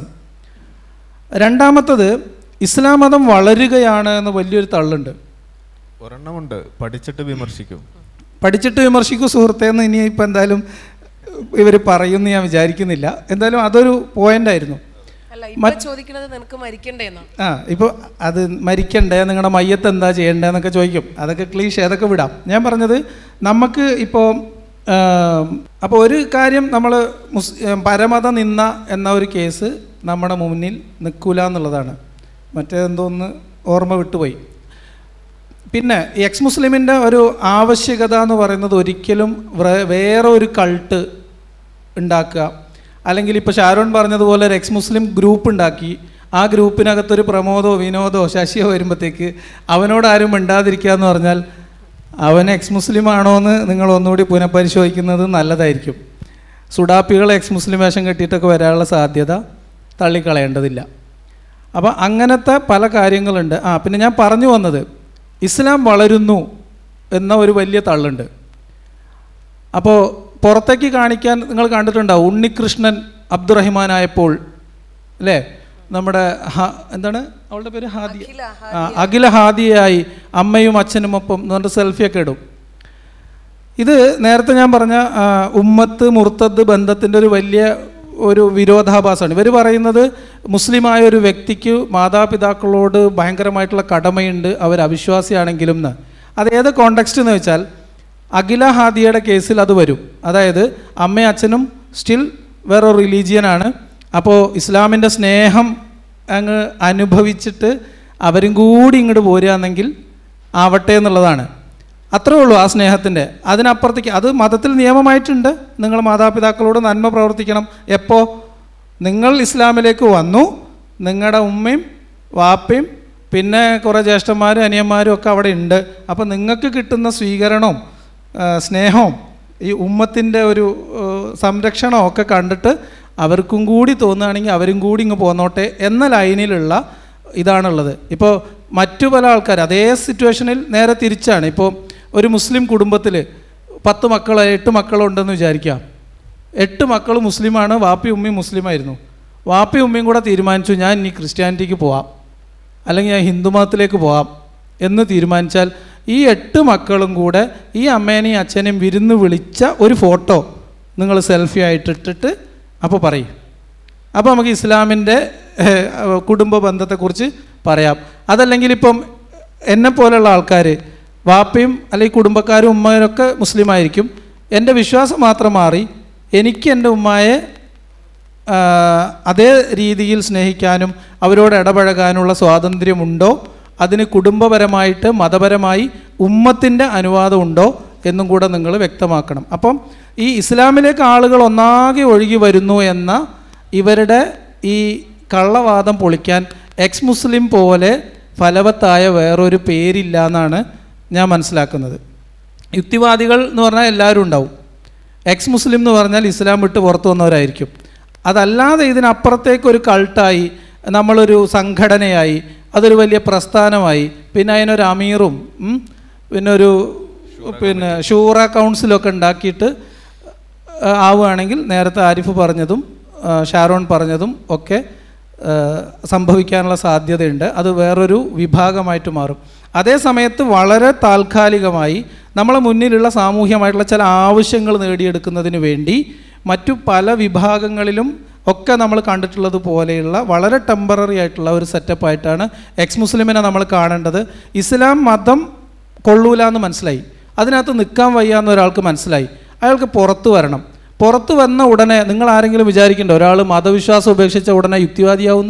രണ്ടാമത്തത് ഇസ്ലാം മതം വളരുകയാണ് എന്ന് വലിയൊരു തള്ളുണ്ട് ഒരെണ്ണമുണ്ട് പഠിച്ചിട്ട് വിമർശിക്കും പഠിച്ചിട്ട് വിമർശിക്കൂ സുഹൃത്തേന്ന് ഇനി ഇപ്പം എന്തായാലും ഇവർ പറയുമെന്ന് ഞാൻ വിചാരിക്കുന്നില്ല എന്തായാലും അതൊരു പോയിൻ്റായിരുന്നു അല്ല ഇപ്പൊ ചോദിക്കുന്നത് നിനക്ക് മരിക്കണ്ടേന്നാ ആ ഇപ്പോൾ അത് മരിക്കണ്ടേ നിങ്ങളുടെ മയ്യത്ത് എന്താ ചെയ്യണ്ടേന്നൊക്കെ ചോദിക്കും അതൊക്കെ ക്ലീഷ് അതൊക്കെ വിടാം ഞാൻ പറഞ്ഞത് നമുക്ക് ഇപ്പോൾ അപ്പോൾ ഒരു കാര്യം നമ്മൾ മുസ് ഏം, പരമത നിന്ന എന്ന ഒരു കേസ് നമ്മുടെ മുന്നിൽ നിൽക്കൂല എന്നുള്ളതാണ് മറ്റേതെന്തോന്ന് ഓർമ്മ വിട്ടുപോയി പിന്നെ ഈ എക്സ് മുസ്ലിമിൻ്റെ ഒരു ആവശ്യകത എന്ന് പറയുന്നത് ഒരിക്കലും വ്ര- വേറെ ഒരു കൾട്ട് ഉണ്ടാക്കുക അല്ലെങ്കിൽ ഇപ്പോൾ ഷാരോൺ പറഞ്ഞതുപോലെ ഒരു എക്സ് മുസ്ലിം ഗ്രൂപ്പ് ഉണ്ടാക്കി ആ ഗ്രൂപ്പിനകത്തൊരു പ്രമോദോ വിനോദോ ശശിയോ വരുമ്പോഴത്തേക്ക് അവനോട് ആരും മിണ്ടാതിരിക്കുക എന്ന് പറഞ്ഞാൽ അവൻ എക്സ് മുസ്ലിം ആണോ എന്ന് നിങ്ങൾ ഒന്നുകൂടി പുനഃപരിശോധിക്കുന്നത് നല്ലതായിരിക്കും സുഡാപ്പികൾ എക്സ് മുസ്ലിം വേഷം കെട്ടിയിട്ടൊക്കെ വരാനുള്ള സാധ്യത തള്ളിക്കളയേണ്ടതില്ല അപ്പോൾ അങ്ങനത്തെ പല കാര്യങ്ങളുണ്ട് ആ പിന്നെ ഞാൻ പറഞ്ഞു വന്നത് ഇസ്ലാം വളരുന്നു എന്ന ഒരു വലിയ തള്ളുണ്ട് അപ്പോൾ പുറത്തേക്ക് കാണിക്കാൻ നിങ്ങൾ കണ്ടിട്ടുണ്ടാവും ഉണ്ണികൃഷ്ണൻ അബ്ദുറഹിമാനായപ്പോൾ അല്ലേ നമ്മുടെ ഹ- എന്താണ് അവളുടെ പേര് ഹാദിയ അഖില, ആ, അഖില ഹാദിയായി അമ്മയും അച്ഛനും ഒപ്പം എന്ന് പറഞ്ഞിട്ട് സെൽഫിയൊക്കെ ഇടും ഇത് നേരത്തെ ഞാൻ പറഞ്ഞ ആ, ഉമ്മത്ത് മുർത്തദ് ബന്ധത്തിൻ്റെ ഒരു വലിയ ഒരു വിരോധാഭാസമാണ് ഇവർ പറയുന്നത് മുസ്ലിമായ ഒരു വ്യക്തിക്ക് മാതാപിതാക്കളോട് ഭയങ്കരമായിട്ടുള്ള കടമയുണ്ട് അവർ അവിശ്വാസിയാണെങ്കിലും എന്ന് അത് ഏത് കോണ്ടെക്സ്റ്റ് എന്ന് വെച്ചാൽ അഖില ഹാദിയയുടെ കേസിൽ അത് വരും അതായത് അമ്മയും അച്ഛനും സ്റ്റിൽ വേറൊരു റിലീജിയനാണ് അപ്പോൾ ഇസ്ലാമിൻ്റെ സ്നേഹം അങ്ങ് അനുഭവിച്ചിട്ട് അവരും കൂടി ഇങ്ങോട്ട് പോരുകയാണെങ്കിൽ ആവട്ടെ എന്നുള്ളതാണ് അത്രേ ഉള്ളൂ ആ സ്നേഹത്തിൻ്റെ അതിനപ്പുറത്തേക്ക് അത് മതത്തിൽ നിയമമായിട്ടുണ്ട് നിങ്ങൾ മാതാപിതാക്കളോട് നന്മ പ്രവർത്തിക്കണം എപ്പോൾ നിങ്ങൾ ഇസ്ലാമിലേക്ക് വന്നു നിങ്ങളുടെ ഉമ്മയും വാപ്പയും പിന്നെ കുറേ ജ്യേഷ്ഠന്മാരും അനിയന്മാരും ഒക്കെ അവിടെ ഉണ്ട് അപ്പോൾ നിങ്ങൾക്ക് കിട്ടുന്ന സ്വീകരണവും ആ, സ്നേഹവും ഈ ഉമ്മത്തിൻ്റെ ഒരു ആ, സംരക്ഷണവും ഒക്കെ കണ്ടിട്ട് അവർക്കും കൂടി തോന്നുകയാണെങ്കിൽ അവരും കൂടി ഇങ്ങ് പോന്നോട്ടെ എന്ന ലൈനിലുള്ള ഇതാണുള്ളത് ഇപ്പോൾ മറ്റു പല ആൾക്കാർ അതേ സിറ്റുവേഷനിൽ നേരെ തിരിച്ചാണ് ഇപ്പോൾ ഒരു മുസ്ലിം കുടുംബത്തിൽ പത്ത് മക്കൾ എട്ട് മക്കളുണ്ടെന്ന് വിചാരിക്കാം എട്ട് മക്കൾ മുസ്ലിമാണ് വാപ്പി ഉമ്മയും മുസ്ലിമായിരുന്നു വാപ്പി ഉമ്മയും കൂടെ തീരുമാനിച്ചു ഞാൻ ഇനി ക്രിസ്ത്യാനിറ്റിക്ക് പോവാം അല്ലെങ്കിൽ ഞാൻ ഹിന്ദു മതത്തിലേക്ക് പോവാം എന്ന് തീരുമാനിച്ചാൽ ഈ എട്ട് മക്കളും കൂടെ ഈ അമ്മേനെയും അച്ഛനെയും വിരുന്ന് വിളിച്ച ഒരു ഫോട്ടോ നിങ്ങൾ സെൽഫി ആയിട്ട് ഇട്ടിട്ട് അപ്പോൾ പറയും അപ്പോൾ നമുക്ക് ഇസ്ലാമിൻ്റെ ഏഹ്, കുടുംബ ബന്ധത്തെക്കുറിച്ച് പറയാം അതല്ലെങ്കിൽ ഇപ്പം എന്നെ പോലെയുള്ള ആൾക്കാർ വാപ്പയും അല്ലെങ്കിൽ കുടുംബക്കാരും ഉമ്മയൊക്കെ മുസ്ലിം ആയിരിക്കും എൻ്റെ വിശ്വാസം മാത്രം മാറി എനിക്ക് എൻ്റെ ഉമ്മയെ ആ, അതേ രീതിയിൽ സ്നേഹിക്കാനും അവരോട് ഇടപഴകാനുള്ള സ്വാതന്ത്ര്യമുണ്ടോ അതിന് കുടുംബപരമായിട്ട് മതപരമായി ഉമ്മത്തിൻ്റെ അനുവാദം ഉണ്ടോ എന്നും കൂടെ നിങ്ങൾ വ്യക്തമാക്കണം അപ്പം ഈ ഇസ്ലാമിലേക്ക് ആളുകൾ ഒന്നാകെ ഒഴുകി വരുന്നു എന്ന ഇവരുടെ ഈ കള്ളവാദം പൊളിക്കാൻ എക്സ് മുസ്ലിം പോലെ ഫലവത്തായ വേറൊരു പേരില്ല എന്നാണ് ഞാൻ മനസ്സിലാക്കുന്നത് യുക്തിവാദികൾ എന്ന് പറഞ്ഞാൽ എല്ലാവരും ഉണ്ടാവും എക്സ് മുസ്ലിം എന്ന് പറഞ്ഞാൽ ഇസ്ലാം വിട്ട് പുറത്തു വന്നവരായിരിക്കും അതല്ലാതെ ഇതിനപ്പുറത്തേക്ക് ഒരു കൾട്ടായി നമ്മളൊരു സംഘടനയായി അതൊരു വലിയ പ്രസ്ഥാനമായി പിന്നെ അതിനൊരു അമീറും ഉം, പിന്നെ ഒരു പിന്നെ ഷൂറ കൗൺസിലൊക്കെ ഉണ്ടാക്കിയിട്ട് ആ, ആവുകയാണെങ്കിൽ നേരത്തെ ആരിഫ് പറഞ്ഞതും ആ, ഷാരോൺ പറഞ്ഞതും ഒക്കെ ആ, സംഭവിക്കാനുള്ള സാധ്യതയുണ്ട് അത് വേറൊരു വിഭാഗമായിട്ട് മാറും അതേ സമയത്ത് വളരെ താൽക്കാലികമായി നമ്മളെ മുന്നിലുള്ള സാമൂഹ്യമായിട്ടുള്ള ചില ആവശ്യങ്ങൾ നേടിയെടുക്കുന്നതിന് വേണ്ടി മറ്റു പല വിഭാഗങ്ങളിലും ഒക്കെ നമ്മൾ കണ്ടിട്ടുള്ളത് പോലെയുള്ള വളരെ ടെമ്പററി ആയിട്ടുള്ള ഒരു സെറ്റപ്പായിട്ടാണ് എക്സ് മുസ്ലിമിനെ നമ്മൾ കാണേണ്ടത് ഇസ്ലാം മതം കൊള്ളൂല എന്ന് മനസ്സിലായി അതിനകത്ത് നിൽക്കാൻ വയ്യ എന്ന് ഒരാൾക്ക് മനസ്സിലായി അയാൾക്ക് പുറത്തു വരണം പുറത്തു വന്ന ഉടനെ നിങ്ങൾ ആരെങ്കിലും വിചാരിക്കണ്ടോ ഒരാൾ മതവിശ്വാസം ഉപേക്ഷിച്ച ഉടനെ യുക്തിവാദിയാവുന്നു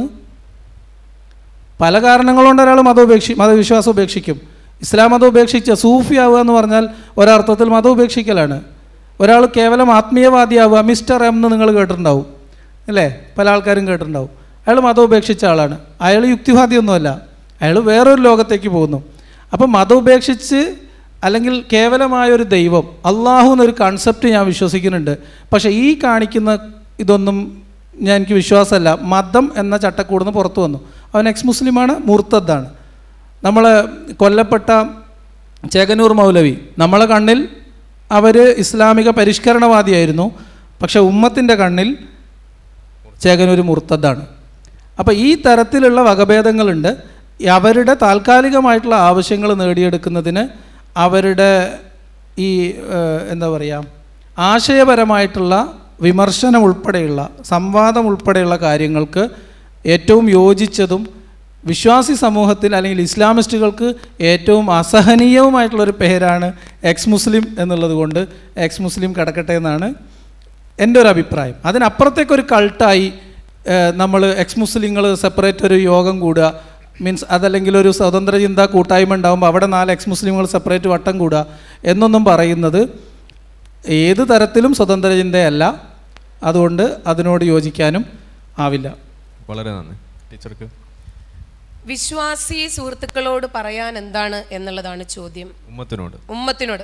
പല കാരണങ്ങളുകൊണ്ട് ഒരാൾ മതം ഉപേക്ഷി മതവിശ്വാസം ഉപേക്ഷിക്കും ഇസ്ലാം മതം ഉപേക്ഷിച്ച സൂഫി ആവുക എന്ന് പറഞ്ഞാൽ ഒരർത്ഥത്തിൽ മതം ഉപേക്ഷിക്കലാണ് ഒരാൾ കേവലം ആത്മീയവാദിയാവുക മിസ്റ്റർ എം എന്ന് നിങ്ങൾ കേട്ടിട്ടുണ്ടാവും അല്ലേ പല ആൾക്കാരും കേട്ടിട്ടുണ്ടാവും അയാൾ മതം ഉപേക്ഷിച്ച ആളാണ് അയാൾ യുക്തിവാദിയൊന്നുമല്ല അയാൾ വേറൊരു ലോകത്തേക്ക് പോകുന്നു അപ്പം മതം ഉപേക്ഷിച്ച് അല്ലെങ്കിൽ കേവലമായൊരു ദൈവം അള്ളാഹു എന്നൊരു കൺസെപ്റ്റ് ഞാൻ വിശ്വസിക്കുന്നുണ്ട് പക്ഷേ ഈ കാണിക്കുന്ന ഇതൊന്നും ഞാൻ എനിക്ക് വിശ്വാസമല്ല മതം എന്ന ചട്ടക്കൂടുന്ന് പുറത്തു വന്നു അവൻ എക്സ് മുസ്ലിമാണ് മുർത്തദ്ദാണ് നമ്മൾ കൊല്ലപ്പെട്ട ചേകനൂർ മൗലവി നമ്മളെ കണ്ണിൽ അവർ ഇസ്ലാമിക പരിഷ്കരണവാദിയായിരുന്നു പക്ഷേ ഉമ്മത്തിൻ്റെ കണ്ണിൽ ചേകനൂർ മുർത്തദ്ദാണ് അപ്പോൾ ഈ തരത്തിലുള്ള വകഭേദങ്ങളുണ്ട് ഈ അവരുടെ താൽക്കാലികമായിട്ടുള്ള ആവശ്യങ്ങൾ നേടിയെടുക്കുന്നതിന് അവരുടെ ഈ ഏഹ്, എന്താ പറയുക ആശയപരമായിട്ടുള്ള വിമർശനം ഉൾപ്പെടെയുള്ള സംവാദം ഉൾപ്പെടെയുള്ള കാര്യങ്ങൾക്ക് ഏറ്റവും യോജിച്ചതും വിശ്വാസി സമൂഹത്തിൽ അല്ലെങ്കിൽ ഇസ്ലാമിസ്റ്റുകൾക്ക് ഏറ്റവും അസഹനീയവുമായിട്ടുള്ളൊരു പേരാണ് എക്സ് മുസ്ലിം എന്നുള്ളത് കൊണ്ട് എക്സ് മുസ്ലിം കിടക്കട്ടെ എന്നാണ് എൻ്റെ ഒരു അഭിപ്രായം അതിനപ്പുറത്തേക്കൊരു കൾട്ടായി നമ്മൾ എക്സ് മുസ്ലിങ്ങൾ സെപ്പറേറ്റ് ഒരു യോഗം കൂടുക മീൻസ് അതല്ലെങ്കിൽ ഒരു സ്വതന്ത്ര ചിന്താ കൂട്ടായ്മ ഉണ്ടാകുമ്പോൾ അവിടെ നാല് എക്സ് മുസ്ലിമുകൾ സെപ്പറേറ്റ് വട്ടം കൂടുക എന്നൊന്നും പറയുന്നത് ഏത് തരത്തിലും സ്വതന്ത്ര ചിന്തയല്ല അതുകൊണ്ട് അതിനോട് യോജിക്കാനും ആവില്ല വളരെ നന്ദി ടീച്ചർക്ക് വിശ്വാസി സുഹൃത്തുക്കളോട് പറയാൻ എന്താണ് എന്നുള്ളതാണ് ചോദ്യം ഉമ്മത്തിനോട് ഉമ്മത്തിനോട്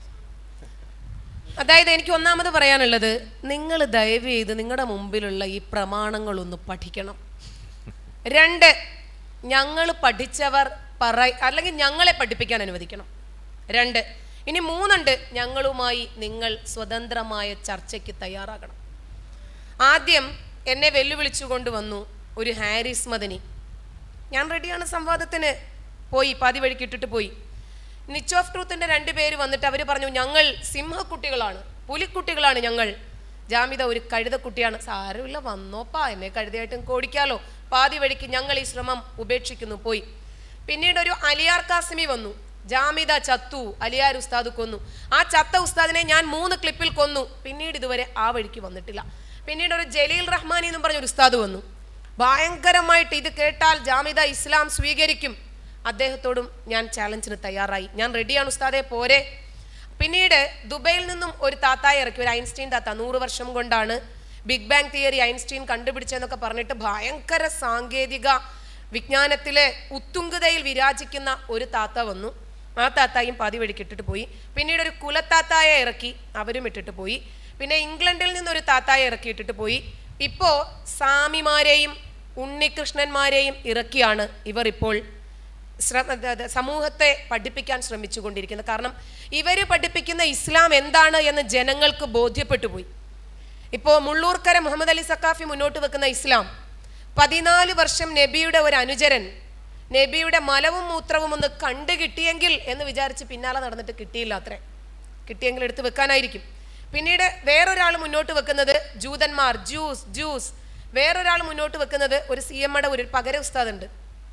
അതായത് എനിക്ക് ഒന്നാമത് പറയാനുള്ളത് നിങ്ങൾ ദയവ് ചെയ്ത് നിങ്ങളുടെ മുമ്പിലുള്ള ഈ പ്രമാണങ്ങളൊന്ന് പഠിക്കണം രണ്ട് ഞങ്ങൾ പഠിച്ചവർ പറ അല്ലെങ്കിൽ ഞങ്ങളെ പഠിപ്പിക്കാൻ അനുവദിക്കണം രണ്ട് ഇനി മൂന്നുണ്ട് ഞങ്ങളുമായി നിങ്ങൾ സ്വതന്ത്രമായ ചർച്ചയ്ക്ക് തയ്യാറാകണം ആദ്യം എന്നെ വെല്ലുവിളിച്ചുകൊണ്ട് വന്നു ഒരു ഹാരിസ് മദനി ഞാൻ റെഡിയാണ് സംവാദത്തിന് പോയി പാതി വഴിക്ക് ഇട്ടിട്ട് പോയി നിച്ച് ഓഫ് ട്രൂത്തിൻ്റെ രണ്ട് പേര് വന്നിട്ട് അവർ പറഞ്ഞു ഞങ്ങൾ സിംഹക്കുട്ടികളാണ് പുലിക്കുട്ടികളാണ് ഞങ്ങൾ ജാമിത ഒരു കഴുതക്കുട്ടിയാണ് സാരമില്ല വന്നോപ്പാ എന്നെ കഴുതയായിട്ടും കോടിക്കാലോ പാതി വഴിക്ക് ഞങ്ങൾ ഈ ശ്രമം ഉപേക്ഷിക്കുന്നു പോയി പിന്നീട് ഒരു അലിയാർ കാസിമി വന്നു ജാമിദ ചത്തു അലിയാർ ഉസ്താദ് കൊന്നു ആ ചത്ത ഉസ്താദിനെ ഞാൻ മൂന്ന് ക്ലിപ്പിൽ കൊന്നു പിന്നീട് ഇതുവരെ ആ വഴിക്ക് വന്നിട്ടില്ല പിന്നീട് ഒരു ജലീൽ റഹ്മാനി എന്നും പറഞ്ഞ ഒരു ഉസ്താദ് വന്നു ഭയങ്കരമായിട്ട് ഇത് കേട്ടാൽ ജാമിദ ഇസ്ലാം സ്വീകരിക്കും അദ്ദേഹത്തോടും ഞാൻ ചാലഞ്ചിന് തയ്യാറായി ഞാൻ റെഡിയാണ് ഉസ്താദെ പോരെ പിന്നീട് ദുബൈയിൽ നിന്നും ഒരു താത്തായി ഇറക്കി ഒരു ഐൻസ്റ്റീൻ താത്ത നൂറ് വർഷം കൊണ്ടാണ് ബിഗ് ബാങ് തിയറി ഐൻസ്റ്റീൻ കണ്ടുപിടിച്ചതെന്നൊക്കെ പറഞ്ഞിട്ട് ഭയങ്കര സാങ്കേതിക വിജ്ഞാനത്തിലെ ഉത്തുംഗതയിൽ വിരാജിക്കുന്ന ഒരു താത്ത വന്നു ആ താത്തായും പാതി വഴിക്ക് ഇട്ടിട്ട് പോയി പിന്നീട് ഒരു കുലത്താത്തായ ഇറക്കി അവരും ഇട്ടിട്ട് പോയി പിന്നെ ഇംഗ്ലണ്ടിൽ നിന്നൊരു താത്തായ ഇറക്കി ഇട്ടിട്ട് പോയി ഇപ്പോൾ സ്വാമിമാരെയും ഉണ്ണികൃഷ്ണന്മാരെയും ഇറക്കിയാണ് ഇവർ ഇപ്പോൾ ശ്രമ അത് അത് സമൂഹത്തെ പഠിപ്പിക്കാൻ ശ്രമിച്ചുകൊണ്ടിരിക്കുന്നത് കാരണം ഇവർ പഠിപ്പിക്കുന്ന ഇസ്ലാം എന്താണ് എന്ന് ജനങ്ങൾക്ക് ബോധ്യപ്പെട്ടു പോയി ഇപ്പോൾ മുള്ളൂർക്കര മുഹമ്മദ് അലി സക്കാഫി മുന്നോട്ട് വെക്കുന്ന ഇസ്ലാം പതിനാല് വർഷം നബിയുടെ ഒരു അനുചരൻ നബിയുടെ മലവും മൂത്രവും ഒന്ന് കണ്ടു കിട്ടിയെങ്കിൽ എന്ന് വിചാരിച്ച് പിന്നാലെ നടന്നിട്ട് കിട്ടിയില്ല അത്രേ കിട്ടിയെങ്കിൽ എടുത്ത് വെക്കാനായിരിക്കും പിന്നീട് വേറൊരാൾ മുന്നോട്ട് വെക്കുന്നത് ജൂതന്മാർ ജ്യൂസ് ജ്യൂസ് വേറൊരാൾ മുന്നോട്ട് വെക്കുന്നത് ഒരു സി എം ഒരു പകര ഉസ്താദ് ഉണ്ട്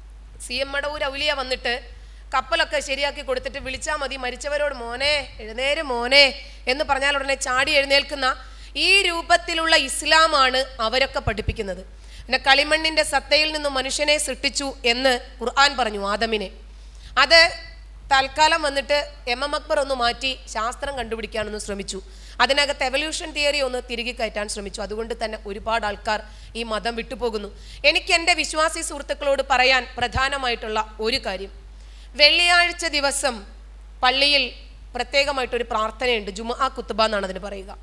സി എം മടവൂർ ഔലിയ വന്നിട്ട് കപ്പലൊക്കെ ശരിയാക്കി കൊടുത്തിട്ട് വിളിച്ചാൽ മതി മരിച്ചവരോട് മോനെ എഴുന്നേര് മോനെ എന്ന് പറഞ്ഞാൽ ഉടനെ ചാടി എഴുന്നേൽക്കുന്ന ഈ രൂപത്തിലുള്ള ഇസ്ലാമാണ് അവരൊക്കെ പഠിപ്പിക്കുന്നത് പിന്നെ കളിമണ്ണിന്റെ സത്തയിൽ നിന്നും മനുഷ്യനെ സൃഷ്ടിച്ചു എന്ന് ഖുർആൻ പറഞ്ഞു ആദമിനെ അത് തൽക്കാലം വന്നിട്ട് എം എം അക്ബർ ഒന്ന് മാറ്റി ശാസ്ത്രം കണ്ടുപിടിക്കാനൊന്ന് ശ്രമിച്ചു അതിനകത്ത് എവല്യൂഷൻ തിയറി ഒന്ന് തിരികെ കയറ്റാൻ ശ്രമിച്ചു അതുകൊണ്ട് തന്നെ ഒരുപാട് ആൾക്കാർ ഈ മതം വിട്ടുപോകുന്നു എനിക്ക് എൻ്റെ വിശ്വാസി സുഹൃത്തുക്കളോട് പറയാൻ പ്രധാനമായിട്ടുള്ള ഒരു കാര്യം വെള്ളിയാഴ്ച ദിവസം പള്ളിയിൽ പ്രത്യേകമായിട്ടൊരു പ്രാർത്ഥനയുണ്ട് ജുമാ കുത്തുബ എന്നാണ് അതിന് പറയുക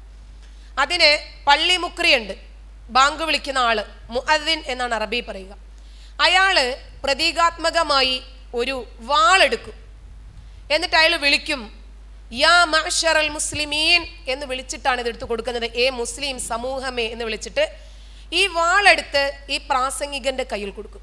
അതിന് പള്ളി മുക്രിയുണ്ട് ബാങ്ക് വിളിക്കുന്ന ആള് മുഅദ്ദിൻ എന്നാണ് അറബി പറയുക അയാള് പ്രതീകാത്മകമായി ഒരു വാളെടുക്കും എന്നിട്ട് അയാൾ വിളിക്കും യാ മഅ്ശറൽ മുസ്ലിമീൻ എന്ന് വിളിച്ചിട്ടാണ് ഇത് എടുത്തു കൊടുക്കുന്നത് ഏ മുസ്ലിം സമൂഹമേ എന്ന് വിളിച്ചിട്ട് ഈ വാളെടുത്ത് ഈ പ്രാസംഗികന്റെ കയ്യിൽ കൊടുക്കും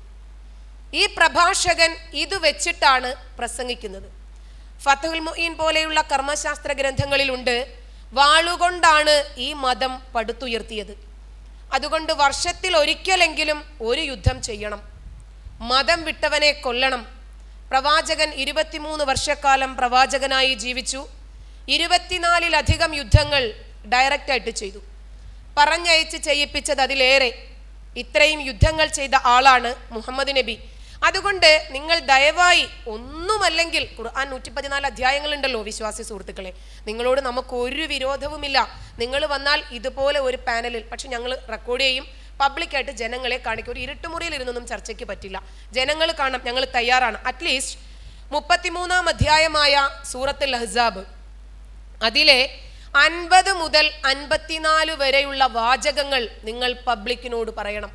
ഈ പ്രഭാഷകൻ ഇത് വെച്ചിട്ടാണ് പ്രസംഗിക്കുന്നത് ഫത്തുൽ മുഈൻ പോലെയുള്ള കർമ്മശാസ്ത്ര ഗ്രന്ഥങ്ങളിലുണ്ട് വാളുകൊണ്ടാണ് ഈ മതം പടുത്തുയർത്തിയത് അതുകൊണ്ട് വർഷത്തിൽ ഒരിക്കലെങ്കിലും ഒരു യുദ്ധം ചെയ്യണം മതം വിട്ടവനെ കൊല്ലണം പ്രവാചകൻ ഇരുപത്തിമൂന്ന് വർഷക്കാലം പ്രവാചകനായി ജീവിച്ചു ഇരുപത്തിനാലിലധികം യുദ്ധങ്ങൾ ഡയറക്റ്റായിട്ട് ചെയ്തു പറഞ്ഞയച്ച് ചെയ്യിപ്പിച്ചത് അതിലേറെ ഇത്രയും യുദ്ധങ്ങൾ ചെയ്ത ആളാണ് മുഹമ്മദ് നബി അതുകൊണ്ട് നിങ്ങൾ ദയവായി ഒന്നുമല്ലെങ്കിൽ ഖുർആൻ നൂറ്റി പതിനാല് അധ്യായങ്ങളുണ്ടല്ലോ വിശ്വാസി സുഹൃത്തുക്കളെ നിങ്ങളോട് നമുക്ക് ഒരു വിരോധവുമില്ല നിങ്ങൾ വന്നാൽ ഇതുപോലെ ഒരു പാനലിൽ പക്ഷെ ഞങ്ങൾ റെക്കോർഡ് ചെയ്യും പബ്ലിക്കായിട്ട് ജനങ്ങളെ കാണിക്കും ഒരു ഇരുട്ടുമുറിയിൽ ഇരുന്നൊന്നും ചർച്ചയ്ക്ക് പറ്റില്ല ജനങ്ങൾ കാണാം ഞങ്ങൾ തയ്യാറാണ് അറ്റ്ലീസ്റ്റ് മുപ്പത്തിമൂന്നാം അധ്യായമായ സൂറത്തുൽ അഹ്സാബ് അതിലെ അൻപത് മുതൽ അൻപത്തിനാല് വരെയുള്ള വാചകങ്ങൾ നിങ്ങൾ പബ്ലിക്കിനോട് പറയണം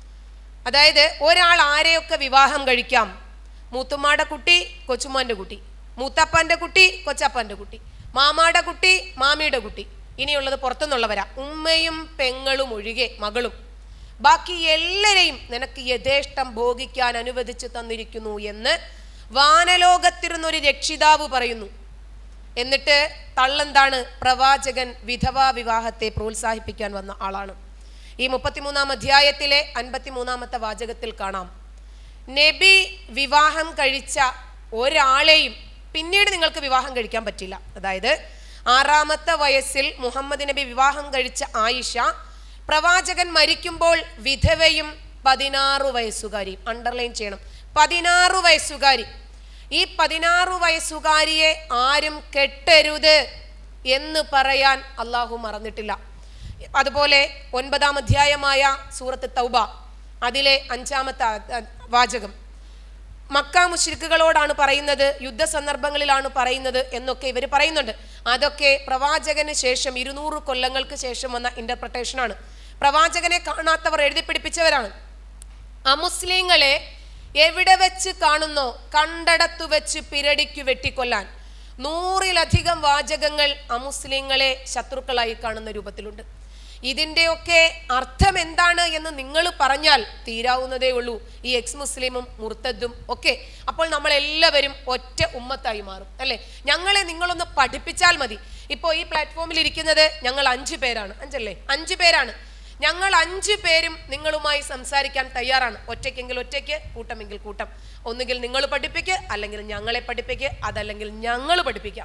അതായത് ഒരാൾ ആരെയൊക്കെ വിവാഹം കഴിക്കാം മൂത്തുമ്മാടെ കുട്ടി കൊച്ചുമ്മാൻ്റെ കുട്ടി മൂത്തപ്പൻ്റെ കുട്ടി കൊച്ചപ്പൻ്റെ കുട്ടി മാമാടെ കുട്ടി മാമിയുടെ കുട്ടി ഇനിയുള്ളത് പുറത്തുനിന്നുള്ളവരാ ഉമ്മയും പെങ്ങളും ഒഴികെ മകളും ബാക്കി എല്ലാരെയും നിനക്ക് യഥേഷ്ടം ഭോഗിക്കാൻ അനുവദിച്ചു തന്നിരിക്കുന്നു എന്ന് വാനലോകത്തിരുന്നൊരു രക്ഷിതാവ് പറയുന്നു എന്നിട്ട് തള്ളെന്താണ് പ്രവാചകൻ വിധവാ വിവാഹത്തെ പ്രോത്സാഹിപ്പിക്കാൻ വന്ന ആളാണ് ഈ മുപ്പത്തിമൂന്നാം അധ്യായത്തിലെ അൻപത്തിമൂന്നാമത്തെ വാചകത്തിൽ കാണാം നബി വിവാഹം കഴിച്ച ഒരാളെയും പിന്നീട് നിങ്ങൾക്ക് വിവാഹം കഴിക്കാൻ പറ്റില്ല അതായത് ആറാമത്തെ വയസ്സിൽ മുഹമ്മദ് നബി വിവാഹം കഴിച്ച ആയിഷ പ്രവാചകൻ മരിക്കുമ്പോൾ വിധവയും പതിനാറ് വയസ്സുകാരിയും അണ്ടർലൈൻ ചെയ്യണം പതിനാറ് വയസ്സുകാരി ഈ പതിനാറ് വയസ്സുകാരിയെ ആരും കെട്ടരുത് എന്ന് പറയാൻ അള്ളാഹു മറന്നിട്ടില്ല അതുപോലെ ഒൻപതാം അധ്യായമായ സൂറത്ത് തൗബ അതിലെ അഞ്ചാമത്തെ ആ- ആ വാചകം മക്ക മുശ്രിക്കുകളോടാണ് പറയുന്നത് യുദ്ധ സന്ദർഭങ്ങളിലാണ് പറയുന്നത് എന്നൊക്കെ ഇവർ പറയുന്നുണ്ട് അതൊക്കെ പ്രവാചകന് ശേഷം ഇരുന്നൂറ് കൊല്ലങ്ങൾക്ക് ശേഷം വന്ന ഇന്റർപ്രിട്ടേഷനാണ് പ്രവാചകനെ കാണാത്തവർ എഴുതി പിടിപ്പിച്ചവരാണ് അമുസ്ലിങ്ങളെ എവിടെ വെച്ച് കാണുന്നോ കണ്ടടത്തു വെച്ച് പിരടിക്കു വെട്ടിക്കൊല്ലാൻ നൂറിലധികം വാചകങ്ങൾ അമുസ്ലിങ്ങളെ ശത്രുക്കളായി കാണുന്ന രൂപത്തിലുണ്ട് ഇതിൻ്റെയൊക്കെ അർത്ഥം എന്താണ് എന്ന് നിങ്ങൾ പറഞ്ഞാൽ തീരാവുന്നതേ ഉള്ളൂ ഈ എക്സ് മുസ്ലിമും മുർത്തദ്ദും ഒക്കെ അപ്പോൾ നമ്മൾ എല്ലാവരും ഒറ്റ ഉമ്മത്തായി മാറും അല്ലേ ഞങ്ങളെ നിങ്ങളൊന്ന് പഠിപ്പിച്ചാൽ മതി ഇപ്പോൾ ഈ പ്ലാറ്റ്ഫോമിൽ ഇരിക്കുന്നത് ഞങ്ങൾ അഞ്ച് പേരാണ് അഞ്ചല്ലേ അഞ്ച് പേരാണ് ഞങ്ങൾ അഞ്ച് പേരും നിങ്ങളുമായി സംസാരിക്കാൻ തയ്യാറാണ് ഒറ്റയ്ക്കെങ്കിൽ ഒറ്റയ്ക്ക് കൂട്ടമെങ്കിൽ കൂട്ടം ഒന്നുകിൽ നിങ്ങൾ പഠിപ്പിക്ക് അല്ലെങ്കിൽ ഞങ്ങളെ പഠിപ്പിക്ക് അതല്ലെങ്കിൽ ഞങ്ങൾ പഠിപ്പിക്കാം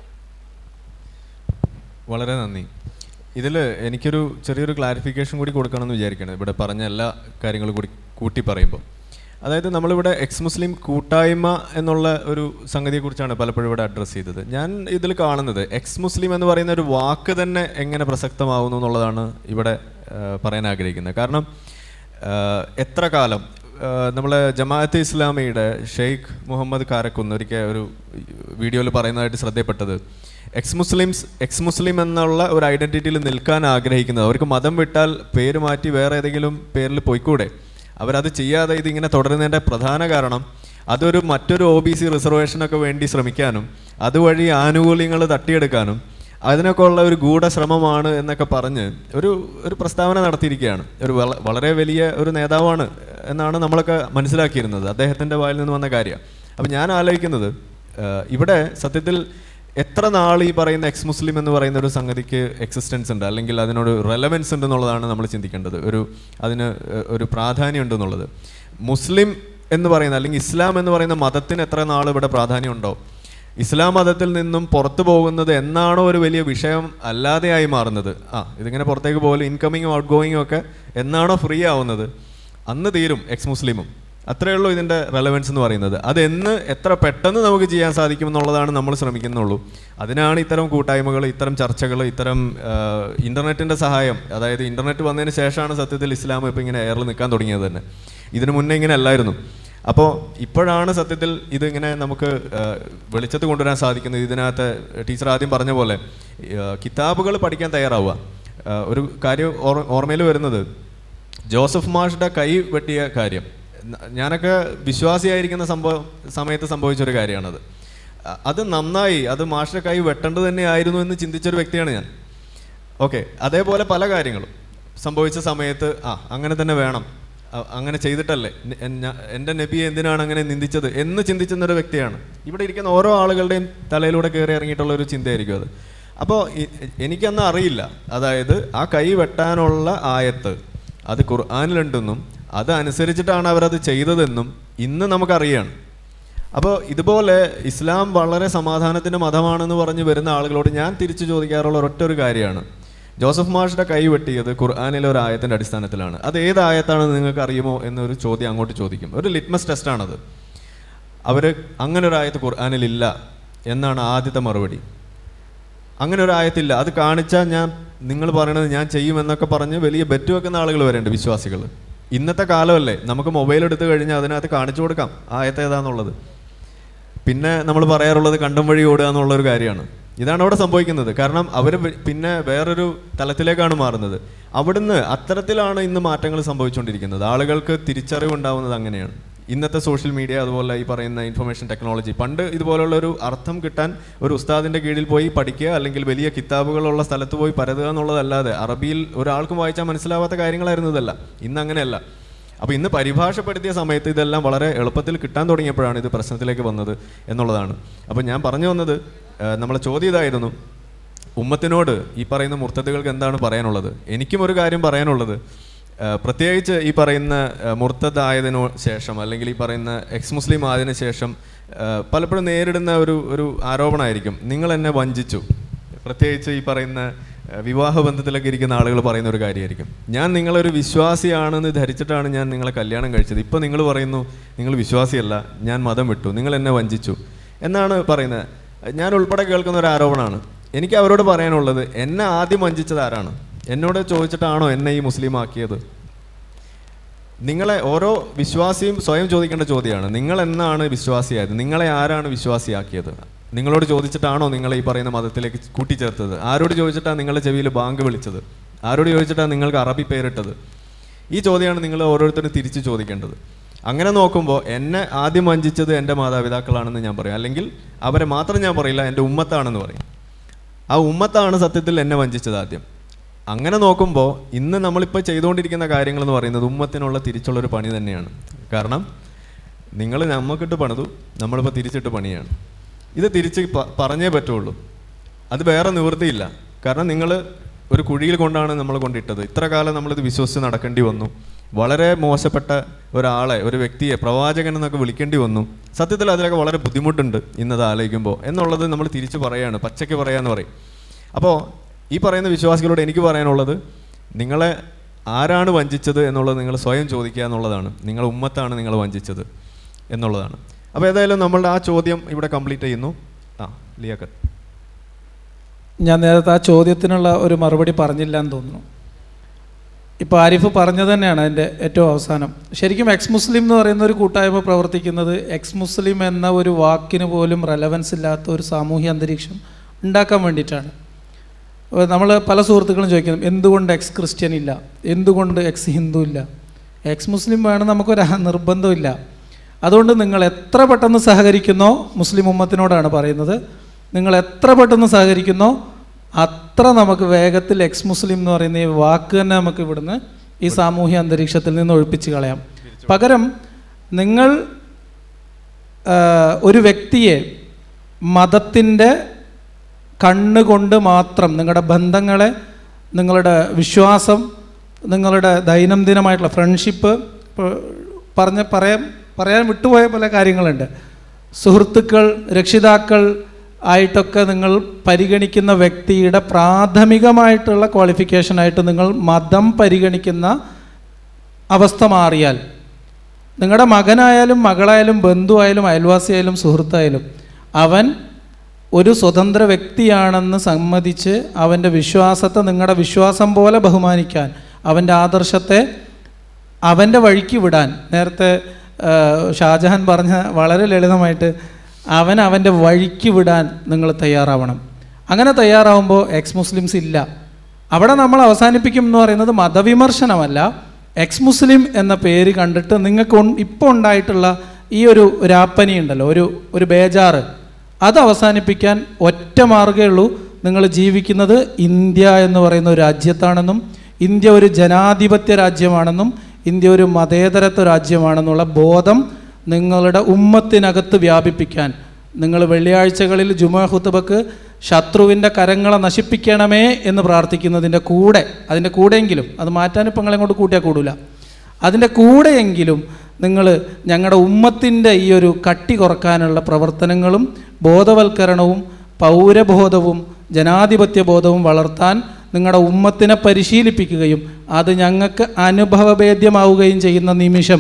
വളരെ നന്ദി ഇതിൽ എനിക്കൊരു ചെറിയൊരു ക്ലാരിഫിക്കേഷൻ കൂടി കൊടുക്കണമെന്ന് വിചാരിക്കണം ഇവിടെ പറഞ്ഞ എല്ലാ കാര്യങ്ങളും കൂടി കൂട്ടി പറയുമ്പോൾ അതായത് നമ്മളിവിടെ എക്സ് മുസ്ലിം കൂട്ടായ്മ എന്നുള്ള ഒരു സംഗതിയെക്കുറിച്ചാണ് പലപ്പോഴും ഇവിടെ അഡ്രസ്സ് ചെയ്തത് ഞാൻ ഇതിൽ കാണുന്നത് എക്സ് മുസ്ലിം എന്ന് പറയുന്ന ഒരു വാക്ക് തന്നെ എങ്ങനെ പ്രസക്തമാവുന്നു എന്നുള്ളതാണ് ഇവിടെ ആ, പറയാൻ ആഗ്രഹിക്കുന്നത് കാരണം ആ, എത്ര കാലം നമ്മളെ ജമാഅത്തെ ഇസ്ലാമിയുടെ ഷെയ്ഖ് മുഹമ്മദ് കാരക്കുന്ന് ഒരിക്കൽ ഒരു വീഡിയോയിൽ പറയുന്നതായിട്ട് ശ്രദ്ധയപ്പെട്ടത് എക്സ് മുസ്ലിംസ് എക്സ് മുസ്ലിം എന്നുള്ള ഒരു ഐഡന്റിറ്റിയിൽ നിൽക്കാൻ ആഗ്രഹിക്കുന്നത് അവർക്ക് മതം വിട്ടാൽ പേര് മാറ്റി വേറെ ഏതെങ്കിലും പേരിൽ പോയിക്കൂടെ അവരത് ചെയ്യാതെ ഇതിങ്ങനെ തുടരുന്നതിൻ്റെ പ്രധാന കാരണം അതൊരു മറ്റൊരു ഒ ബി സി റിസർവേഷനൊക്കെ വേണ്ടി ശ്രമിക്കാനും അതുവഴി ആനുകൂല്യങ്ങൾ തട്ടിയെടുക്കാനും അതിനൊക്കെ ഉള്ള ഒരു ഗൂഢശ്രമമാണ് എന്നൊക്കെ പറഞ്ഞ് ഒരു ഒരു പ്രസ്താവന നടത്തിയിരിക്കുകയാണ് ഒരു വള- വളരെ വലിയ ഒരു നേതാവാണ് എന്നാണ് നമ്മളൊക്കെ മനസ്സിലാക്കിയിരുന്നത് അദ്ദേഹത്തിൻ്റെ വായിൽ നിന്ന് വന്ന കാര്യം അപ്പം ഞാൻ ആലോചിക്കുന്നത് ആഹ് ഇവിടെ സത്യത്തിൽ എത്ര നാൾ ഈ പറയുന്ന എക്സ് മുസ്ലിം എന്ന് പറയുന്ന ഒരു സംഗതിക്ക് എക്സിസ്റ്റൻസ് ഉണ്ട് അല്ലെങ്കിൽ അതിനോട് റെലവൻസ് ഉണ്ട് എന്നുള്ളതാണ് നമ്മൾ ചിന്തിക്കേണ്ടത് ഒരു അതിന് ഏഹ്, ഒരു പ്രാധാന്യം ഉണ്ട് എന്നുള്ളത് മുസ്ലിം എന്ന് പറയുന്ന അല്ലെങ്കിൽ ഇസ്ലാം എന്ന് പറയുന്ന മതത്തിന് എത്ര നാൾ ഇവിടെ പ്രാധാന്യം ഉണ്ടോ ഇസ്ലാം മതത്തിൽ നിന്നും പുറത്തു പോകുന്നത് എന്നാണോ ഒരു വലിയ വിഷയം അല്ലാതെയായി മാറുന്നത് ആ ഇതിങ്ങനെ പുറത്തേക്ക് പോകലും ഇൻകമിങ്ങും ഔട്ട് ഗോയിങ്ങും ഒക്കെ എന്നാണോ ഫ്രീ ആവുന്നത് അന്ന് തീരും എക്സ് മുസ്ലിമും അത്രയേ ഉള്ളൂ ഇതിൻ്റെ റെലവൻസ് എന്ന് പറയുന്നത് അത് എന്ന് എത്ര പെട്ടെന്ന് നമുക്ക് ചെയ്യാൻ സാധിക്കും എന്നുള്ളതാണ് നമ്മൾ ശ്രമിക്കുന്നുള്ളൂ അതിനാണ് ഇത്തരം കൂട്ടായ്മകൾ ഇത്തരം ചർച്ചകൾ ഇത്തരം ഇൻ്റർനെറ്റിൻ്റെ സഹായം അതായത് ഇൻ്റർനെറ്റ് വന്നതിന് ശേഷമാണ് സത്യത്തിൽ ഇസ്ലാം ഇപ്പോൾ ഇങ്ങനെ എയറിൽ നിൽക്കാൻ തുടങ്ങിയത് തന്നെ ഇതിനു മുന്നേ ഇങ്ങനെ അല്ലായിരുന്നു അപ്പോൾ ഇപ്പോഴാണ് സത്യത്തിൽ ഇതിങ്ങനെ നമുക്ക് ആ, വെളിച്ചത്ത് കൊണ്ടുവരാൻ സാധിക്കുന്നത് ഇതിനകത്ത് ടീച്ചർ ആദ്യം പറഞ്ഞ പോലെ കിതാബുകൾ പഠിക്കാൻ തയ്യാറാവുക ആ, ഒരു കാര്യം ഓർ- ഓർമ്മയിൽ വരുന്നത് ജോസഫ് മാഷിന്റെ കൈ വെട്ടിയ കാര്യം ന- ഞാനൊക്കെ വിശ്വാസിയായിരിക്കുന്ന സംഭവം സമയത്ത് സംഭവിച്ചൊരു കാര്യമാണത് അ- അത് നന്നായി അത് മാഷിന്റെ കൈ വെട്ടേണ്ടത് തന്നെയായിരുന്നു എന്ന് ചിന്തിച്ചൊരു വ്യക്തിയാണ് ഞാൻ ഓക്കെ അതേപോലെ പല കാര്യങ്ങളും സംഭവിച്ച സമയത്ത് ആ അങ്ങനെ തന്നെ വേണം അ- അങ്ങനെ ചെയ്തിട്ടല്ലേ ന- എൻ- ഞാ- എൻ്റെ നബിയെ എന്തിനാണ് അങ്ങനെ നിന്ദിച്ചത് എന്ന് ചിന്തിച്ചുന്ന ഒരു വ്യക്തിയാണ് ഇവിടെ ഇരിക്കുന്ന ഓരോ ആളുകളുടെയും തലയിലൂടെ കയറി ഇറങ്ങിയിട്ടുള്ള ഒരു ചിന്തയായിരിക്കും അത് അപ്പോൾ എനിക്കന്ന് അറിയില്ല അതായത് ആ കൈ വെട്ടാനുള്ള ആയത്ത് അത് ഖുർആാനിലുണ്ടെന്നും അത് അനുസരിച്ചിട്ടാണ് അവരത് ചെയ്തതെന്നും ഇന്ന് നമുക്കറിയാണ് അപ്പോൾ ഇതുപോലെ ഇസ്ലാം വളരെ സമാധാനത്തിൻ്റെ മതമാണെന്ന് പറഞ്ഞ് വരുന്ന ആളുകളോട് ഞാൻ തിരിച്ചു ചോദിക്കാറുള്ള ഒരൊറ്റ ഒരു കാര്യമാണ് ജോസഫ് മാഷിന്റെ കൈ വെട്ടിയത് ഖുർആാനിലെ ഒരു ആയത്തിൻ്റെ അടിസ്ഥാനത്തിലാണ് അത് ഏത് ആയത്താണെന്ന് നിങ്ങൾക്ക് അറിയുമോ എന്നൊരു ചോദ്യം അങ്ങോട്ട് ചോദിക്കും ഒരു ലിറ്റ്മസ് ടെസ്റ്റാണത് അവർ അങ്ങനെ ഒരു ആയത്ത് ഖുർആാനിലില്ല എന്നാണ് ആദ്യത്തെ മറുപടി അങ്ങനെ ഒരു ആയത്തില്ല അത് കാണിച്ചാൽ ഞാൻ നിങ്ങൾ പറയണത് ഞാൻ ചെയ്യുമെന്നൊക്കെ പറഞ്ഞ് വലിയ ബെറ്റ് വെക്കുന്ന ആളുകൾ വരെയുണ്ട് വിശ്വാസികൾ ഇന്നത്തെ കാലമല്ലേ നമുക്ക് മൊബൈൽ എടുത്തു കഴിഞ്ഞാൽ അതിനകത്ത് കാണിച്ചു കൊടുക്കാം ആയത്ത് ഏതാന്നുള്ളത് പിന്നെ നമ്മൾ പറയാറുള്ളത് കണ്ടം വഴി ഓടുക എന്നുള്ള ഒരു കാര്യമാണ് ഇതാണ് അവിടെ സംഭവിക്കുന്നത് കാരണം അവർ പിന്നെ വേറൊരു തലത്തിലേക്കാണ് മാറുന്നത് അവിടുന്ന് അത്തരത്തിലാണ് ഇന്ന് മാറ്റങ്ങൾ സംഭവിച്ചുകൊണ്ടിരിക്കുന്നത് ആളുകൾക്ക് തിരിച്ചറിവുണ്ടാവുന്നത് അങ്ങനെയാണ് ഇന്നത്തെ സോഷ്യൽ മീഡിയ അതുപോലെ ഈ പറയുന്ന ഇൻഫർമേഷൻ ടെക്നോളജി പണ്ട് ഇതുപോലുള്ള ഒരു അർത്ഥം കിട്ടാൻ ഒരു ഉസ്താദിന്റെ കീഴിൽ പോയി പഠിക്കുക അല്ലെങ്കിൽ വലിയ കിതാബുകളുള്ള സ്ഥലത്ത് പോയി പരതുക എന്നുള്ളതല്ലാതെ അറബിയിൽ ഒരാൾക്കും വായിച്ചാൽ മനസ്സിലാവാത്ത കാര്യങ്ങളായിരുന്നു ഇതല്ല ഇന്ന് അങ്ങനെയല്ല അപ്പോൾ ഇന്ന് പരിഭാഷപ്പെടുത്തിയ സമയത്ത് ഇതെല്ലാം വളരെ എളുപ്പത്തിൽ കിട്ടാൻ തുടങ്ങിയപ്പോഴാണ് ഇത് പ്രശ്നത്തിലേക്ക് വന്നത് എന്നുള്ളതാണ് അപ്പോൾ ഞാൻ പറഞ്ഞു വന്നത് ആ, നമ്മളെ ചോദ്യം ഇതായിരുന്നു ഉമ്മത്തിനോട് ഈ പറയുന്ന മുർത്തതുകൾക്ക് എന്താണ് പറയാനുള്ളത് എനിക്കും ഒരു കാര്യം പറയാനുള്ളത് ആ, പ്രത്യേകിച്ച് ഈ പറയുന്ന ആ, മുർത്തദ് ആയതിനു ശേഷം അല്ലെങ്കിൽ ഈ പറയുന്ന എക്സ് മുസ്ലിം ആയതിനു ശേഷം ആ, പലപ്പോഴും നേരിടുന്ന ഒരു ഒരു ആരോപണമായിരിക്കും നിങ്ങൾ എന്നെ വഞ്ചിച്ചു പ്രത്യേകിച്ച് ഈ പറയുന്ന ആ, വിവാഹ ബന്ധത്തിലൊക്കെ ഇരിക്കുന്ന ആളുകൾ പറയുന്ന ഒരു കാര്യമായിരിക്കും ഞാൻ നിങ്ങളൊരു വിശ്വാസിയാണെന്ന് ധരിച്ചിട്ടാണ് ഞാൻ നിങ്ങളെ കല്യാണം കഴിച്ചത് ഇപ്പോൾ നിങ്ങൾ പറയുന്നു നിങ്ങൾ വിശ്വാസിയല്ല ഞാൻ മതം വിട്ടു നിങ്ങൾ എന്നെ വഞ്ചിച്ചു എന്നാണ് പറയുന്നത് ഞാൻ ഉൾപ്പെടെ കേൾക്കുന്ന ഒരു ആരോപണമാണ് എനിക്ക് അവരോട് പറയാനുള്ളത് എന്നെ ആദ്യം വഞ്ചിച്ചത് ആരാണ് എന്നോട് ചോദിച്ചിട്ടാണോ എന്നെ ഈ മുസ്ലിം ആക്കിയത് നിങ്ങളെ ഓരോ വിശ്വാസിയും സ്വയം ചോദിക്കേണ്ട ചോദ്യമാണ് നിങ്ങൾ എന്നാണ് വിശ്വാസിയായത് നിങ്ങളെ ആരാണ് വിശ്വാസിയാക്കിയത് നിങ്ങളോട് ചോദിച്ചിട്ടാണോ നിങ്ങളെ ഈ പറയുന്ന മതത്തിലേക്ക് കൂട്ടിച്ചേർത്തത് ആരോട് ചോദിച്ചിട്ടാണ് നിങ്ങളുടെ ചെവിയിൽ ബാങ്ക് വിളിച്ചത് ആരോട് ചോദിച്ചിട്ടാണ് നിങ്ങൾക്ക് അറബി പേരിട്ടത് ഈ ചോദ്യമാണ് നിങ്ങൾ ഓരോരുത്തരും തിരിച്ചു ചോദിക്കേണ്ടത് അങ്ങനെ നോക്കുമ്പോൾ എന്നെ ആദ്യം വഞ്ചിച്ചത് എൻ്റെ മാതാപിതാക്കളാണെന്ന് ഞാൻ പറയും അല്ലെങ്കിൽ അവരെ മാത്രം ഞാൻ പറയില്ല എൻ്റെ ഉമ്മത്താണെന്ന് പറയും ആ ഉമ്മത്താണ് സത്യത്തിൽ എന്നെ വഞ്ചിച്ചത് ആദ്യം അങ്ങനെ നോക്കുമ്പോൾ ഇന്ന് നമ്മളിപ്പോൾ ചെയ്തുകൊണ്ടിരിക്കുന്ന കാര്യങ്ങൾ എന്ന് പറയുന്നത് ഉമ്മത്തിനുള്ള തിരിച്ചുള്ളൊരു പണി തന്നെയാണ് കാരണം നിങ്ങൾ നമുക്കിട്ട് പണിതു നമ്മളിപ്പോൾ തിരിച്ചിട്ട് പണിയാണ് ഇത് തിരിച്ച് പ- പറഞ്ഞേ പറ്റുള്ളൂ അത് വേറെ നിവൃത്തിയില്ല കാരണം നിങ്ങൾ ഒരു കുഴിയിൽ കൊണ്ടാണ് നമ്മൾ കൊണ്ടിട്ടത് ഇത്ര കാലം നമ്മളിത് വിശ്വസിച്ച് നടക്കേണ്ടി വന്നു വളരെ മോശപ്പെട്ട ഒരാളെ ഒരു വ്യക്തിയെ പ്രവാചകൻ എന്നൊക്കെ വിളിക്കേണ്ടി വന്നു സത്യത്തിൽ അതിലൊക്കെ വളരെ ബുദ്ധിമുട്ടുണ്ട് ഇന്നത് ആലോചിക്കുമ്പോൾ എന്നുള്ളത് നമ്മൾ തിരിച്ചു പറയാണ് പച്ചയ്ക്ക് പറയാന്ന് പറയും അപ്പോൾ ഈ പറയുന്ന വിശ്വാസികളോട് എനിക്ക് പറയാനുള്ളത് നിങ്ങളെ ആരാണ് വഞ്ചിച്ചത് എന്നുള്ളത് നിങ്ങൾ സ്വയം ചോദിക്കുക എന്നുള്ളതാണ് നിങ്ങൾ ഉമ്മത്താണ് നിങ്ങൾ വഞ്ചിച്ചത് എന്നുള്ളതാണ് അപ്പോൾ ഏതായാലും നമ്മളുടെ ആ ചോദ്യം ഇവിടെ കംപ്ലീറ്റ് ചെയ്യുന്നു ആ ലിയാക്കത്ത് ഞാൻ നേരത്തെ ആ ചോദ്യത്തിനുള്ള ഒരു മറുപടി പറഞ്ഞില്ല എന്ന് തോന്നുന്നു ഇപ്പോൾ ആരിഫ് പറഞ്ഞത് തന്നെയാണ് അതിൻ്റെ ഏറ്റവും അവസാനം ശരിക്കും എക്സ് മുസ്ലിം എന്ന് പറയുന്ന ഒരു കൂട്ടായ്മ പ്രവർത്തിക്കുന്നത് എക്സ് മുസ്ലിം എന്ന ഒരു വാക്കിന് പോലും റെലവൻസ് ഇല്ലാത്ത ഒരു സാമൂഹ്യ അന്തരീക്ഷം ഉണ്ടാക്കാൻ വേണ്ടിയിട്ടാണ് നമ്മൾ പല സുഹൃത്തുക്കളും ചോദിക്കുന്നു എന്തുകൊണ്ട് എക്സ് ക്രിസ്ത്യൻ ഇല്ല എന്തുകൊണ്ട് എക്സ് ഹിന്ദു ഇല്ല എക്സ് മുസ്ലിം വേണം നമുക്കൊരു നിർബന്ധമില്ല അതുകൊണ്ട് നിങ്ങൾ എത്ര പെട്ടെന്ന് സഹകരിക്കുന്നോ മുസ്ലിം ഉമ്മത്തിനോടാണ് പറയുന്നത് നിങ്ങൾ എത്ര പെട്ടെന്ന് സഹകരിക്കുന്നോ അത്ര നമുക്ക് വേഗത്തിൽ എക്സ് മുസ്ലിം എന്ന് പറയുന്ന ഈ വാക്ക് തന്നെ നമുക്ക് ഇവിടുന്ന് ഈ സാമൂഹ്യ അന്തരീക്ഷത്തിൽ നിന്ന് ഒഴിപ്പിച്ച് കളയാം പകരം നിങ്ങൾ ആ, ഒരു വ്യക്തിയെ മതത്തിൻ്റെ കണ്ണുകൊണ്ട് മാത്രം നിങ്ങളുടെ ബന്ധങ്ങളെ നിങ്ങളുടെ വിശ്വാസം നിങ്ങളുടെ ദൈനംദിനമായിട്ടുള്ള ഫ്രണ്ട്ഷിപ്പ് ഇപ്പോൾ പറഞ്ഞ പറയാൻ പറയാൻ വിട്ടുപോയ പല കാര്യങ്ങളുണ്ട് സുഹൃത്തുക്കൾ രക്ഷിതാക്കൾ ആയിട്ടൊക്കെ നിങ്ങൾ പരിഗണിക്കുന്ന വ്യക്തിയുടെ പ്രാഥമികമായിട്ടുള്ള ക്വാളിഫിക്കേഷനായിട്ട് നിങ്ങൾ മതം പരിഗണിക്കുന്ന അവസ്ഥ മാറിയാൽ നിങ്ങളുടെ മകനായാലും മകളായാലും ബന്ധുവായാലും അയൽവാസിയായാലും സുഹൃത്തായാലും അവൻ ഒരു സ്വതന്ത്ര വ്യക്തിയാണെന്ന് സമ്മതിച്ച് അവൻ്റെ വിശ്വാസത്തെ നിങ്ങളുടെ വിശ്വാസം പോലെ ബഹുമാനിക്കാൻ അവൻ്റെ ആദർശത്തെ അവൻ്റെ വഴിക്ക് വിടാൻ നേരത്തെ ആ, ഷാജഹാൻ പറഞ്ഞ വളരെ ലളിതമായിട്ട് അവൻ അവൻ്റെ വഴിക്ക് വിടാൻ നിങ്ങൾ തയ്യാറാവണം അങ്ങനെ തയ്യാറാവുമ്പോൾ എക്സ് മുസ്ലിംസ് ഇല്ല അവിടെ നമ്മൾ അവസാനിപ്പിക്കും എന്ന് പറയുന്നത് മതവിമർശനമല്ല എക്സ് മുസ്ലിം എന്ന പേര് കണ്ടിട്ട് നിങ്ങൾക്ക് ഇപ്പോൾ ഉണ്ടായിട്ടുള്ള ഈ ഒരു രാപ്പനി ഉണ്ടല്ലോ ഒരു ഒരു ബേജാറ് അത് അവസാനിപ്പിക്കാൻ ഒറ്റ മാർഗ്ഗമേ ഉള്ളൂ നിങ്ങൾ ജീവിക്കുന്നത് ഇന്ത്യ എന്ന് പറയുന്ന ഒരു രാജ്യത്താണെന്നും ഇന്ത്യ ഒരു ജനാധിപത്യ രാജ്യമാണെന്നും ഇന്ത്യ ഒരു മതേതരത്വ രാജ്യമാണെന്നുള്ള ബോധം നിങ്ങളുടെ ഉമ്മത്തിനകത്ത് വ്യാപിപ്പിക്കാൻ നിങ്ങൾ വെള്ളിയാഴ്ചകളിൽ ജുമാ ഹുത്തുബക്ക് ശത്രുവിൻ്റെ കരങ്ങളെ നശിപ്പിക്കണമേ എന്ന് പ്രാർത്ഥിക്കുന്നതിൻ്റെ കൂടെ അതിൻ്റെ കൂടെയെങ്കിലും അത് മാറ്റാൻ ഇപ്പം നിങ്ങളെ കൊണ്ട് കൂട്ടിയാൽ കൂടില്ല അതിൻ്റെ കൂടെയെങ്കിലും നിങ്ങൾ ഞങ്ങളുടെ ഉമ്മത്തിൻ്റെ ഈ ഒരു കട്ടി കുറക്കാനുള്ള പ്രവർത്തനങ്ങളും ബോധവൽക്കരണവും പൗരബോധവും ജനാധിപത്യ ബോധവും വളർത്താൻ നിങ്ങളുടെ ഉമ്മത്തിനെ പരിശീലിപ്പിക്കുകയും അത് ഞങ്ങൾക്ക് അനുഭവഭേദ്യമാവുകയും ചെയ്യുന്ന നിമിഷം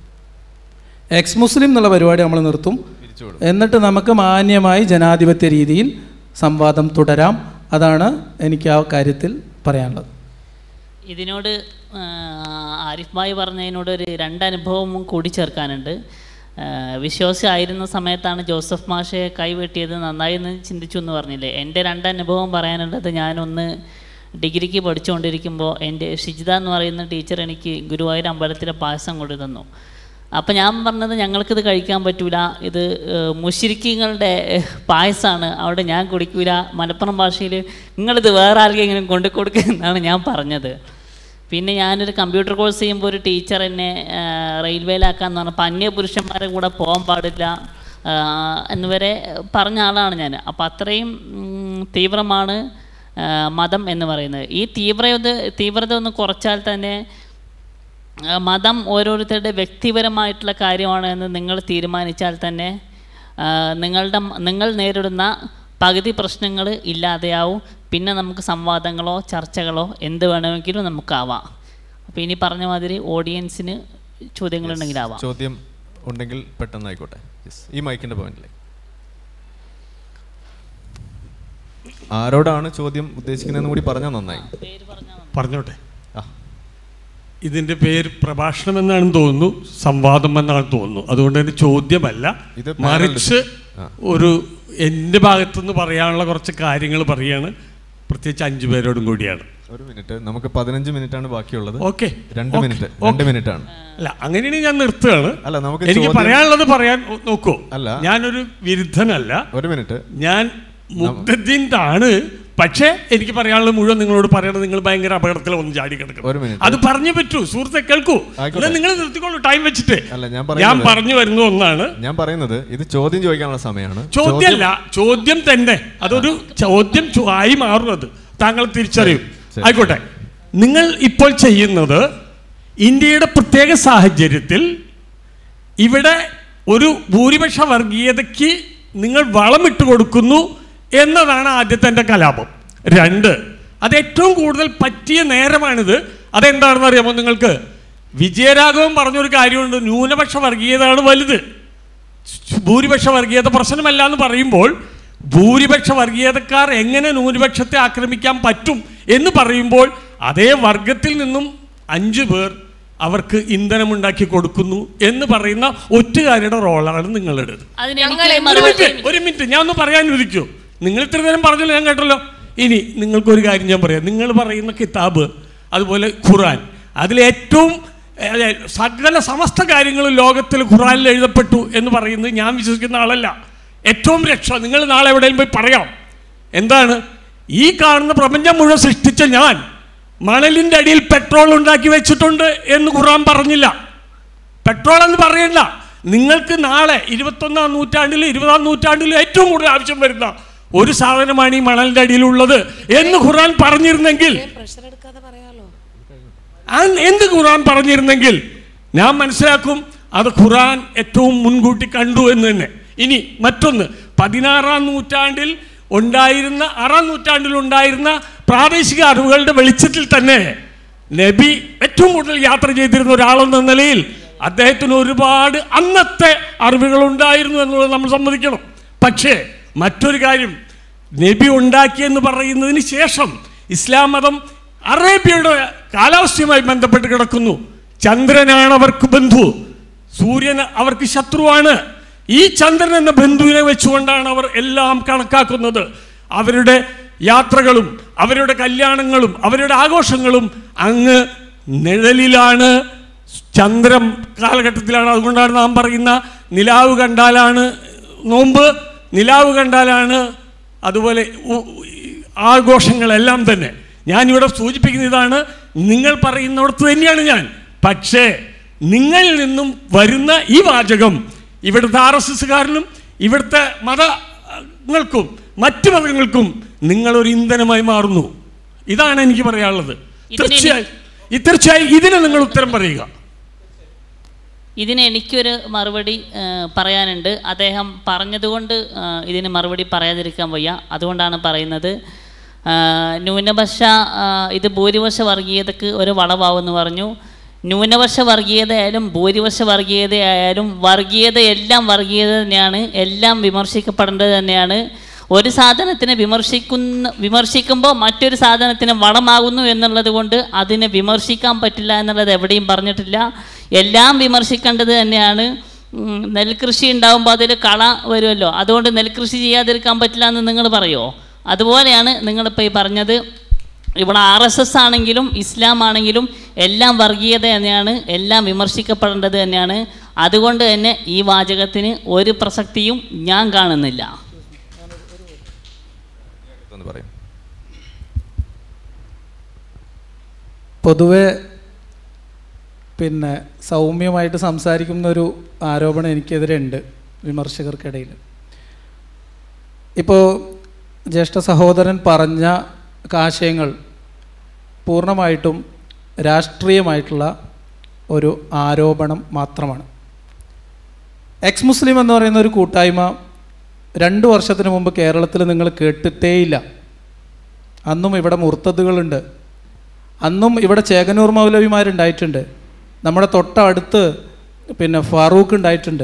എക്സ് മുസ്ലിം എന്നുള്ള പരിപാടി നമ്മൾ നിർത്തും എന്നിട്ട് നമുക്ക് മാന്യമായി ജനാധിപത്യ രീതിയിൽ സംവാദം തുടരാം അതാണ് എനിക്ക് ആ കാര്യത്തിൽ പറയാനുള്ളത് ഇതിനോട് ആ, ആരിഫ് ഭായ് പറഞ്ഞതിനോട് ഒരു രണ്ട് അനുഭവവും കൂടി ചേർക്കാനുണ്ട് ആ, വിശ്വാസിയായിരുന്ന സമയത്താണ് ജോസഫ് മാഷെ കൈവെട്ടിയത് നന്നായി എന്ന് ചിന്തിച്ചു എന്ന് പറഞ്ഞില്ലേ എൻ്റെ രണ്ട് അനുഭവം പറയാനുള്ളത് ഞാനൊന്ന് ഡിഗ്രിക്ക് പഠിച്ചുകൊണ്ടിരിക്കുമ്പോൾ എൻ്റെ ഷിജിത എന്ന് പറയുന്ന ടീച്ചർ എനിക്ക് ഗുരുവായൂർ അമ്പലത്തിലെ പായസം കൊണ്ടു തന്നു അപ്പം ഞാൻ പറഞ്ഞത് ഞങ്ങൾക്കിത് കഴിക്കാൻ പറ്റൂല ഇത് ഏഹ്, മുശ്രിക്കുകളുടെ പായസമാണ് അവിടെ ഞാൻ കുടിക്കൂല മലപ്പുറം ഭാഷയിൽ നിങ്ങളിത് വേറെ ആർക്കെങ്കിലും കൊണ്ടു കൊടുക്കുക എന്നാണ് ഞാൻ പറഞ്ഞത് പിന്നെ ഞാനൊരു കമ്പ്യൂട്ടർ കോഴ്സ് ചെയ്യുമ്പോൾ ഒരു ടീച്ചർ എന്നെ ഏഹ്, റെയിൽവേയിലാക്കാന്ന് പറഞ്ഞപ്പോൾ അന്യ പുരുഷന്മാരെ കൂടെ പോകാൻ പാടില്ല ആഹ്, എന്നുവരെ പറഞ്ഞ ആളാണ് ഞാൻ അപ്പോൾ അത്രയും ഉം, തീവ്രമാണ് ആഹ്, മതം എന്ന് പറയുന്നത് ഈ തീവ്രത തീവ്രത ഒന്ന് കുറച്ചാൽ തന്നെ ആ, മതം ഓരോരുത്തരുടെ വ്യക്തിപരമായിട്ടുള്ള കാര്യമാണ് എന്ന് നിങ്ങൾ തീരുമാനിച്ചാൽ തന്നെ ആ, നിങ്ങളുടെ മ- നിങ്ങൾ നേരിടുന്ന പകുതി പ്രശ്നങ്ങൾ ഇല്ലാതെയാവും പിന്നെ നമുക്ക് സംവാദങ്ങളോ ചർച്ചകളോ എന്ത് വേണമെങ്കിലും നമുക്കാവാം അപ്പോൾ ഇനി പറഞ്ഞ മാതിരി ഓഡിയൻസിന് ചോദ്യങ്ങളുണ്ടെങ്കിലാവാം ചോദ്യം ഉണ്ടെങ്കിൽ പെട്ടെന്ന് ആയിക്കോട്ടെ യെസ് ഈ മൈക്കിന്റെ പോയിന്റിലേക്ക് ആരോടാണ് ചോദ്യം ഉദ്ദേശിക്കുന്നതെന്ന് കൂടി പറഞ്ഞാൽ നന്നായി പറഞ്ഞോട്ടെ ആ ഇതിന്റെ പേര് പ്രഭാഷണം എന്നാണെന്ന് തോന്നുന്നു സംവാദം എന്നാണ് തോന്നുന്നു അതുകൊണ്ട് തന്നെ ചോദ്യമല്ല ഇത് മറിച്ച് ആ. ഒരു എൻ്റെ ഭാഗത്തുനിന്ന് പറയാനുള്ള കുറച്ച് കാര്യങ്ങൾ പറയാണ് പ്രത്യേകിച്ച് അഞ്ചു പേരോടും കൂടിയാണ് ഒരു മിനിറ്റ് നമുക്ക് പതിനഞ്ച് മിനിറ്റ് ആണ് ബാക്കിയുള്ളത് ഓക്കെ രണ്ട് ഓക്കെ, മിനിറ്റ് ഓക്കെ. രണ്ട് മിനിറ്റ് ആണ് അല്ല അങ്ങനെയാണെങ്കിൽ ഞാൻ നിർത്തുകയാണ് അല്ല, നമുക്ക് എനിക്ക് ചോദ്യം- പറയാനുള്ളത് പറയാൻ നോക്കൂ അല്ല. ഞാനൊരു വിരുദ്ധനല്ല ഒരു മിനിറ്റ് ഞാൻ മുഗ്ധദ്ദീൻ്റെ പക്ഷേ എനിക്ക് പറയാനുള്ളത് മുഴുവൻ നിങ്ങളോട് പറയണത് നിങ്ങൾ ഭയങ്കര അപകടത്തിൽ ഒന്ന് ചാടി ഒരു കിടക്കണം മിനിറ്റ്. അത് പറഞ്ഞു പറ്റൂ സുഹൃത്തെ കേൾക്കൂ ആയിക്കോട്ടെ. അല്ല നിങ്ങൾ നിർത്തിക്കോളൂ ടൈം വെച്ചിട്ട് അല്ല, ഞാൻ ഞാൻ പറയുന്നത് പറഞ്ഞു വരുന്ന ഒന്നാണ് ഞാൻ പറയുന്നത് ഇത് ചോദ്യം ചോദിക്കാനുള്ള സമയമാണ് ചോദ്യമല്ല ചോദ്യം തന്നെ അതൊരു ചോദ്യം ചോ- ആയി മാറുന്നത് താങ്കൾ തിരിച്ചറിയും ശരി. ആയിക്കോട്ടെ നിങ്ങൾ ഇപ്പോൾ ചെയ്യുന്നത് ഇന്ത്യയുടെ പ്രത്യേക സാഹചര്യത്തിൽ ഇവിടെ ഒരു ഭൂരിപക്ഷ വർഗീയതയ്ക്ക് നിങ്ങൾ വളമിട്ട് കൊടുക്കുന്നു എന്നതാണ് ആദ്യത്തെ എൻ്റെ കലാപം രണ്ട് അത് ഏറ്റവും കൂടുതൽ പറ്റിയ നേരമാണിത് അതെന്താണെന്ന് അറിയാമോ നിങ്ങൾക്ക് വിജയരാഘവൻ പറഞ്ഞൊരു കാര്യമുണ്ട് ന്യൂനപക്ഷ വർഗീയതയാണ് വലുത് ഭൂരിപക്ഷ വർഗീയത പ്രശ്നമല്ല എന്ന് പറയുമ്പോൾ ഭൂരിപക്ഷ വർഗീയതക്കാർ എങ്ങനെ ന്യൂനപക്ഷത്തെ ആക്രമിക്കാൻ പറ്റും എന്ന് പറയുമ്പോൾ അതേ വർഗത്തിൽ നിന്നും അഞ്ചു പേർ അവർക്ക് ഇന്ധനമുണ്ടാക്കി കൊടുക്കുന്നു എന്ന് പറയുന്ന ഒറ്റുകാരുടെ റോളാണ് നിങ്ങളുടേത് അതിന് ഞങ്ങൾ എനിക്ക് എന്ത് ഒരു മറുപടി മിനിറ്റ് ഒരു മിനിറ്റ് ഞാൻ ഒന്ന് പറയാൻ അനുവദിക്കൂ നിങ്ങൾ ഇത്ര നേരം പറഞ്ഞല്ലോ ഞാൻ കേട്ടല്ലോ ഇനി നിങ്ങൾക്ക് ഒരു കാര്യം ഞാൻ പറയാം നിങ്ങൾ പറയുന്ന കിതാബ് അതുപോലെ ഖുറാൻ അതിലേറ്റവും ഏ, സകല സമസ്ത കാര്യങ്ങളും ലോകത്തിൽ ഖുറാനിൽ എഴുതപ്പെട്ടു എന്ന് പറയുന്നത് ഞാൻ വിശ്വസിക്കുന്ന ആളല്ല ഏറ്റവും രക്ഷ നിങ്ങൾ നാളെ എവിടെയും പോയി പറയാം എന്താണ് ഈ കാണുന്ന പ്രപഞ്ചം മുഴുവൻ സൃഷ്ടിച്ച ഞാൻ മണലിൻ്റെ അടിയിൽ പെട്രോൾ ഉണ്ടാക്കി വെച്ചിട്ടുണ്ട് എന്ന് ഖുറാൻ പറഞ്ഞില്ല പെട്രോൾ എന്ന് പറയണ്ട നിങ്ങൾക്ക് നാളെ ഇരുപത്തൊന്നാം നൂറ്റാണ്ടിൽ ഇരുപതാം നൂറ്റാണ്ടിൽ ഏറ്റവും കൂടുതൽ ആവശ്യം വരുന്ന ഒരു സാധനമാണ് ഈ മണലിന്റെ അടിയിലുള്ളത് എന്ന് ഖുർആൻ പറഞ്ഞിരുന്നെങ്കിൽ പ്രഷർ എടുക്കാതെ പറയാലോ ആ എന്ത് ഖുർആൻ പറഞ്ഞിരുന്നെങ്കിൽ ഞാൻ മനസ്സിലാക്കും അത് ഖുർആൻ ഏറ്റവും മുൻകൂട്ടി കണ്ടു എന്ന് തന്നെ ഇനി മറ്റൊന്ന് പതിനാറാം നൂറ്റാണ്ടിൽ ഉണ്ടായിരുന്ന ആറാം നൂറ്റാണ്ടിൽ ഉണ്ടായിരുന്ന പ്രാദേശിക അറിവുകളുടെ വെളിച്ചത്തിൽ തന്നെ നബി ഏറ്റവും കൂടുതൽ യാത്ര ചെയ്തിരുന്ന ഒരാളെന്ന നിലയിൽ അദ്ദേഹത്തിന് ഒരുപാട് അന്നത്തെ അറിവുകൾ ഉണ്ടായിരുന്നു എന്നുള്ളത് നമ്മൾ സമ്മതിക്കണം പക്ഷേ മറ്റൊരു കാര്യം നബി ഉണ്ടാക്കിയെന്ന് പറയുന്നതിന് ശേഷം ഇസ്ലാം മതം അറേബ്യയുടെ കാലാവസ്ഥയുമായി ബന്ധപ്പെട്ട് കിടക്കുന്നു ചന്ദ്രനാണ് അവർക്ക് ബന്ധു സൂര്യൻ അവർക്ക് ശത്രുവാണ് ഈ ചന്ദ്രൻ എന്ന ബന്ധുവിനെ വെച്ചുകൊണ്ടാണ് അവർ എല്ലാം കണക്കാക്കുന്നത് അവരുടെ യാത്രകളും അവരുടെ കല്യാണങ്ങളും അവരുടെ ആഘോഷങ്ങളും അങ്ങ് നിഴലിലാണ് ചന്ദ്രം കാലഘട്ടത്തിലാണ് അതുകൊണ്ടാണ് നാം പറയുന്ന നിലാവ് കണ്ടാലാണ് നോമ്പ് നിലാവ് കണ്ടാലാണ് അതുപോലെ ഉ- ആഘോഷങ്ങളെല്ലാം തന്നെ ഞാനിവിടെ സൂചിപ്പിക്കുന്ന ഇതാണ് നിങ്ങൾ പറയുന്നിടത്ത് തന്നെയാണ് ഞാൻ പക്ഷേ നിങ്ങളിൽ നിന്നും വരുന്ന ഈ വാചകം ഇവിടുത്തെ ആർ എസ് എസ്സുകാരനും ഇവിടുത്തെ മതങ്ങൾക്കും മറ്റു മതങ്ങൾക്കും നിങ്ങളൊരു ഇന്ധനമായി മാറുന്നു ഇതാണ് എനിക്ക് പറയാനുള്ളത് ഇതിന് തീർച്ചയായും ഈ തീർച്ചയായും ഇതിന് നിങ്ങൾ ഉത്തരം പറയുക ഇതിന് എനിക്കൊരു മറുപടി ആ, പറയാനുണ്ട് അദ്ദേഹം പറഞ്ഞതുകൊണ്ട് ആ, ഇതിന് മറുപടി പറയാതിരിക്കാൻ വയ്യ അതുകൊണ്ടാണ് പറയുന്നത് ആ, ന്യൂനപക്ഷ ആ, ഇത് ഭൂരിപക്ഷ വർഗീയതക്ക് ഒരു വളവാവെന്ന് പറഞ്ഞു ന്യൂനപക്ഷ വർഗീയതയായാലും ഭൂരിപക്ഷ വർഗീയതയായാലും വർഗീയത എല്ലാം വർഗീയത തന്നെയാണ് എല്ലാം വിമർശിക്കപ്പെടേണ്ടത് തന്നെയാണ് ഒരു സാധനത്തിനെ വിമർശിക്കുന്ന വിമർശിക്കുമ്പോൾ മറ്റൊരു സാധനത്തിന് വളമാകുന്നു എന്നുള്ളത് കൊണ്ട് അതിനെ വിമർശിക്കാൻ പറ്റില്ല എന്നുള്ളത് എവിടെയും പറഞ്ഞിട്ടില്ല എല്ലാം വിമർശിക്കേണ്ടത് തന്നെയാണ് ഉം, നെൽകൃഷി ഉണ്ടാകുമ്പോൾ അതിൽ കള വരുമല്ലോ അതുകൊണ്ട് നെൽകൃഷി ചെയ്യാതിരിക്കാൻ പറ്റില്ല എന്ന് നിങ്ങൾ പറയുമോ അതുപോലെയാണ് നിങ്ങളിപ്പോൾ ഈ പറഞ്ഞത് ഇവിടെ ആർ എസ് എസ് ആണെങ്കിലും ഇസ്ലാം ആണെങ്കിലും എല്ലാം വർഗീയത തന്നെയാണ് എല്ലാം വിമർശിക്കപ്പെടേണ്ടത് തന്നെയാണ് അതുകൊണ്ട് തന്നെ ഈ വാചകത്തിന് ഒരു പ്രസക്തിയും ഞാൻ കാണുന്നില്ല എന്ന് പറയും പൊതുവെ പിന്നെ സൗമ്യമായിട്ട് സംസാരിക്കുന്ന ഒരു ആരോപണം എനിക്കെതിരെ ഉണ്ട് വിമർശകർക്കിടയിൽ ഇപ്പോൾ ജ്യേഷ്ഠ സഹോദരൻ പറഞ്ഞ ആശയങ്ങൾ പൂർണ്ണമായിട്ടും രാഷ്ട്രീയമായിട്ടുള്ള ഒരു ആരോപണം മാത്രമാണ് എക്സ് മുസ്ലിം എന്ന് പറയുന്ന ഒരു കൂട്ടായ്മ രണ്ട് വർഷത്തിന് മുമ്പ് കേരളത്തിൽ നിങ്ങൾ കേട്ടിട്ടേയില്ല അന്നും ഇവിടെ മുർത്തതുകളുണ്ട് അന്നും ഇവിടെ ചേകനൂർ മൗലവിമാരുണ്ടായിട്ടുണ്ട് നമ്മുടെ തൊട്ടടുത്ത് പിന്നെ ഫാറൂഖ് ഉണ്ടായിട്ടുണ്ട്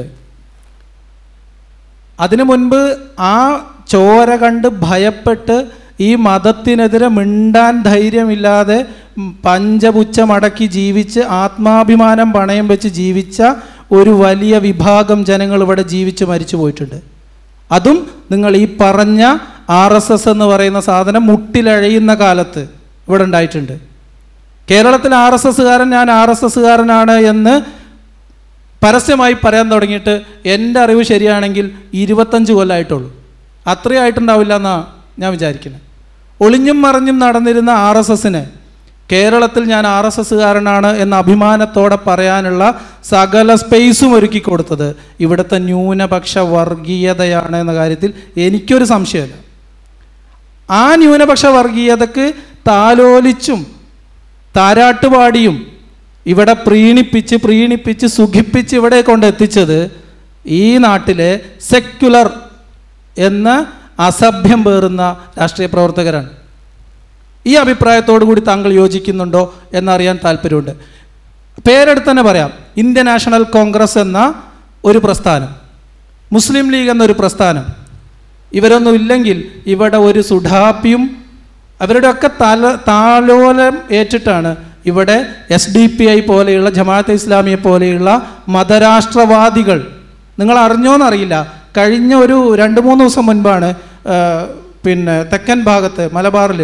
അതിനു മുൻപ് ആ ചോര കണ്ട് ഭയപ്പെട്ട് ഈ മതത്തിനെതിരെ മിണ്ടാൻ ധൈര്യമില്ലാതെ ഉം, പഞ്ചപുച്ഛമടക്കി ജീവിച്ച് ആത്മാഭിമാനം പണയം വെച്ച് ജീവിച്ച ഒരു വലിയ വിഭാഗം ജനങ്ങൾ ഇവിടെ ജീവിച്ച് മരിച്ചു പോയിട്ടുണ്ട് അതും നിങ്ങൾ ഈ പറഞ്ഞ ആർ എസ് എസ് എന്ന് പറയുന്ന സാധനം മുട്ടിലഴയുന്ന കാലത്ത് ഇവിടെ ഉണ്ടായിട്ടുണ്ട് കേരളത്തിൽ ആർ എസ് എസ്സുകാരൻ ഞാൻ ആർ എസ് എസ്സുകാരനാണ് എന്ന് പരസ്യമായി പറയാൻ തുടങ്ങിയിട്ട് എൻ്റെ അറിവ് ശരിയാണെങ്കിൽ ഇരുപത്തഞ്ച് കൊല്ലമായിട്ടുള്ളൂ അത്രയും ആയിട്ടുണ്ടാവില്ല എന്നാണ് ഞാൻ വിചാരിക്കുന്നത് ഒളിഞ്ഞും മറിഞ്ഞും നടന്നിരുന്ന ആർ എസ് എസിന് കേരളത്തിൽ ഞാൻ ആർ എസ് എസ്സുകാരനാണ് എന്ന അഭിമാനത്തോടെ പറയാനുള്ള സകല സ്പേസും ഒരുക്കി കൊടുത്തത് ഇവിടുത്തെ ന്യൂനപക്ഷ വർഗീയതയാണ് എന്ന കാര്യത്തിൽ എനിക്കൊരു സംശയമില്ല ആ ന്യൂനപക്ഷ വർഗീയതക്ക് താലോലിച്ചും താരാട്ടുപാടിയും ഇവിടെ പ്രീണിപ്പിച്ച് പ്രീണിപ്പിച്ച് സുഖിപ്പിച്ച് ഇവിടെ കൊണ്ടെത്തിച്ചത് ഈ നാട്ടിലെ സെക്യുലർ എന്ന അസഭ്യം പേറുന്ന രാഷ്ട്രീയ പ്രവർത്തകരാണ് ഈ അഭിപ്രായത്തോടു കൂടി താങ്കൾ യോജിക്കുന്നുണ്ടോ എന്നറിയാൻ താല്പര്യമുണ്ട് പേരെടുത്ത് തന്നെ പറയാം ഇന്ത്യൻ നാഷണൽ കോൺഗ്രസ് എന്ന ഒരു പ്രസ്ഥാനം മുസ്ലിം ലീഗ് എന്നൊരു പ്രസ്ഥാനം ഇവരൊന്നും ഇല്ലെങ്കിൽ ഇവിടെ ഒരു സുഡാപ്പിയും അവരുടെയൊക്കെ തല താലോലം ഏറ്റിട്ടാണ് ഇവിടെ എസ് ഡി പി ഐ പോലെയുള്ള ജമാഅത്തെ ഇസ്ലാമിയെ പോലെയുള്ള മതരാഷ്ട്രവാദികൾ നിങ്ങൾ അറിഞ്ഞോന്നറിയില്ല കഴിഞ്ഞ ഒരു രണ്ട് മൂന്ന് ദിവസം മുൻപാണ് ആ, പിന്നെ തെക്കൻ ഭാഗത്ത് മലബാറിൽ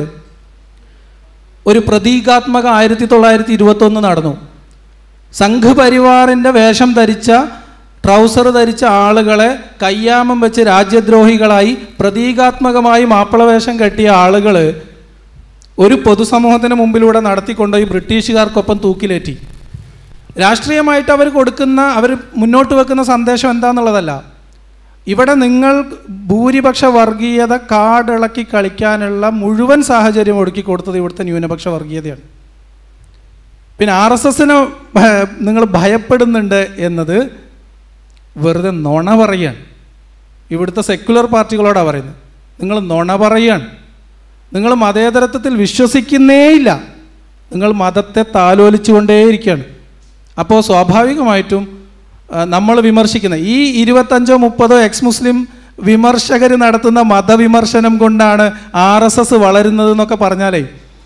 ഒരു പ്രതീകാത്മക ആയിരത്തി തൊള്ളായിരത്തി ഇരുപത്തൊന്ന് നടന്നു സംഘപരിവാറിൻ്റെ വേഷം ധരിച്ച ട്രൗസർ ധരിച്ച ആളുകളെ കയ്യാമം വെച്ച് രാജ്യദ്രോഹികളായി പ്രതീകാത്മകമായി മാപ്പിളവേഷം കെട്ടിയ ആളുകൾ ഒരു പൊതുസമൂഹത്തിന് മുമ്പിലൂടെ നടത്തിക്കൊണ്ടുപോയി ബ്രിട്ടീഷുകാർക്കൊപ്പം തൂക്കിലേറ്റി രാഷ്ട്രീയമായിട്ട് അവർ കൊടുക്കുന്ന അവർ മുന്നോട്ട് വെക്കുന്ന സന്ദേശം എന്താണെന്നുള്ളതല്ല ഇവിടെ നിങ്ങൾ ഭൂരിപക്ഷ വർഗീയത കാടിളക്കി കളിക്കാനുള്ള മുഴുവൻ സാഹചര്യം ഒടുക്കി കൊടുത്തത് ഇവിടുത്തെ ന്യൂനപക്ഷ വർഗീയതയാണ് പിന്നെ ആർ എസ് എസിന് നിങ്ങൾ ഭയപ്പെടുന്നുണ്ട് എന്നത് വെറുതെ നുണ പറയാണ് ഇവിടുത്തെ സെക്യുലർ പാർട്ടികളോടാണ് പറയുന്നത് നിങ്ങൾ നുണ പറയാണ് നിങ്ങൾ മതേതരത്വത്തിൽ വിശ്വസിക്കുന്നേയില്ല നിങ്ങൾ മതത്തെ താലോലിച്ചുകൊണ്ടേയിരിക്കുകയാണ് അപ്പോൾ സ്വാഭാവികമായിട്ടും നമ്മൾ വിമർശിക്കുന്ന ഈ ഇരുപത്തഞ്ചോ മുപ്പതോ എക്സ് മുസ്ലിം വിമർശകർ നടത്തുന്ന മതവിമർശനം കൊണ്ടാണ് ആർ എസ് എസ് വളരുന്നത് എന്നൊക്കെ പറഞ്ഞാലേ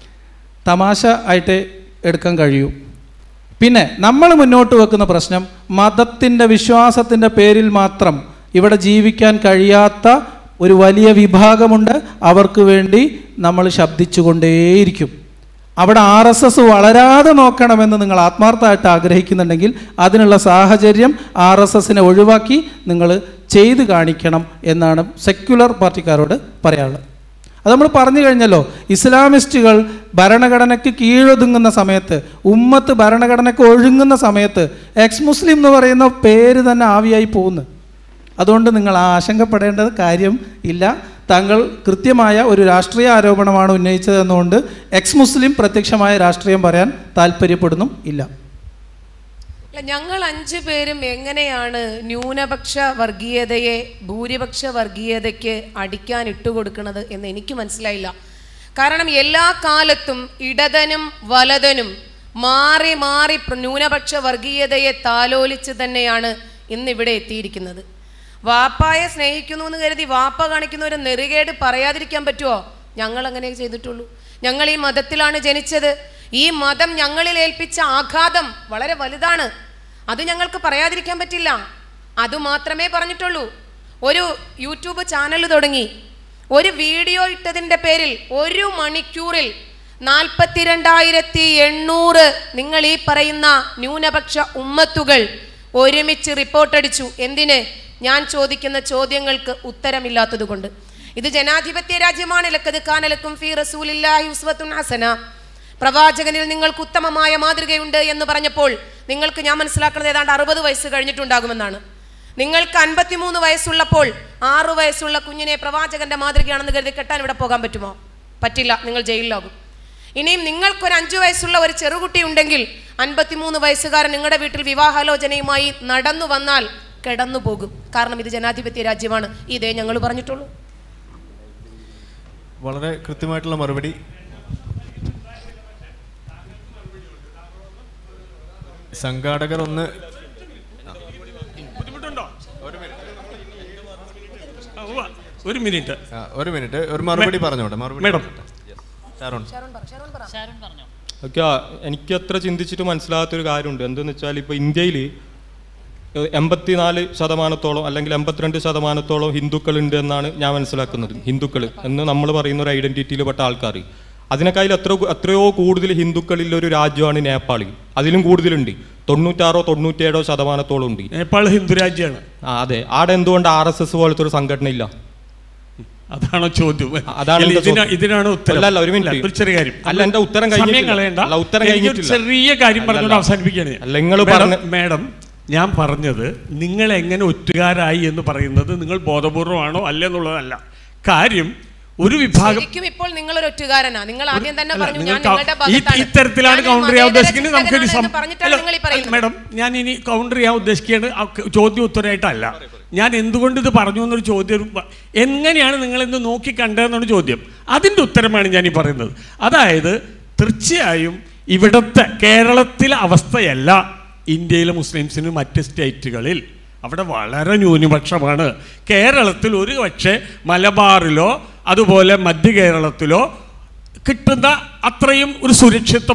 തമാശ ആയിട്ട് എടുക്കാൻ കഴിയൂ പിന്നെ നമ്മൾ മുന്നോട്ട് വെക്കുന്ന പ്രശ്നം മതത്തിൻ്റെ വിശ്വാസത്തിൻ്റെ പേരിൽ മാത്രം ഇവിടെ ജീവിക്കാൻ കഴിയാത്ത ഒരു വലിയ വിഭാഗമുണ്ട് അവർക്ക് വേണ്ടി നമ്മൾ ശബ്ദിച്ചുകൊണ്ടേയിരിക്കും അവിടെ ആർ എസ് എസ് വളരാതെ നോക്കണമെന്ന് നിങ്ങൾ ആത്മാർത്ഥമായിട്ട് ആഗ്രഹിക്കുന്നുണ്ടെങ്കിൽ അതിനുള്ള സാഹചര്യം ആർ എസ് എസിനെ ഒഴിവാക്കി നിങ്ങൾ ചെയ്ത് കാണിക്കണം എന്നാണ് സെക്യുലർ പാർട്ടിക്കാരോട് പറയാനുള്ളത് അത് നമ്മൾ പറഞ്ഞു കഴിഞ്ഞല്ലോ ഇസ്ലാമിസ്റ്റുകൾ ഭരണഘടനയ്ക്ക് കീഴൊതുങ്ങുന്ന സമയത്ത് ഉമ്മത്ത് ഭരണഘടനയ്ക്ക് ഒഴുങ്ങുന്ന സമയത്ത് എക്സ് മുസ്ലിം എന്ന് പറയുന്ന പേര് തന്നെ ആവിയായി പോകുന്നു അതുകൊണ്ട് നിങ്ങൾ ആശങ്കപ്പെടേണ്ടത് കാര്യം ഇല്ല താങ്കൾ കൃത്യമായ ഒരു രാഷ്ട്രീയ ആരോപണമാണ് ഉന്നയിച്ചതെന്നുകൊണ്ട് എക്സ് മുസ്ലിം പ്രത്യക്ഷമായ രാഷ്ട്രീയം പറയാൻ താല്പര്യപ്പെടുന്നും ഇല്ല അല്ല ഞങ്ങൾ അഞ്ചു പേരും എങ്ങനെയാണ് ന്യൂനപക്ഷ വർഗീയതയെ ഭൂരിപക്ഷ വർഗീയതയ്ക്ക് അടിക്കാൻ ഇട്ടുകൊടുക്കുന്നത് എന്ന് എനിക്ക് മനസ്സിലായില്ല കാരണം എല്ലാ കാലത്തും ഇടതനും വലതനും മാറി മാറി പ്ര- ന്യൂനപക്ഷ വർഗീയതയെ താലോലിച്ച് തന്നെയാണ് ഇന്നിവിടെ എത്തിയിരിക്കുന്നത് വാപ്പായെ സ്നേഹിക്കുന്നു എന്ന് കരുതി വാപ്പ കാണിക്കുന്ന ഒരു നെറുകേട് പറയാതിരിക്കാൻ പറ്റുമോ ഞങ്ങൾ അങ്ങനെ ചെയ്തിട്ടുള്ളൂ ഞങ്ങൾ ഈ മതത്തിലാണ് ജനിച്ചത് ഈ മതം ഞങ്ങളിൽ ഏൽപ്പിച്ച ആഘാതം വളരെ വലുതാണ് അത് ഞങ്ങൾക്ക് പറയാതിരിക്കാൻ പറ്റില്ല അതുമാത്രമേ പറഞ്ഞിട്ടുള്ളൂ ഒരു യൂട്യൂബ് ചാനൽ തുടങ്ങി ഒരു വീഡിയോ ഇട്ടതിൻ്റെ പേരിൽ ഒരു മണിക്കൂറിൽ നാൽപ്പത്തിരണ്ടായിരത്തി എണ്ണൂറ് നിങ്ങൾ ഈ പറയുന്ന ന്യൂനപക്ഷ ഉമ്മത്തുകൾ ഒരുമിച്ച് റിപ്പോർട്ടടിച്ചു എന്തിന് ഞാൻ ചോദിക്കുന്ന ചോദ്യങ്ങൾക്ക് ഉത്തരമില്ലാത്തത് കൊണ്ട് ഇത് ജനാധിപത്യ രാജ്യമാണ് ലക്കത് കാനലക്കും ഫി റസൂലില്ലാഹി ഉസ്വത്തുൻ ഹസന പ്രവാചകനിൽ നിങ്ങൾക്ക് ഉത്തമമായ മാതൃകയുണ്ട് എന്ന് പറഞ്ഞപ്പോൾ നിങ്ങൾക്ക് ഞാൻ മനസ്സിലാക്കുന്നത് ഏതാണ്ട് അറുപത് വയസ്സ് കഴിഞ്ഞിട്ടുണ്ടാകുമെന്നാണ് നിങ്ങൾക്ക് അൻപത്തിമൂന്ന് വയസ്സുള്ളപ്പോൾ ആറു വയസ്സുള്ള കുഞ്ഞിനെ പ്രവാചകന്റെ മാതൃകയാണെന്ന് കരുതി കെട്ടാൻ ഇവിടെ പോകാൻ പറ്റുമോ പറ്റില്ല നിങ്ങൾ ജയിലിലാകും ഇനിയും നിങ്ങൾക്കൊരു അഞ്ചു വയസ്സുള്ള ഒരു ചെറുകുട്ടി ഉണ്ടെങ്കിൽ അൻപത്തിമൂന്ന് വയസ്സുകാരൻ നിങ്ങളുടെ വീട്ടിൽ വിവാഹാലോചനയുമായി നടന്നു വന്നാൽ കിടന്നു പോകും കാരണം ഇത് ജനാധിപത്യ രാജ്യമാണ് ഇതേ ഞങ്ങൾ പറഞ്ഞിട്ടുള്ളൂ വളരെ കൃത്യമായിട്ടുള്ള മറുപടി സംഘാടകർ ഒന്ന് ബുദ്ധിമുട്ടുണ്ടോ ആ, ഉവ്വ. ഒരു മിനിറ്റ് ആ, ഒരു മിനിറ്റ് ഒരു മറുപടി പറഞ്ഞോട്ടെ മറുപടി മേഡം. പറഞ്ഞോട്ടെ. ഷാരോൺ ഷാരൂൺ പറഞ്ഞോ ഓക്കെ എനിക്ക് അത്ര ചിന്തിച്ചിട്ട് മനസ്സിലാകാത്തൊരു കാര്യമുണ്ട് എന്തെന്ന് വെച്ചാൽ ഇപ്പോൾ ഇന്ത്യയിൽ എൺപത്തിനാല് ശതമാനത്തോളം അല്ലെങ്കിൽ എൺപത്തിരണ്ട് ശതമാനത്തോളം ഹിന്ദുക്കളുണ്ട് എന്നാണ് ഞാൻ മനസ്സിലാക്കുന്നത് ഹിന്ദുക്കൾ എന്ന് നമ്മൾ പറയുന്ന ഒരു ഐഡന്റിറ്റിയിൽ പെട്ട ആൾക്കാർ അതിനേക്കാൾ എത്ര എത്രയോ കൂടുതൽ ഹിന്ദുക്കളിൽ ഒരു രാജ്യമാണ് നേപ്പാൾ അതിലും കൂടുതലുണ്ട് തൊണ്ണൂറ്റാറോ തൊണ്ണൂറ്റേഴോ ശതമാനത്തോളം ഉണ്ട് നേപ്പാൾ ഹിന്ദു രാജ്യമാണ് ആ അതെ ആടെ എന്തുകൊണ്ട് ആർ എസ് എസ് പോലത്തെ ഒരു സംഘടന ഇല്ല അതാണോ ചോദ്യം അതാണ് ഇല്ല, എന്റെ ഇതിനാ- ചോദ്യം. ഇതിനാണ് ഉത്തരം അല്ല, അല്ല, ഒരു മിനിറ്റ്. ഒരു ചെറിയ കാര്യം അല്ല, എന്റെ ഉത്തരം സമയം കഴിഞ്ഞിട്ടില്ല. കളയണ്ട അല്ല, ഉത്തരം എനിക്കൊരു കഴിഞ്ഞിട്ടില്ല. ചെറിയ കാര്യം അല്ല, പറഞ്ഞുകൊണ്ട് അല്ല. അവസാനിപ്പിക്കുകയാണ് ഞാൻ. അല്ല, നിങ്ങള് മേഡം, പറഞ്ഞ- മേഡം ഞാൻ പറഞ്ഞത് നിങ്ങൾ എങ്ങനെ ഒറ്റുകാരായി എന്ന് പറയുന്നത് നിങ്ങൾ ബോധപൂർവമാണോ അല്ലെന്നുള്ളതല്ല കാര്യം ഒരു വിഭാഗം ശരിക്കും ഇപ്പോൾ നിങ്ങൾ ഒരു ഒറ്റുകാരനാ നിങ്ങൾ ആദ്യം തന്നെ അല്ല, പറഞ്ഞു ഞാൻ നിങ്ങൾക്ക് നിങ്ങളുടെ ഈ- ഭാഗത്താണ്. ഇത്തരത്തിലാണ് ഞാൻ കൗണ്ടർ ചെയ്യാൻ മതേതര ഉദ്ദേശിക്കുന്നത് നമുക്കൊരു ചിന്തകനാണ് സം- എന്ന് പറഞ്ഞിട്ടാണ് അല്ല, നിങ്ങൾ ഈ പറയുന്നത് മേഡം ഞാൻ ഇനി കൗണ്ടർ ചെയ്യാൻ ഉദ്ദേശിക്കുകയാണ് ആ ക- ചോദ്യം ഉത്തരമായിട്ടല്ല ഞാൻ എന്തുകൊണ്ട് ഇത് പറഞ്ഞു എന്നൊരു ചോദ്യം ഒരു പ- എങ്ങനെയാണ് നിങ്ങൾ ഇന്ന് നോക്കി കണ്ടതെന്നാണ് ചോദ്യം അതിൻ്റെ ഉത്തരമാണ് ഞാൻ ഈ പറയുന്നത് അതായത് തീർച്ചയായും ഇവിടുത്തെ കേരളത്തിലെ അവസ്ഥയല്ല ഇന്ത്യയിലെ മുസ്ലിംസിന് മറ്റ് സ്റ്റേറ്റുകളിൽ അവിടെ വളരെ ന്യൂനപക്ഷമാണ് കേരളത്തിൽ ഒരു പക്ഷേ മലബാറിലോ അതുപോലെ മധ്യ കേരളത്തിലോ കിട്ടുന്ന അത്രയും ഒരു സുരക്ഷിത ബോധം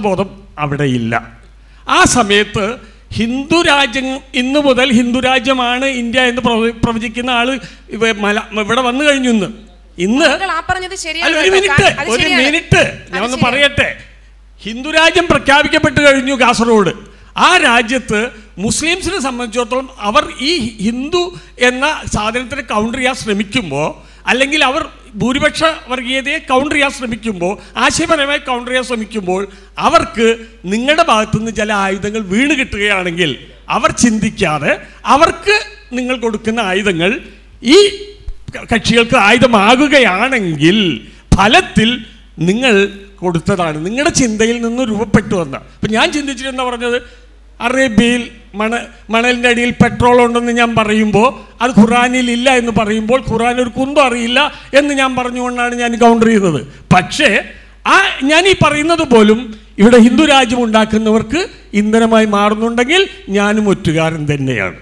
അവിടെയില്ല ആ സമയത്ത് ഹിന്ദു രാജ്യം ഇന്ന് മുതൽ ഹിന്ദു രാജ്യമാണ് ഇന്ത്യ എന്ന് പ്രവ- പ്രവചിക്കുന്ന ആള് ഇവ- മല- ഇവിടെ വന്നു കഴിഞ്ഞു ഇന്ന് ഇന്ന് താങ്കൾ ആ പറഞ്ഞത് ശരിയാണ് അല്ല, ഒരു കേട്ടോ. മിനിറ്റ് അത് ഒരു ശരിയാണ്. മിനിറ്റ് ഞാൻ അത് ഒന്ന് ശരിയാണ്. പറയട്ടെ ഹിന്ദു രാജ്യം പ്രഖ്യാപിക്കപ്പെട്ട് കഴിഞ്ഞു കാസർഗോഡ് ആ രാജ്യത്ത് മുസ്ലിംസിനെ സംബന്ധിച്ചിടത്തോളം അവർ ഈ ഹിന്ദു എന്ന സാധനത്തിനെ കൗണ്ടർ ചെയ്യാൻ ശ്രമിക്കുമ്പോൾ അല്ലെങ്കിൽ അവർ ഭൂരിപക്ഷ വർഗീയതയെ കൗണ്ടർ ചെയ്യാൻ ശ്രമിക്കുമ്പോൾ ആശയപരമായി കൗണ്ടർ ചെയ്യാൻ ശ്രമിക്കുമ്പോൾ അവർക്ക് നിങ്ങളുടെ ഭാഗത്തുനിന്ന് ചില ആയുധങ്ങൾ വീണ് കിട്ടുകയാണെങ്കിൽ അവർ ചിന്തിക്കാതെ അവർക്ക് നിങ്ങൾ കൊടുക്കുന്ന ആയുധങ്ങൾ ഈ ക- കക്ഷികൾക്ക് ആയുധമാകുകയാണെങ്കിൽ ഫലത്തിൽ നിങ്ങൾ കൊടുത്തതാണ് നിങ്ങളുടെ ചിന്തയിൽ നിന്ന് രൂപപ്പെട്ടു വന്ന അപ്പം ഞാൻ ചിന്തിച്ചിട്ട് എന്താ പറഞ്ഞത് അറേബ്യയിൽ മണ മണലിൻ്റെ അടിയിൽ പെട്രോൾ ഉണ്ടെന്ന് ഞാൻ പറയുമ്പോൾ അത് ഖുറാനിൽ ഇല്ല എന്ന് പറയുമ്പോൾ ഖുറാൻ ഒരു കുന്തം അറിയില്ല എന്ന് ഞാൻ പറഞ്ഞുകൊണ്ടാണ് ഞാൻ കൗണ്ടർ ചെയ്യുന്നത് പക്ഷേ ആ ഞാൻ ഈ പറയുന്നത് പോലും ഇവിടെ ഹിന്ദു രാജ്യം ഉണ്ടാക്കുന്നവർക്ക് ഇന്ധനമായി മാറുന്നുണ്ടെങ്കിൽ ഞാനും ഒറ്റുകാരൻ തന്നെയാണ്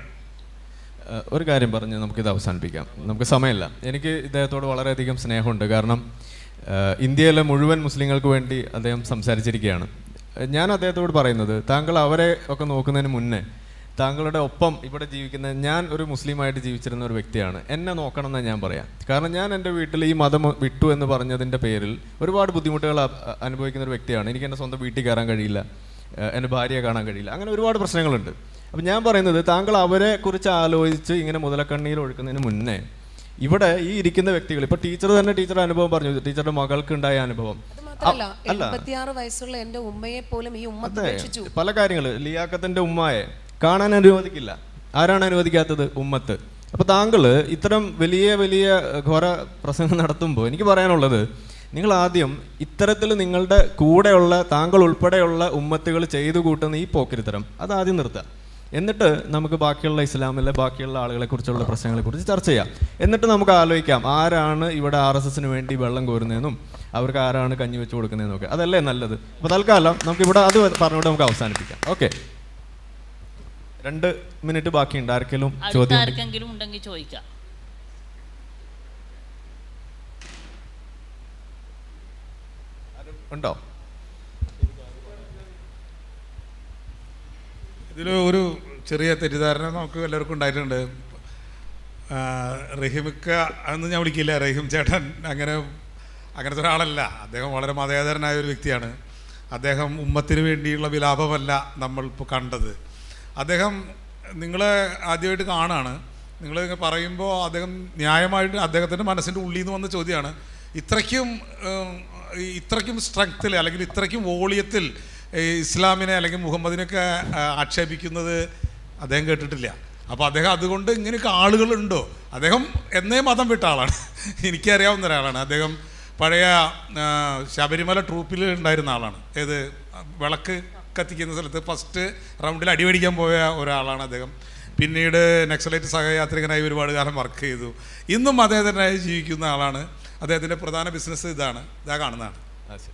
ഏഹ് ഒരു കാര്യം പറഞ്ഞ് നമുക്കിത് അവസാനിപ്പിക്കാം നമുക്ക് സമയമില്ല എനിക്ക് ഇദ്ദേഹത്തോട് വളരെയധികം സ്നേഹമുണ്ട് കാരണം ഏഹ് ഇന്ത്യയിലെ മുഴുവൻ മുസ്ലിങ്ങൾക്ക് വേണ്ടി അദ്ദേഹം സംസാരിച്ചിരിക്കുകയാണ് ഏഹ് ഞാൻ അദ്ദേഹത്തോട് പറയുന്നത് താങ്കൾ അവരെ ഒക്കെ നോക്കുന്നതിന് മുന്നേ താങ്കളുടെ ഒപ്പം ഇവിടെ ജീവിക്കുന്ന ഞാൻ ഒരു മുസ്ലിമായിട്ട് ജീവിച്ചിരുന്ന ഒരു വ്യക്തിയാണ് എന്നെ നോക്കണം എന്ന് ഞാൻ പറയാം കാരണം ഞാൻ എൻ്റെ വീട്ടിൽ ഈ മതം വിട്ടു എന്ന് പറഞ്ഞതിൻ്റെ പേരിൽ ഒരുപാട് ബുദ്ധിമുട്ടുകൾ അ- അ- അനുഭവിക്കുന്ന ഒരു വ്യക്തിയാണ് എനിക്ക് എൻ്റെ സ്വന്തം വീട്ടിൽ കയറാൻ കഴിയില്ല ഏഹ് എൻ്റെ ഭാര്യയെ കാണാൻ കഴിയില്ല അങ്ങനെ ഒരുപാട് പ്രശ്നങ്ങളുണ്ട് അപ്പം ഞാൻ പറയുന്നത് താങ്കൾ അവരെ കുറിച്ച് ആലോചിച്ച് ഇങ്ങനെ മുതലക്കണ്ണീർ ഒഴുക്കുന്നതിന് മുന്നേ ഇവിടെ ഈ ഇരിക്കുന്ന വ്യക്തികൾ ഇപ്പൊ ടീച്ചർ തന്നെ ടീച്ചറുടെ അനുഭവം പറഞ്ഞു ടീച്ചറുടെ മകൾക്ക് ഉണ്ടായ അനുഭവം അത് മാത്രമല്ല അ- അല്ല എൺപത്തിയാറ് വയസ്സുള്ള എന്റെ ഉമ്മയെ പോലും ഈ ഉമ്മ അതെ ഉപേക്ഷിച്ചു പല കാര്യങ്ങൾ ലിയാക്കത്തിന്റെ ഉമ്മായെ കാണാൻ അനുവദിക്കില്ല ആരാണ് അനുവദിക്കാത്തത് ഉമ്മത്ത് അപ്പൊ താങ്കള് ഇത്തരം വലിയ വലിയ ഏഹ്, ഘോര പ്രസംഗം നടത്തുമ്പോൾ എനിക്ക് പറയാനുള്ളത് നിങ്ങൾ ആദ്യം ഇത്തരത്തിൽ നിങ്ങളുടെ കൂടെയുള്ള താങ്കൾ ഉൾപ്പെടെയുള്ള ഉമ്മത്തുകൾ ചെയ്തു കൂട്ടുന്ന ഈ പോക്കിരിത്തരം അത് ആദ്യം നിർത്തുക എന്നിട്ട് നമുക്ക് ബാക്കിയുള്ള ഇസ്ലാമിലെ ബാക്കിയുള്ള ആളുകളെ കുറിച്ചുള്ള പ്രശ്നങ്ങളെ കുറിച്ച് ചർച്ച ചെയ്യാം എന്നിട്ട് നമുക്ക് ആലോചിക്കാം ആരാണ് ഇവിടെ ആർ എസ് എസിന് വേണ്ടി വെള്ളം കോരുന്നതെന്നും അവർക്ക് ആരാണ് കഞ്ഞി വെച്ച് കൊടുക്കുന്നതെന്നും ഒക്കെ അതല്ലേ നല്ലത് അപ്പോൾ തൽക്കാലം നമുക്ക് ഇവിടെ അത് പറഞ്ഞുകൊണ്ട് നമുക്ക് അവസാനിപ്പിക്കാം ഓക്കെ രണ്ട് മിനിറ്റ് ബാക്കിയുണ്ട് ആർക്കെങ്കിലും അടുത്ത ചോദ്യം ഉണ്ടെങ്കിൽ- ആർക്കെങ്കിലും ഉണ്ടെങ്കിൽ ചോദിക്കാം ഉണ്ടോ ഇതിൽ ഒരു ചെറിയ തെറ്റിദ്ധാരണ നമുക്ക് എല്ലാവർക്കും ഉണ്ടായിട്ടുണ്ട് ആ, റഹീമിക്ക എന്ന് ഞാൻ വിളിക്കില്ല റഹീം ചേട്ടൻ അങ്ങനെ അങ്ങനത്തെ ഒരാളല്ല അദ്ദേഹം വളരെ മതേതരനായ ഒരു വ്യക്തിയാണ് അദ്ദേഹം ഉമ്മത്തിന് വേണ്ടിയുള്ള വിലാപമല്ല നമ്മളിപ്പോൾ കണ്ടത് അദ്ദേഹം നിങ്ങളെ ആദ്യമായിട്ട് കാണാണ് നിങ്ങൾ പറയുമ്പോൾ അദ്ദേഹം ന്യായമായിട്ട് അദ്ദേഹത്തിൻ്റെ മനസ്സിൻ്റെ ഉള്ളിൽ നിന്ന് വന്ന ചോദ്യമാണ് ഇത്രയ്ക്കും ഉം, ഈ ഇത്രയ്ക്കും സ്ട്രെങ്ത്തിൽ അല്ലെങ്കിൽ ഇത്രയ്ക്കും വോളിയത്തിൽ ഈ ഇസ്ലാമിനെ അല്ലെങ്കിൽ മുഹമ്മദിനൊക്കെ ആ, ആക്ഷേപിക്കുന്നത് അദ്ദേഹം കേട്ടിട്ടില്ല അപ്പോൾ അദ്ദേഹം അതുകൊണ്ട് ഇങ്ങനെയൊക്കെ ആളുകളുണ്ടോ അദ്ദേഹം എന്നേ മതം വിട്ട ആളാണ് എനിക്കറിയാവുന്ന ഒരാളാണ് അദ്ദേഹം പഴയ ആ, ശബരിമല ട്രൂപ്പിൽ ഉണ്ടായിരുന്ന ആളാണ് ഏത് വിളക്ക് കത്തിക്കുന്ന സ്ഥലത്ത് ഫസ്റ്റ് റൗണ്ടിൽ അടിപടിക്കാൻ പോയ ഒരാളാണ് അദ്ദേഹം പിന്നീട് നക്സലൈറ്റ് സഹയാത്രികനായി ഒരുപാട് കാലം വർക്ക് ചെയ്തു ഇന്നും അദ്ദേഹത്തിനായി ജീവിക്കുന്ന ആളാണ് അദ്ദേഹത്തിൻ്റെ പ്രധാന ബിസിനസ് ഇതാണ് ഇതാ കാണുന്നതാണ് ആ, ശരി.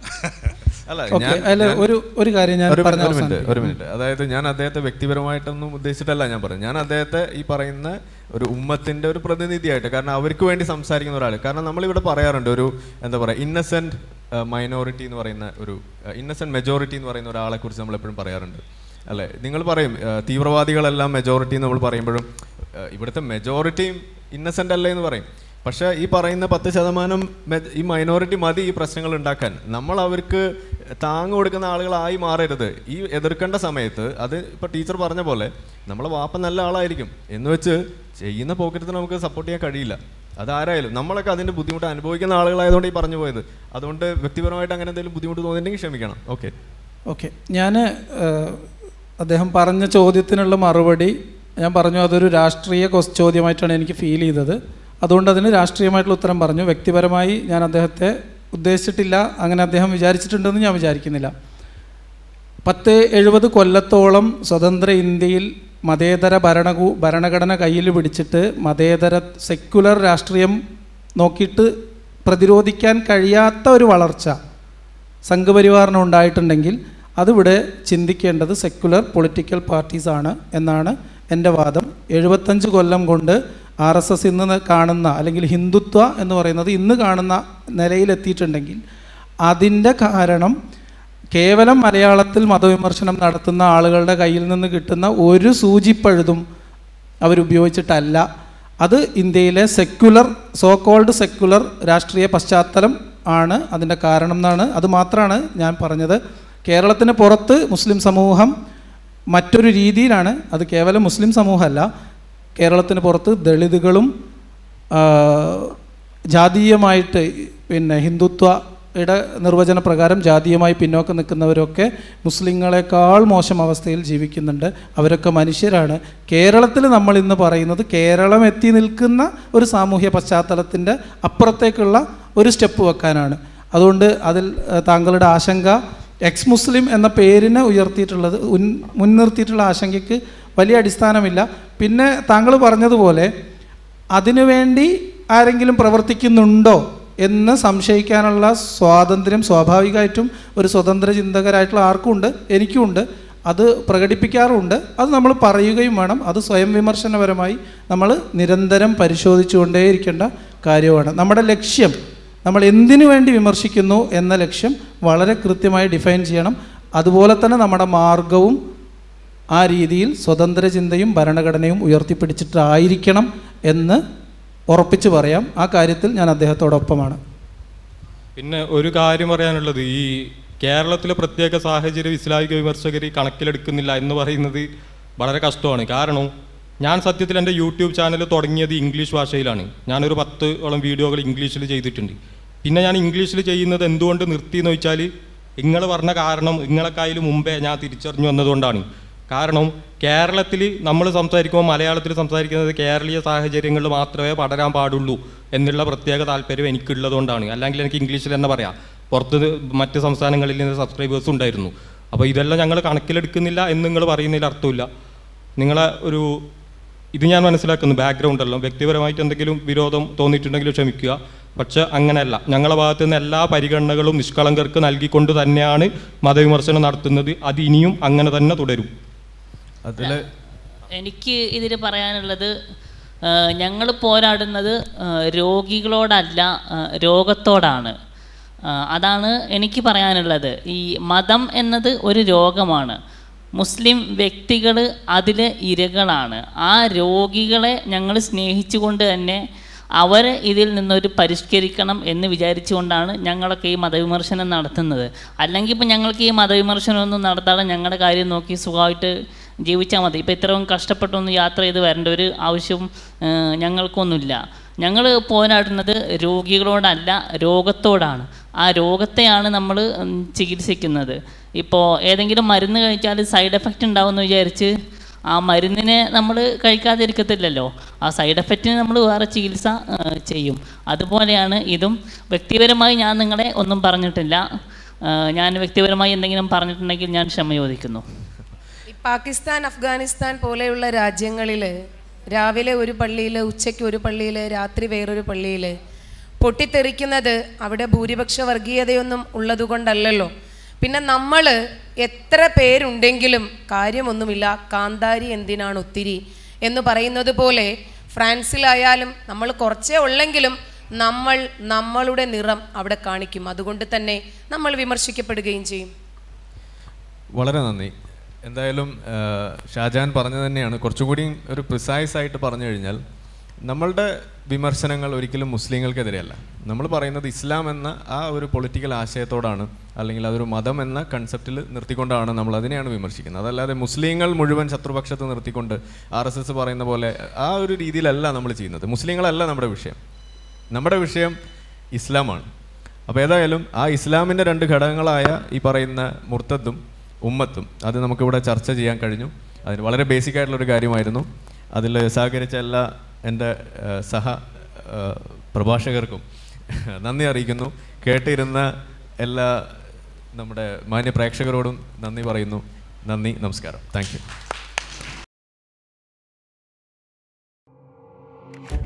അല്ല ഓക്കെ ഞാൻ അതിൽ ഞാൻ- ഒരു ഒരു കാര്യം ഞാൻ ഒരു പറഞ്ഞ ഒരു മിനിറ്റ് അവസാനിപ്പിക്കാം. ഒരു മിനിറ്റ് അതായത് ഞാൻ അദ്ദേഹത്തെ വ്യക്തിപരമായിട്ടൊന്നും ഉദ്ദേശിച്ചിട്ടല്ല ഞാൻ പറഞ്ഞത് ഞാൻ അദ്ദേഹത്തെ ഈ പറയുന്ന ഒരു ഉമ്മത്തിന്റെ ഒരു പ്രതിനിധിയായിട്ട് കാരണം അവർക്ക് വേണ്ടി സംസാരിക്കുന്ന ഒരാൾ കാരണം നമ്മളിവിടെ പറയാറുണ്ട് ഒരു എന്താ പറയുക ഇന്നസെന്റ് മൈനോറിറ്റി എന്ന് പറയുന്ന ഒരു ഇന്നസെന്റ് മെജോറിറ്റി എന്ന് പറയുന്ന ഒരാളെ കുറിച്ച് നമ്മൾ എപ്പോഴും പറയാറുണ്ട് അല്ലേ നിങ്ങൾ പറയും ആ, തീവ്രവാദികളെല്ലാം മെജോറിറ്റി നമ്മൾ പറയുമ്പോഴും ആ, ഇവിടുത്തെ മെജോറിറ്റിയും ഇന്നസെന്റ് അല്ലേ എന്ന് പറയും പക്ഷേ ഈ പറയുന്ന പത്ത് ശതമാനം മെ- ഈ മൈനോറിറ്റി മതി ഈ പ്രശ്നങ്ങൾ ഉണ്ടാക്കാൻ നമ്മൾ അവർക്ക് താങ്ങ് കൊടുക്കുന്ന ആളുകളായി മാറരുത് ഈ എതിർക്കേണ്ട സമയത്ത് അത് ഇപ്പോൾ ടീച്ചർ പറഞ്ഞ പോലെ നമ്മളെ വാപ്പ നല്ല ആളായിരിക്കും എന്ന് വെച്ച് ചെയ്യുന്ന പോക്കറ്റത്തിന് നമുക്ക് സപ്പോർട്ട് ചെയ്യാൻ കഴിയില്ല അതാരായാലും നമ്മളൊക്കെ അതിൻ്റെ ബുദ്ധിമുട്ട് അനുഭവിക്കുന്ന ആളുകളായതുകൊണ്ട് ഈ പറഞ്ഞു പോയത് അതുകൊണ്ട് വ്യക്തിപരമായിട്ട് അങ്ങനെ എന്തെങ്കിലും ബുദ്ധിമുട്ട് തോന്നിയിട്ടുണ്ടെങ്കിൽ ക്ഷമിക്കണം ഓക്കെ ഓക്കെ ഞാൻ അദ്ദേഹം പറഞ്ഞ ചോദ്യത്തിനുള്ള മറുപടി ഞാൻ പറഞ്ഞു അതൊരു രാഷ്ട്രീയ ക്വസ് ചോദ്യമായിട്ടാണ് എനിക്ക് ഫീൽ ചെയ്തത് അതുകൊണ്ട് അതിന് രാഷ്ട്രീയമായിട്ടുള്ള ഉത്തരം പറഞ്ഞു വ്യക്തിപരമായി ഞാൻ അദ്ദേഹത്തെ ഉദ്ദേശിച്ചിട്ടില്ല അങ്ങനെ അദ്ദേഹം വിചാരിച്ചിട്ടുണ്ടെന്ന് ഞാൻ വിചാരിക്കുന്നില്ല പത്ത് എഴുപത് കൊല്ലത്തോളം സ്വതന്ത്ര ഇന്ത്യയിൽ മതേതര ഭരണകൂ ഭരണഘടന കയ്യിൽ പിടിച്ചിട്ട് മതേതര സെക്യുലർ രാഷ്ട്രീയം നോക്കിയിട്ട് പ്രതിരോധിക്കാൻ കഴിയാത്ത ഒരു വളർച്ച സംഘപരിവാറിന് ഉണ്ടായിട്ടുണ്ടെങ്കിൽ അതിവിടെ ചിന്തിക്കേണ്ടത് സെക്യുലർ പൊളിറ്റിക്കൽ പാർട്ടീസാണ് എന്നാണ് എൻ്റെ വാദം എഴുപത്തഞ്ച് കൊല്ലം കൊണ്ട് ആർ എസ് എസ് ഇന്ന് കാണുന്ന അല്ലെങ്കിൽ ഹിന്ദുത്വ എന്ന് പറയുന്നത് ഇന്ന് കാണുന്ന നിലയിലെത്തിയിട്ടുണ്ടെങ്കിൽ അതിൻ്റെ കാരണം കേവലം മലയാളത്തിൽ മതവിമർശനം നടത്തുന്ന ആളുകളുടെ കയ്യിൽ നിന്ന് കിട്ടുന്ന ഒരു സൂചിപ്പഴുതും അവരുപയോഗിച്ചിട്ടല്ല അത് ഇന്ത്യയിലെ സെക്യുലർ സോ കോൾഡ് സെക്യുലർ രാഷ്ട്രീയ പശ്ചാത്തലം ആണ് അതിൻ്റെ കാരണം എന്നാണ് അത് മാത്രമാണ് ഞാൻ പറഞ്ഞത് കേരളത്തിന് പുറത്ത് മുസ്ലിം സമൂഹം മറ്റൊരു രീതിയിലാണ് അത് കേവലം മുസ്ലിം സമൂഹമല്ല കേരളത്തിന് പുറത്ത് ദളിതുകളും ആ, ജാതീയമായിട്ട് പിന്നെ ഹിന്ദുത്വയുടെ നിർവചന പ്രകാരം ജാതീയമായി പിന്നോക്കം നിൽക്കുന്നവരൊക്കെ മുസ്ലിങ്ങളെക്കാൾ മോശം അവസ്ഥയിൽ ജീവിക്കുന്നുണ്ട് അവരൊക്കെ മനുഷ്യരാണ് കേരളത്തിൽ നമ്മൾ ഇന്ന് പറയുന്നത് കേരളം എത്തി നിൽക്കുന്ന ഒരു സാമൂഹ്യ പശ്ചാത്തലത്തിൻ്റെ അപ്പുറത്തേക്കുള്ള ഒരു സ്റ്റെപ്പ് വെക്കാനാണ് അതുകൊണ്ട് അതിൽ ഏഹ്, താങ്കളുടെ ആശങ്ക എക്സ് മുസ്ലിം എന്ന പേരിനെ ഉയർത്തിയിട്ടുള്ളത് ഉൻ മുൻനിർത്തിയിട്ടുള്ള ആശങ്കയ്ക്ക് വലിയ അടിസ്ഥാനമില്ല പിന്നെ താങ്കൾ പറഞ്ഞതുപോലെ അതിനുവേണ്ടി ആരെങ്കിലും പ്രവർത്തിക്കുന്നുണ്ടോ എന്ന് സംശയിക്കാനുള്ള സ്വാതന്ത്ര്യം സ്വാഭാവികമായിട്ടും ഒരു സ്വതന്ത്ര ചിന്തകരായിട്ടുള്ള ആർക്കും ഉണ്ട് എനിക്കുമുണ്ട് അത് പ്രകടിപ്പിക്കാറുമുണ്ട് അത് നമ്മൾ പറയുകയും വേണം അത് സ്വയം വിമർശനപരമായി നമ്മൾ നിരന്തരം പരിശോധിച്ചുകൊണ്ടേയിരിക്കേണ്ട കാര്യമാണ് നമ്മുടെ ലക്ഷ്യം നമ്മൾ എന്തിനു വേണ്ടി വിമർശിക്കുന്നു എന്ന ലക്ഷ്യം വളരെ കൃത്യമായി ഡിഫൈൻ ചെയ്യണം അതുപോലെ തന്നെ നമ്മുടെ മാർഗവും ആ രീതിയിൽ സ്വതന്ത്ര ചിന്തയും ഭരണഘടനയും ഉയർത്തിപ്പിടിച്ചിട്ടായിരിക്കണം എന്ന് ഉറപ്പിച്ച് പറയാം ആ കാര്യത്തിൽ ഞാൻ അദ്ദേഹത്തോടൊപ്പമാണ് പിന്നെ ഒരു കാര്യം പറയാനുള്ളത് ഈ കേരളത്തിലെ പ്രത്യേക സാഹചര്യം ഇസ്ലാമിക വിമർശകർ കണക്കിലെടുക്കുന്നില്ല എന്ന് പറയുന്നത് വളരെ കഷ്ടമാണ് കാരണം ഞാൻ സത്യത്തിൽ എൻ്റെ യൂട്യൂബ് ചാനൽ തുടങ്ങിയത് ഇംഗ്ലീഷ് ഭാഷയിലാണ് ഞാനൊരു പത്ത് ഓളം വീഡിയോകൾ ഇംഗ്ലീഷിൽ ചെയ്തിട്ടുണ്ട് പിന്നെ ഞാൻ ഇംഗ്ലീഷിൽ ചെയ്യുന്നത് എന്തുകൊണ്ട് നിർത്തി എന്ന് വെച്ചാൽ നിങ്ങൾ പറഞ്ഞ കാരണം നിങ്ങളെക്കായാലും മുമ്പേ ഞാൻ തിരിച്ചറിഞ്ഞു വന്നതുകൊണ്ടാണ് കാരണം കേരളത്തിൽ നമ്മൾ സംസാരിക്കുമ്പോൾ മലയാളത്തിൽ സംസാരിക്കുന്നത് കേരളീയ സാഹചര്യങ്ങളിൽ മാത്രമേ പടരാൻ പാടുള്ളൂ എന്നുള്ള പ്രത്യേക താല്പര്യം എനിക്കുള്ളതുകൊണ്ടാണ് അല്ലെങ്കിൽ എനിക്ക് ഇംഗ്ലീഷിൽ തന്നെ പറയാം പുറത്ത് മറ്റ് സംസ്ഥാനങ്ങളിൽ നിന്ന് സബ്സ്ക്രൈബേഴ്സ് ഉണ്ടായിരുന്നു അപ്പോൾ ഇതെല്ലാം ഞങ്ങൾ കണക്കിലെടുക്കുന്നില്ല എന്ന് നിങ്ങൾ പറയുന്നതിൽ അർത്ഥമില്ല നിങ്ങളെ ഒരു ഇത് ഞാൻ മനസ്സിലാക്കുന്നു ബാക്ക്ഗ്രൗണ്ട് എല്ലാം വ്യക്തിപരമായിട്ട് എന്തെങ്കിലും വിരോധം തോന്നിയിട്ടുണ്ടെങ്കിൽ ക്ഷമിക്കുക പക്ഷെ അങ്ങനെയല്ല ഞങ്ങളുടെ ഭാഗത്തു നിന്ന് എല്ലാ പരിഗണനകളും നിഷ്കളങ്കർക്ക് നൽകിക്കൊണ്ട് തന്നെയാണ് മതവിമർശനം നടത്തുന്നത് അത് ഇനിയും അങ്ങനെ തന്നെ തുടരും അതിൽ എനിക്ക് ഇതിൽ പറയാനുള്ളത് ഞങ്ങൾ പോരാടുന്നത് ആ, രോഗികളോടല്ല ആ, രോഗത്തോടാണ് ആ, അതാണ് എനിക്ക് പറയാനുള്ളത് ഈ മതം എന്നത് ഒരു രോഗമാണ് മുസ്ലിം വ്യക്തികൾ അതിൽ ഇരകളാണ് ആ രോഗികളെ ഞങ്ങൾ സ്നേഹിച്ചുകൊണ്ട് തന്നെ അവരെ ഇതിൽ നിന്നൊരു പരിഷ്കരിക്കണം എന്ന് വിചാരിച്ചുകൊണ്ടാണ് ഞങ്ങളൊക്കെ ഈ മതവിമർശനം നടത്തുന്നത് അല്ലെങ്കിൽ ഇപ്പം ഞങ്ങൾക്ക് ഈ മതവിമർശനമൊന്നും നടത്താതെ ഞങ്ങളുടെ കാര്യം നോക്കി സുഖമായിട്ട് ജീവിച്ചാൽ മതി ഇപ്പം ഇത്രയും കഷ്ടപ്പെട്ടൊന്നും യാത്ര ചെയ്ത് വരേണ്ട ഒരു ആവശ്യം ആ, ഞങ്ങൾക്കൊന്നുമില്ല ഞങ്ങൾ പോരാടുന്നത് രോഗികളോടല്ല രോഗത്തോടാണ് ആ രോഗത്തെയാണ് നമ്മൾ ഉം, ചികിത്സിക്കുന്നത് ഇപ്പോൾ ഏതെങ്കിലും മരുന്ന് കഴിച്ചാൽ സൈഡ് എഫക്റ്റ് ഉണ്ടാവുമെന്ന് വിചാരിച്ച് ആ മരുന്നിനെ നമ്മൾ കഴിക്കാതിരിക്കത്തില്ലല്ലോ ആ സൈഡ് എഫക്റ്റിന് നമ്മൾ വേറെ ചികിത്സ ആ, ചെയ്യും അതുപോലെയാണ് ഇതും വ്യക്തിപരമായി ഞാൻ നിങ്ങളെ ഒന്നും പറഞ്ഞിട്ടില്ല ആ, ഞാൻ വ്യക്തിപരമായി എന്തെങ്കിലും പറഞ്ഞിട്ടുണ്ടെങ്കിൽ ഞാൻ ക്ഷമ ചോദിക്കുന്നു ഈ പാകിസ്ഥാൻ അഫ്ഗാനിസ്ഥാൻ പോലെയുള്ള രാജ്യങ്ങളിൽ രാവിലെ ഒരു പള്ളിയിൽ ഉച്ചയ്ക്ക് ഒരു പള്ളിയിൽ രാത്രി വേറൊരു പള്ളിയിൽ പൊട്ടിത്തെറിക്കുന്നത് അവിടെ ഭൂരിപക്ഷ വർഗീയതയൊന്നും ഉള്ളതുകൊണ്ടല്ലല്ലോ പിന്നെ നമ്മൾ എത്ര പേരുണ്ടെങ്കിലും കാര്യമൊന്നുമില്ല കാന്താരി എന്തിനാണ് ഒത്തിരി എന്ന് പറയുന്നത് പോലെ ഫ്രാൻസിലായാലും നമ്മൾ കുറച്ചേ ഉള്ളെങ്കിലും നമ്മൾ നമ്മളുടെ നിറം അവിടെ കാണിക്കും അതുകൊണ്ട് തന്നെ നമ്മൾ വിമർശിക്കപ്പെടുകയും ചെയ്യും വളരെ നന്ദി എന്തായാലും ആ, ഷാജഹാൻ പറഞ്ഞു തന്നെയാണ് കുറച്ചുകൂടി ഒരു പ്രിസൈസ് ആയിട്ട് പറഞ്ഞു കഴിഞ്ഞാൽ നമ്മളുടെ വിമർശനങ്ങൾ ഒരിക്കലും മുസ്ലിങ്ങൾക്കെതിരെയല്ല നമ്മൾ പറയുന്നത് ഇസ്ലാം എന്ന ആ ഒരു പൊളിറ്റിക്കൽ ആശയത്തോടാണ് അല്ലെങ്കിൽ അതൊരു മതം എന്ന കൺസെപ്റ്റിൽ നിർത്തിക്കൊണ്ടാണ് നമ്മൾ അതിനെയാണ് വിമർശിക്കുന്നത് അതല്ലാതെ മുസ്ലിങ്ങൾ മുഴുവൻ ശത്രുപക്ഷത്ത് നിർത്തിക്കൊണ്ട് ആർ എസ് എസ് പറയുന്ന പോലെ ആ ഒരു രീതിയിലല്ല നമ്മൾ ചെയ്യുന്നത് മുസ്ലിങ്ങളല്ല നമ്മുടെ വിഷയം നമ്മുടെ വിഷയം ഇസ്ലാമാണ് അപ്പോൾ ഏതായാലും ആ ഇസ്ലാമിൻ്റെ രണ്ട് ഘടകങ്ങളായ ഈ പറയുന്ന മുർത്തദ്ദും ഉമ്മത്തും അത് നമുക്കിവിടെ ചർച്ച ചെയ്യാൻ കഴിഞ്ഞു അതിന് വളരെ ബേസിക് ആയിട്ടുള്ളൊരു കാര്യമായിരുന്നു അതിൽ സഹകരിച്ച എല്ലാ എൻ്റെ ആ, സഹ ആ, പ്രഭാഷകർക്കും നന്ദി അറിയിക്കുന്നു കേട്ടിരുന്ന എല്ലാ നമ്മുടെ മാന്യ പ്രേക്ഷകരോടും നന്ദി പറയുന്നു നന്ദി നമസ്കാരം താങ്ക് യു